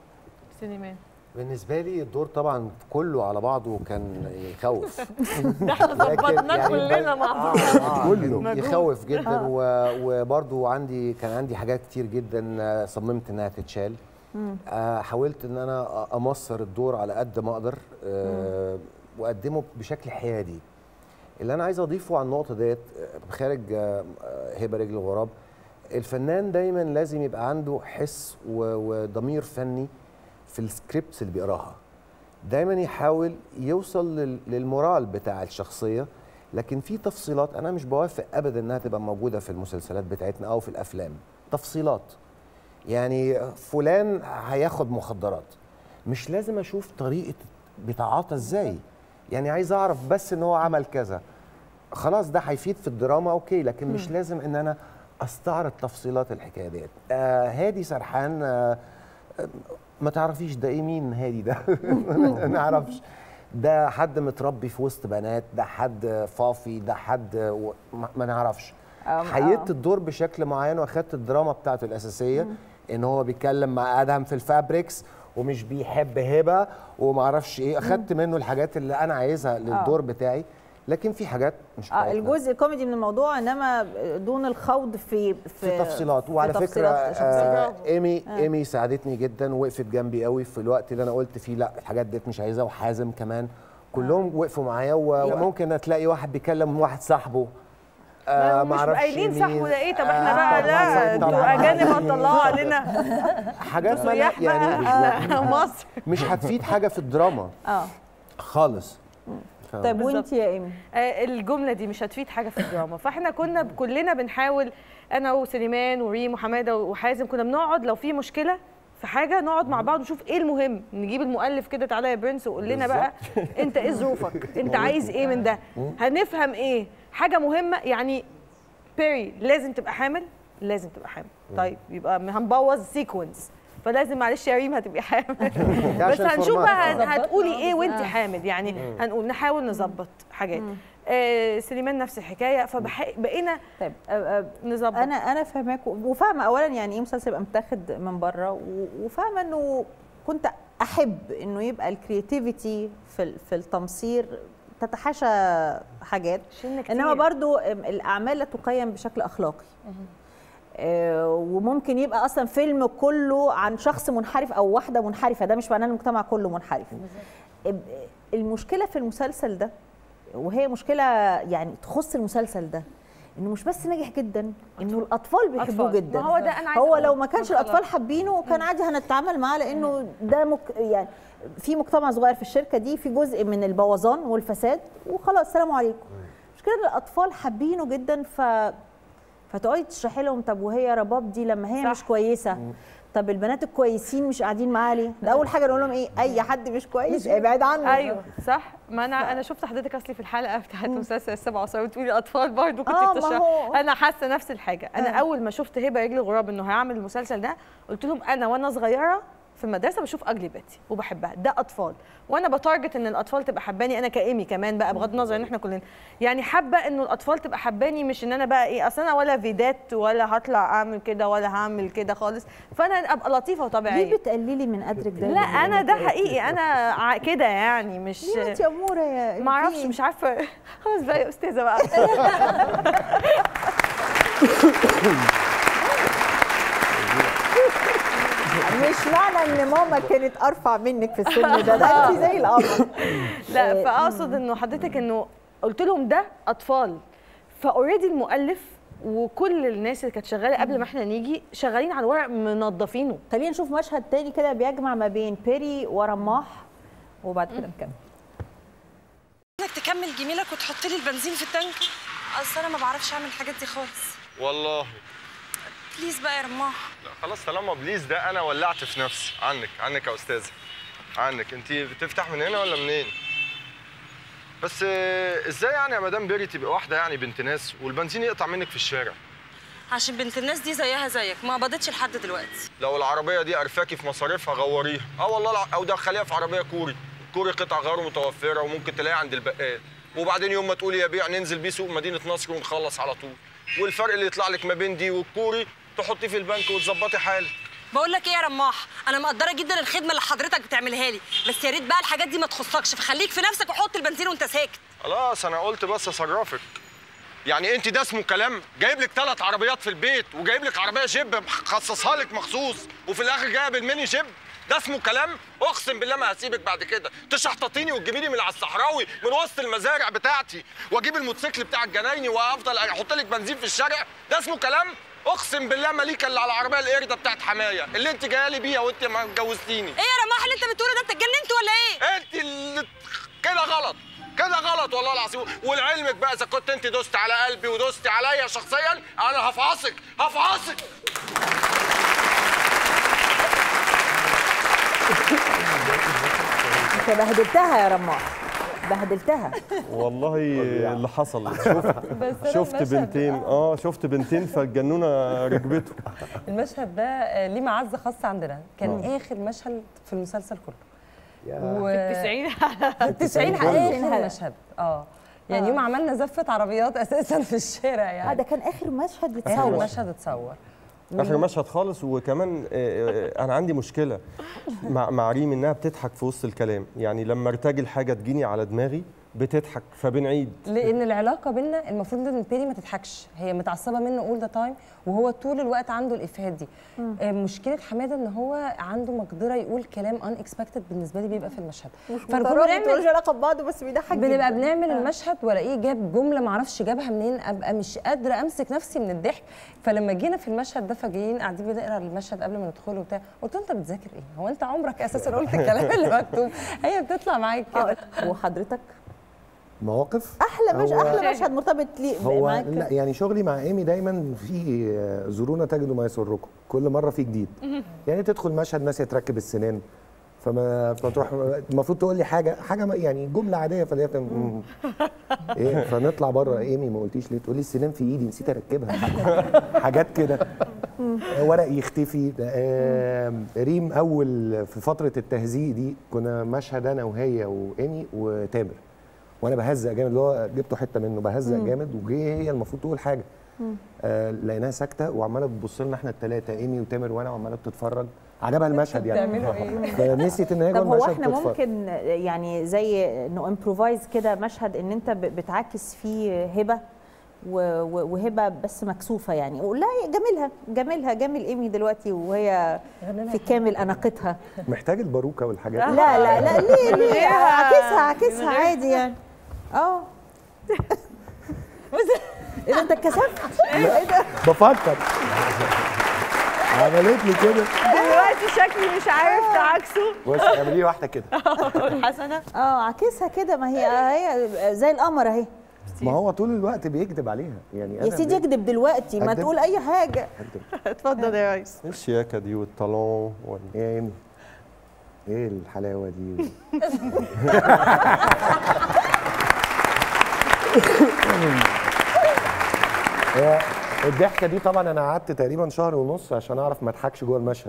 سليمان بالنسبه لي الدور طبعا كله على بعضه كان يخوف ده احنا لكن ظبطناه يعني كلنا مع بعض كله مجهود. يخوف جدا آه. و- وبرضو عندي كان عندي حاجات كتير جدا آه، صممت انها تتشال مم. آه، حاولت ان انا امصر الدور على قد ما اقدر آه، واقدمه بشكل حيادي اللي انا عايز اضيفه على النقطه ديت آه، خارج آه، آه، هبه رجل الغراب الفنان دايما لازم يبقى عنده حس و- وضمير فني في السكريبتس اللي بيقراها دايما يحاول يوصل لل- للمورال بتاع الشخصيه لكن في تفصيلات انا مش بوافق ابدا انها تبقى موجوده في المسلسلات بتاعتنا او في الافلام تفصيلات يعني فلان هياخد مخدرات مش لازم اشوف طريقه بيتعاطى ازاي يعني عايز اعرف بس ان هو عمل كذا خلاص ده هيفيد في الدراما اوكي لكن مش مم. لازم ان انا استعرض تفصيلات الحكايه ديت آه هادي سرحان آه آه، ما تعرفيش ده ايه مين هادي ده ما نعرفش ده حد متربي في وسط بنات ده حد فافي ده حد و- ما- ما نعرفش أم- حيدت آه. الدور بشكل معين واخدت الدراما بتاعته الاساسيه ان هو بيتكلم مع ادهم في الفابريكس ومش بيحب هبه وما اعرفش ايه اخدت منه الحاجات اللي انا عايزها للدور بتاعي لكن في حاجات مش اه بتاعتنا. الجزء الكوميدي من الموضوع انما دون الخوض في في, في تفصيلات وعلى في فكره تفصيلات شخصية. آه ايمي آه. ايمي ساعدتني جدا وقفت جنبي قوي في الوقت اللي انا قلت فيه لا الحاجات ديت مش عايزها وحازم كمان كلهم وقفوا معايا و- وممكن تلاقي واحد بيكلم واحد صاحبه لا، آه مش معرفش قايلين مين. صاحبه ده ايه طب احنا آه، بقى طبعاً، لا طبعاً. انتوا اجانب هتطلعوا علينا حاجات انتوا ما سياح يعني بقى مش مصر مش هتفيد حاجه في الدراما اه خالص ف- طيب وانت يا ايمي آه، الجمله دي مش هتفيد حاجه في الدراما فاحنا كنا ب- كلنا بنحاول انا وسليمان وريم وحماده وحازم كنا بنقعد لو في مشكله في حاجه نقعد مع بعض ونشوف ايه المهم نجيب المؤلف كده تعالى يا برنس وقول لنا بقى انت ايه ظروفك انت عايز ايه من ده هنفهم ايه حاجه مهمه يعني بيري لازم تبقى حامل لازم تبقى حامل طيب يبقى هنبوظ سيكونس فلازم معلش يا ريم هتبقي حامل بس عشان هنشوف بقى هن- الفورمات. هتقولي ايه وانت آه. حامل يعني مم. هنقول نحاول نظبط حاجات آه سليمان نفس الحكايه فبقينا طيب آه، آه، نظبط انا انا فاهماك وفاهمه اولا يعني ايه مسلسل يبقى متاخد من بره و- وفاهمه انه كنت احب انه يبقى الكرياتيفيتي في ال- في التمصير تتحاشى حاجات شلنا كتير. انما برضو ام، الاعمال لا تقيم بشكل اخلاقي آه، وممكن يبقى اصلا فيلم كله عن شخص منحرف او واحده منحرفه ده مش معناه ان المجتمع كله منحرف اب- المشكله في المسلسل ده وهي مشكله يعني تخص المسلسل ده انه مش بس ناجح جدا انه الاطفال بيحبوه أطفال. جدا ما هو ده أنا عايزة هو أقوله. لو ما كانش خلاص. الاطفال حابينه كان عادي هنتعامل معاه لانه ده مك يعني في مجتمع صغير في الشركه دي في جزء من البوظان والفساد وخلاص السلام عليكم المشكله ان الاطفال حابينه جدا ف فتقعدي تشرحي لهم طب وهي رباب دي لما هي صح. مش كويسه طب البنات الكويسين مش قاعدين معاها ليه؟ ده اول حاجه نقول لهم ايه؟ اي حد مش كويس ابعد عنه ايوه صح ما انا انا شفت حضرتك اصلي في الحلقه بتاعت مسلسل السبع عصار بتقولي الاطفال برضو كنت آه، ما بتشرح هو- انا حاسه نفس الحاجه انا آه. اول ما شفت هبه رجل غراب انه هيعمل المسلسل ده قلت لهم انا وانا صغيره في المدرسه بشوف اجلي بيتي وبحبها ده اطفال وانا بتارجت ان الاطفال تبقى حباني انا كايمي كمان بقى بغض النظر ان احنا كلنا يعني حابه انه الاطفال تبقى حباني مش ان انا بقى ايه اصل انا ولا فيدات ولا هطلع اعمل كده ولا هعمل كده خالص فانا ابقى لطيفه وطبيعيه ليه بتقللي من قدرك ده لا انا ده حقيقي انا ع- كده يعني مش ليه انت اموره يا ما اعرفش مش عارفه خلاص بقى يا استاذه بقى مش معنى ان ماما كانت ارفع منك في السن ده ده انت زي القمر لا فاقصد انه حضرتك انه قلت لهم ده اطفال فاوريدي المؤلف وكل الناس اللي كانت شغاله قبل ما احنا نيجي شغالين على الورق منظفينه خلينا نشوف مشهد تاني كده بيجمع ما بين بيري ورماح وبعد كده نكمل انك تكمل جميلك وتحط لي البنزين في التانك اصل انا ما بعرفش اعمل الحاجات دي خالص والله بليز بقى يا رماح لا خلاص طالما بليز ده انا ولعت في نفسي عنك عنك يا استاذه عنك انت بتفتح من هنا ولا منين بس آه، ازاي يعني يا مدام بيري تبقى واحده يعني بنت ناس والبنزين يقطع منك في الشارع عشان بنت الناس دي زيها زيك ما قبضتش لحد دلوقتي لو العربيه دي قرفاكي في مصاريفها غوريها اه والله الع- او دخليها في عربيه كوري كوري قطع غير متوفره وممكن تلاقيها عند البقال وبعدين يوم ما تقولي يا بيع ننزل بيه سوق مدينه نصر ونخلص على طول والفرق اللي يطلع لك ما بين دي والكوري تحطيه في البنك وتظبطي حالك بقول لك ايه يا رماح انا مقدره جدا الخدمه اللي حضرتك بتعملها لي بس يا ريت بقى الحاجات دي ما تخصكش فخليك في نفسك وحط البنزين وانت ساكت خلاص انا قلت بس اصرفك يعني انت ده اسمه كلام جايب لك ثلاث عربيات في البيت وجايب لك عربيه جيب مخصصها لك مخصوص وفي الاخر جايب الميني جيب ده اسمه كلام اقسم بالله ما هسيبك بعد كده تشحططيني وتجيبي لي من على الصحراوي من وسط المزارع بتاعتي واجيب الموتوسيكل بتاع الجنايني وافضل احط لك بنزين في الشارع ده اسمه كلام اقسم بالله ماليكا اللي على العربيه القرده بتاعت حمايه اللي انت جايه لي بيها وانت ما اتجوزتيني ايه يا رماح اللي انت بتقوله ده انت اتجننت ولا ايه انت اللي كده غلط كده غلط والله العظيم ولعلمك بقى اذا كنت انت دوست على قلبي ودوست عليا شخصيا انا هفعصك هفعصك انت بهدلتها يا رماح بهدلتها والله اللي حصل شفت بس أنا شفت المشهد بنتين اه شفت بنتين فالجنونه ركبته المشهد ده آه، ليه معزه خاصه عندنا كان آه. اخر مشهد في المسلسل كله يا. في التسعين في التسعين كله. اخر مشهد اه يعني آه. يوم عملنا زفه عربيات اساسا في الشارع اه يعني ده كان اخر مشهد اخر اتصور مشهد اتصور اخر مشهد خالص وكمان آه، آه، انا عندي مشكله مع مع ريم انها بتضحك في وسط الكلام يعني لما ارتجل حاجه تجيني على دماغي بتضحك فبنعيد لان العلاقه بينا المفروض ان بيري ما تضحكش هي متعصبه منه اول ذا تايم وهو طول الوقت عنده الافيهات دي آه، مشكله حماده ان هو عنده مقدره يقول كلام ان اكسبكتد بالنسبه لي بيبقى في المشهد فنكون مترابط ملوش بنعمل علاقه ببعض بس بيضحك بنبقى جداً. بنعمل آه. المشهد والاقيه جاب جمله معرفش جابها منين ابقى مش قادره امسك نفسي من الضحك فلما جينا في المشهد ده فجايين قاعدين بنقرا المشهد قبل ما ندخله وبتاع قلت له انت بتذاكر ايه هو انت عمرك اساسا قلت الكلام اللي مكتوب هي بتطلع معاك كده وحضرتك مواقف احلى مش هو- احلى مشهد مرتبط ليه هو معاك لا يعني شغلي مع ايمي دايما في آه، زورونا تجدوا ما يسركم كل مره في جديد يعني تدخل مشهد ناس تركب السنان فما فتروح المفروض تقول لي حاجه حاجه ما- يعني جمله عاديه فاللي هي مم. ايه فنطلع بره ايمي ما قلتيش ليه تقول لي السنان في ايدي نسيت اركبها حاجات كده ورق يختفي آه ريم اول في فتره التهزيق دي كنا مشهد انا وهي وايمي وتامر وانا بهزق جامد اللي هو جبته حته منه بهزق مم. جامد وجه هي المفروض تقول حاجه آه لقيناها ساكته وعماله بتبص لنا احنا الثلاثه ايمي وتامر وانا وعماله بتتفرج عجبها المشهد يعني بتعملوا إيه؟ فنسيت ان هي جوه طب هو المشهد احنا بتتفرج. ممكن يعني زي انه امبروفايز كده مشهد ان انت ب- بتعاكس فيه هبه و- و- وهبه بس مكسوفه يعني وقول لها جميلها جميلها جميل ايمي دلوقتي وهي في كامل اناقتها محتاج الباروكه والحاجات لا دي. لا لا ليه من ليه غيرها- عكسها عكسها من غيرها. عادي يعني اه ايه ده انت اتكسفت؟ لا، ايه ده؟ بفكر عملت لي كده دلوقتي شكلي مش عارف تعاكسه بص اعملي لي واحده كده حسنه اه عكسها كده ما هي هي زي القمر اهي ما هو طول الوقت بيكذب عليها يعني يا أنا سيدي اكدب دلوقتي ما أكدب؟ تقول اي حاجه اتفضل يا ريس ايه الشياكه دي والطالون وال... يا ايمي ايه الحلاوه دي هي الضحكه دي طبعا انا قعدت تقريبا شهر ونص عشان اعرف ما اضحكش جوه المشهد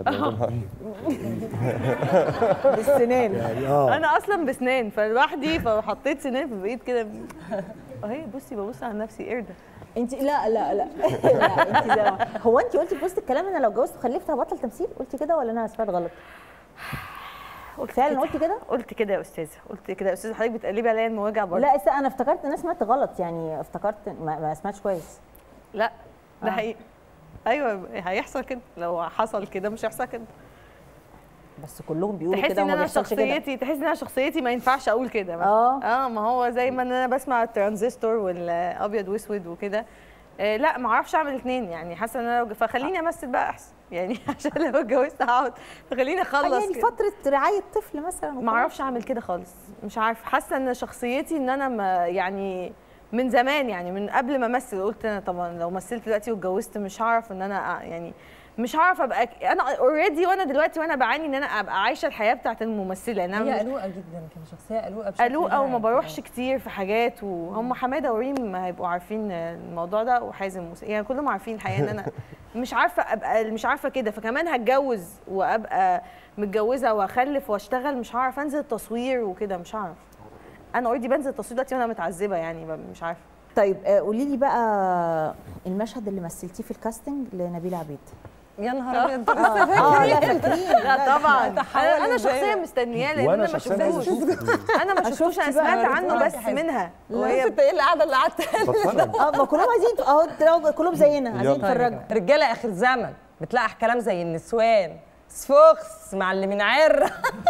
بالسنان يعني اه انا اصلا بسنان فلوحدي فحطيت سنان في بقيت كده اهي بصي ببص على نفسي قرده انت لا لا لا لا انت زي ما- هو انت قلتي في وسط الكلام انا لو اتجوزت وخلفت هبطل تمثيل قلتي كده ولا انا سمعت غلط فعلا قلتي كده قلت كده يا استاذه قلت كده يا استاذه حضرتك بتقلبي عليا المواجع برضه لا است- انا افتكرت ان انا سمعت غلط يعني افتكرت ما, ما سمعتش كويس لا ده آه. حقيقي ايوه هيحصل كده لو حصل كده مش هيحصل كده بس كلهم بيقولوا تحسي كده ان وما انا بيحصلش كده شخصيتي تحسي ان انا شخصيتي ما ينفعش اقول كده اه اه ما هو زي ما انا بسمع الترانزستور والابيض واسود وكده آه لا ما اعرفش اعمل الاثنين يعني حاسه ان انا لو- فخليني امثل بقى احسن يعني عشان لو اتجوزت هقعد فخليني اخلص يعني كده. فتره رعايه طفل مثلا ما اعرفش اعمل كده خالص مش عارفه حاسه ان شخصيتي ان انا ما يعني من زمان يعني من قبل ما امثل قلت انا طبعا لو مثلت دلوقتي واتجوزت مش هعرف ان انا أ- يعني مش هعرف ابقى ك- انا اوريدي وانا دلوقتي وانا بعاني ان انا ابقى عايشه الحياه بتاعت الممثله ان انا هي مش- قلوقه جدا كان شخصيه قلوقه بشكل قلوقه وما مرعب. بروحش كتير في حاجات وهم حماده وريم هيبقوا عارفين الموضوع ده وحازم موسى يعني كلهم عارفين الحقيقه ان انا مش عارفه ابقى مش عارفه كده فكمان هتجوز وابقى متجوزه واخلف واشتغل مش هعرف انزل التصوير وكده مش هعرف انا اوريدي بنزل التصوير دلوقتي وانا متعذبه يعني ب- مش عارفه طيب آه، قولي لي بقى المشهد اللي مثلتيه في الكاستنج لنبيل عبيد يا نهار ابيض انت آه، لسه آه، لا فاكر فاكرين لا طبعا تحول انا انا إزاي؟ شخصيا مستنياه لان وأنا انا ما شخصياً عايز شفتوش انا ما شفتوش انا شفتي بقى سمعت وريتيني عنه بس حازم. منها لا وهي انت ايه القعده اللي قعدت بتفرج اه ما كلهم عايزين اهو تلاقوا كلهم زينا عايزين يلا. يتفرجوا رجاله اخر زمن بتلقح كلام زي النسوان سفوخس معلمين عر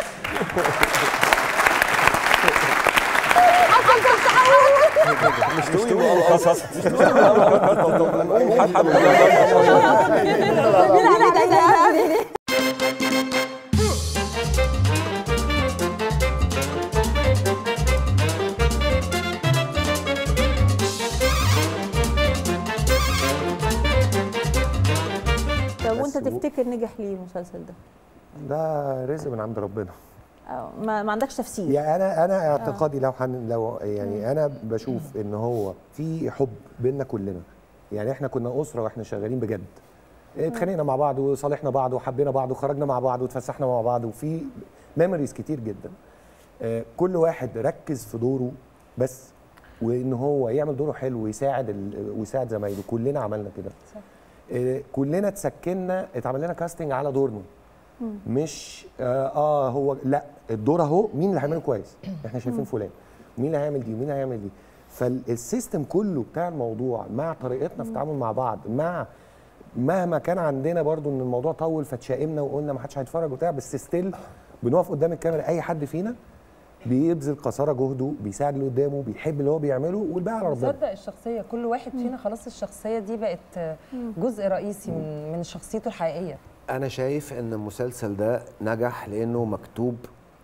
مش تقولي القصص مش تقولي طب وانت بس و- تفتكر نجح ليه المسلسل ده؟ ده رزق من عند ربنا آه، ما, ما عندكش تفسير يعني انا انا اعتقادي لو حن لو يعني انا بشوف ان هو في حب بيننا كلنا يعني احنا كنا اسره واحنا شغالين بجد اتخانقنا مع بعض وصالحنا بعض وحبينا بعض وخرجنا مع بعض واتفسحنا مع بعض وفي ميموريز كتير جدا آه، كل واحد ركز في دوره بس وان هو يعمل دوره حلو ويساعد ال- ويساعد زمايله كلنا عملنا كده آه، كلنا اتسكنا اتعمل لنا كاستنج على دورنا مش آه, اه هو لا الدور اهو مين اللي هيعمله كويس احنا شايفين فلان مين اللي هيعمل دي ومين اللي هيعمل دي فالسيستم كله بتاع الموضوع مع طريقتنا في التعامل مع بعض مع مهما كان عندنا برضو ان الموضوع طول فتشائمنا وقلنا ما حدش هيتفرج وبتاع بس ستيل بنقف قدام الكاميرا اي حد فينا بيبذل قصارى جهده بيساعد اللي قدامه بيحب اللي هو بيعمله والباقي على ربنا صدق الشخصيه كل واحد فينا خلاص الشخصيه دي بقت جزء رئيسي من من شخصيته الحقيقيه انا شايف ان المسلسل ده نجح لانه مكتوب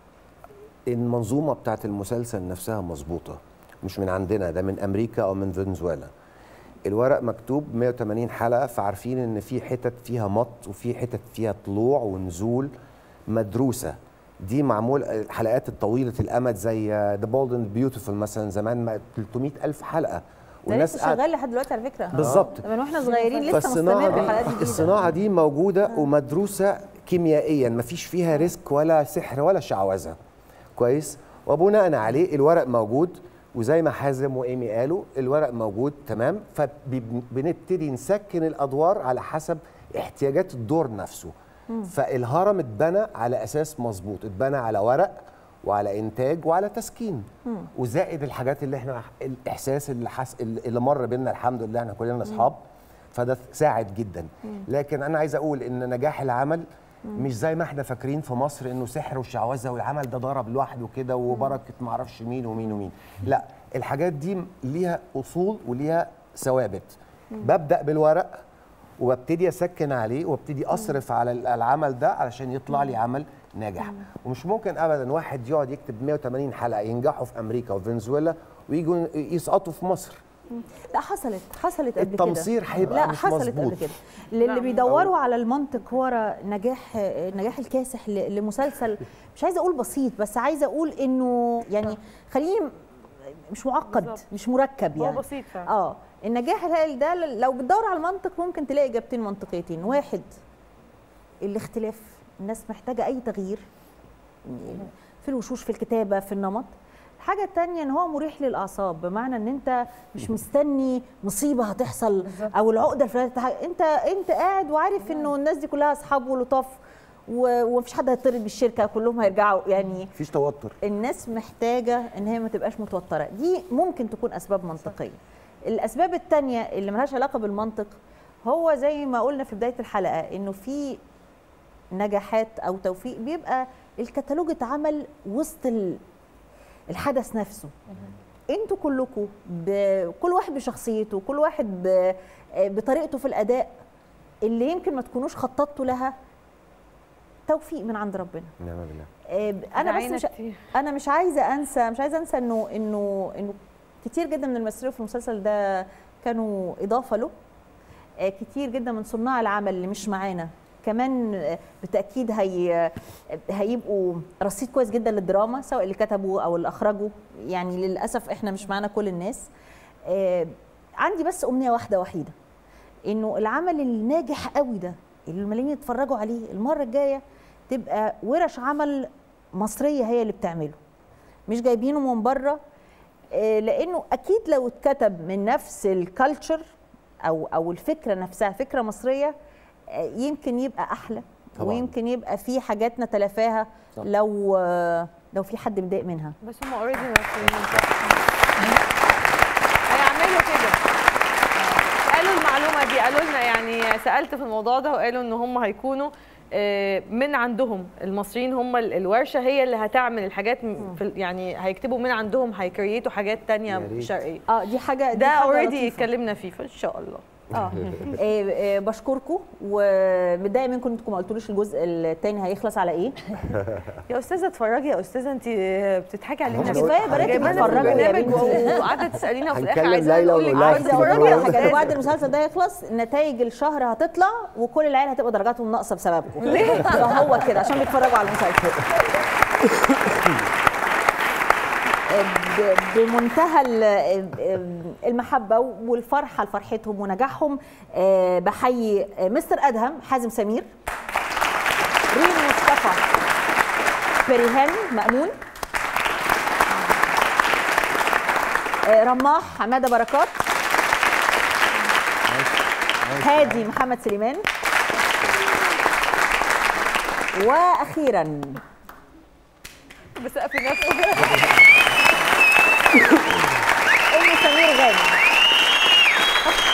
المنظومه بتاعت المسلسل نفسها مظبوطه مش من عندنا ده من امريكا او من فنزويلا الورق مكتوب 180 حلقه فعارفين ان في حتت فيها مط وفي حتت فيها طلوع ونزول مدروسه دي معمول الحلقات الطويله الامد زي ذا بولد اند بيوتيفول مثلا زمان ما- 300 الف حلقه ده لسه قاعد- شغال لحد دلوقتي على فكره بالظبط. من واحنا صغيرين لسه فالصناعة مستمر دي بحلقات جديده الصناعة دي موجودة ومدروسة كيميائيا مفيش فيها ريسك ولا سحر ولا شعوذة كويس وبناء عليه الورق موجود وزي ما حازم وايمي قالوا الورق موجود تمام فبنبتدي نسكن الادوار على حسب احتياجات الدور نفسه مم. فالهرم اتبنى على اساس مظبوط اتبنى على ورق وعلى انتاج وعلى تسكين مم. وزائد الحاجات اللي احنا الاحساس اللي حس اللي مر بينا الحمد لله احنا كلنا اصحاب فده ساعد جدا مم. لكن انا عايز اقول ان نجاح العمل مم. مش زي ما احنا فاكرين في مصر انه سحر وشعوذه والعمل ده ضرب لوحده كده وبركه ما اعرفش مين ومين ومين لا الحاجات دي ليها اصول وليها ثوابت ببدا بالورق وببتدي اسكن عليه وابتدي اصرف على ال- العمل ده علشان يطلع لي عمل ناجح ومش ممكن ابدا واحد يقعد يكتب 180 حلقه ينجحوا في امريكا وفنزويلا ويجوا يسقطوا في مصر لا حصلت حصلت قبل كده التمصير هيبقى لا مش حصلت مظبوط. قبل كده للي بيدوروا على المنطق ورا نجاح نجاح الكاسح ل- لمسلسل مش عايزه اقول بسيط بس عايزه اقول انه يعني خليني مش معقد بالظبط. مش مركب هو يعني بسيط فعلا. اه النجاح الهائل ده لو بتدور على المنطق ممكن تلاقي اجابتين منطقيتين واحد الاختلاف الناس محتاجه اي تغيير في الوشوش في الكتابه في النمط الحاجة التانية ان هو مريح للاعصاب بمعنى ان انت مش مستني مصيبة هتحصل او العقدة الفلانية تتح- انت انت قاعد وعارف انه الناس دي كلها اصحاب ولطاف و- ومفيش حد هيطرد بالشركة كلهم هيرجعوا يعني مفيش توتر الناس محتاجة ان هي ما تبقاش متوترة دي ممكن تكون اسباب منطقية الاسباب التانية اللي ملهاش علاقة بالمنطق هو زي ما قلنا في بداية الحلقة انه في نجاحات او توفيق بيبقى الكتالوج اتعمل وسط ال- الحدث نفسه انتوا كلكم ب- كل واحد بشخصيته كل واحد ب- بطريقته في الاداء اللي يمكن ما تكونوش خططتوا لها توفيق من عند ربنا نعم بالله آه، انا بس دعينا مش كتير. انا مش عايزه انسى مش عايزه انسى انه انه انه كتير جدا من الممثلين في المسلسل ده كانوا اضافه له آه، كتير جدا من صناع العمل اللي مش معانا كمان آه، بالتاكيد هي هيبقوا رصيد كويس جدا للدراما سواء اللي كتبوا او اللي اخرجوا يعني للاسف احنا مش معانا كل الناس آه، عندي بس امنيه واحده وحيده انه العمل الناجح قوي ده اللي الملايين يتفرجوا عليه المره الجايه تبقى ورش عمل مصريه هي اللي بتعمله مش جايبينه من بره آه، لانه اكيد لو اتكتب من نفس الكالتشر او او الفكره نفسها فكره مصريه آه، يمكن يبقى احلى طبعاً. ويمكن يبقى في حاجات نتلافاها صح. لو آه، لو في حد متضايق منها بس هم اوريدي هيعملوا كده قالوا المعلومه دي قالوا لنا يعني سالت في الموضوع ده وقالوا ان هم هيكونوا آه، من عندهم المصريين هم ال- الورشه هي اللي هتعمل الحاجات م- في ال- يعني هيكتبوا من عندهم هيكريتوا حاجات تانية ريت. شرقيه اه دي حاجه دي ده حاجة اوريدي لطيفة. اتكلمنا فيه فان شاء الله اه آه، آه، بشكركم ومتضايقه منكم انكم ما قلتوليش الجزء الثاني هيخلص على ايه يا استاذه اتفرجي يا استاذه انت بتضحكي علينا كفايه بنات جايبانا في بتتفرجوا يا البرنامج بنتي وقاعده تسالينا وفي الاخر هنكلم عايزه ليلى نقول لك ونقول لها عايزه اكتبي اتفرجي الورقة. على حاجات وبعد المسلسل ده يخلص نتائج الشهر هتطلع وكل العيال هتبقى درجاتهم ناقصه بسببكم ليه؟ فهو كده عشان بيتفرجوا على المسلسل ب- بمنتهى ال- المحبه والفرحه لفرحتهم ونجاحهم آه، بحيي آه، مستر ادهم حازم سمير ريم مصطفى فريهان مأمون آه، رماح حماده بركات هادي محمد سليمان واخيرا بسقف نفسه ام سمير غانم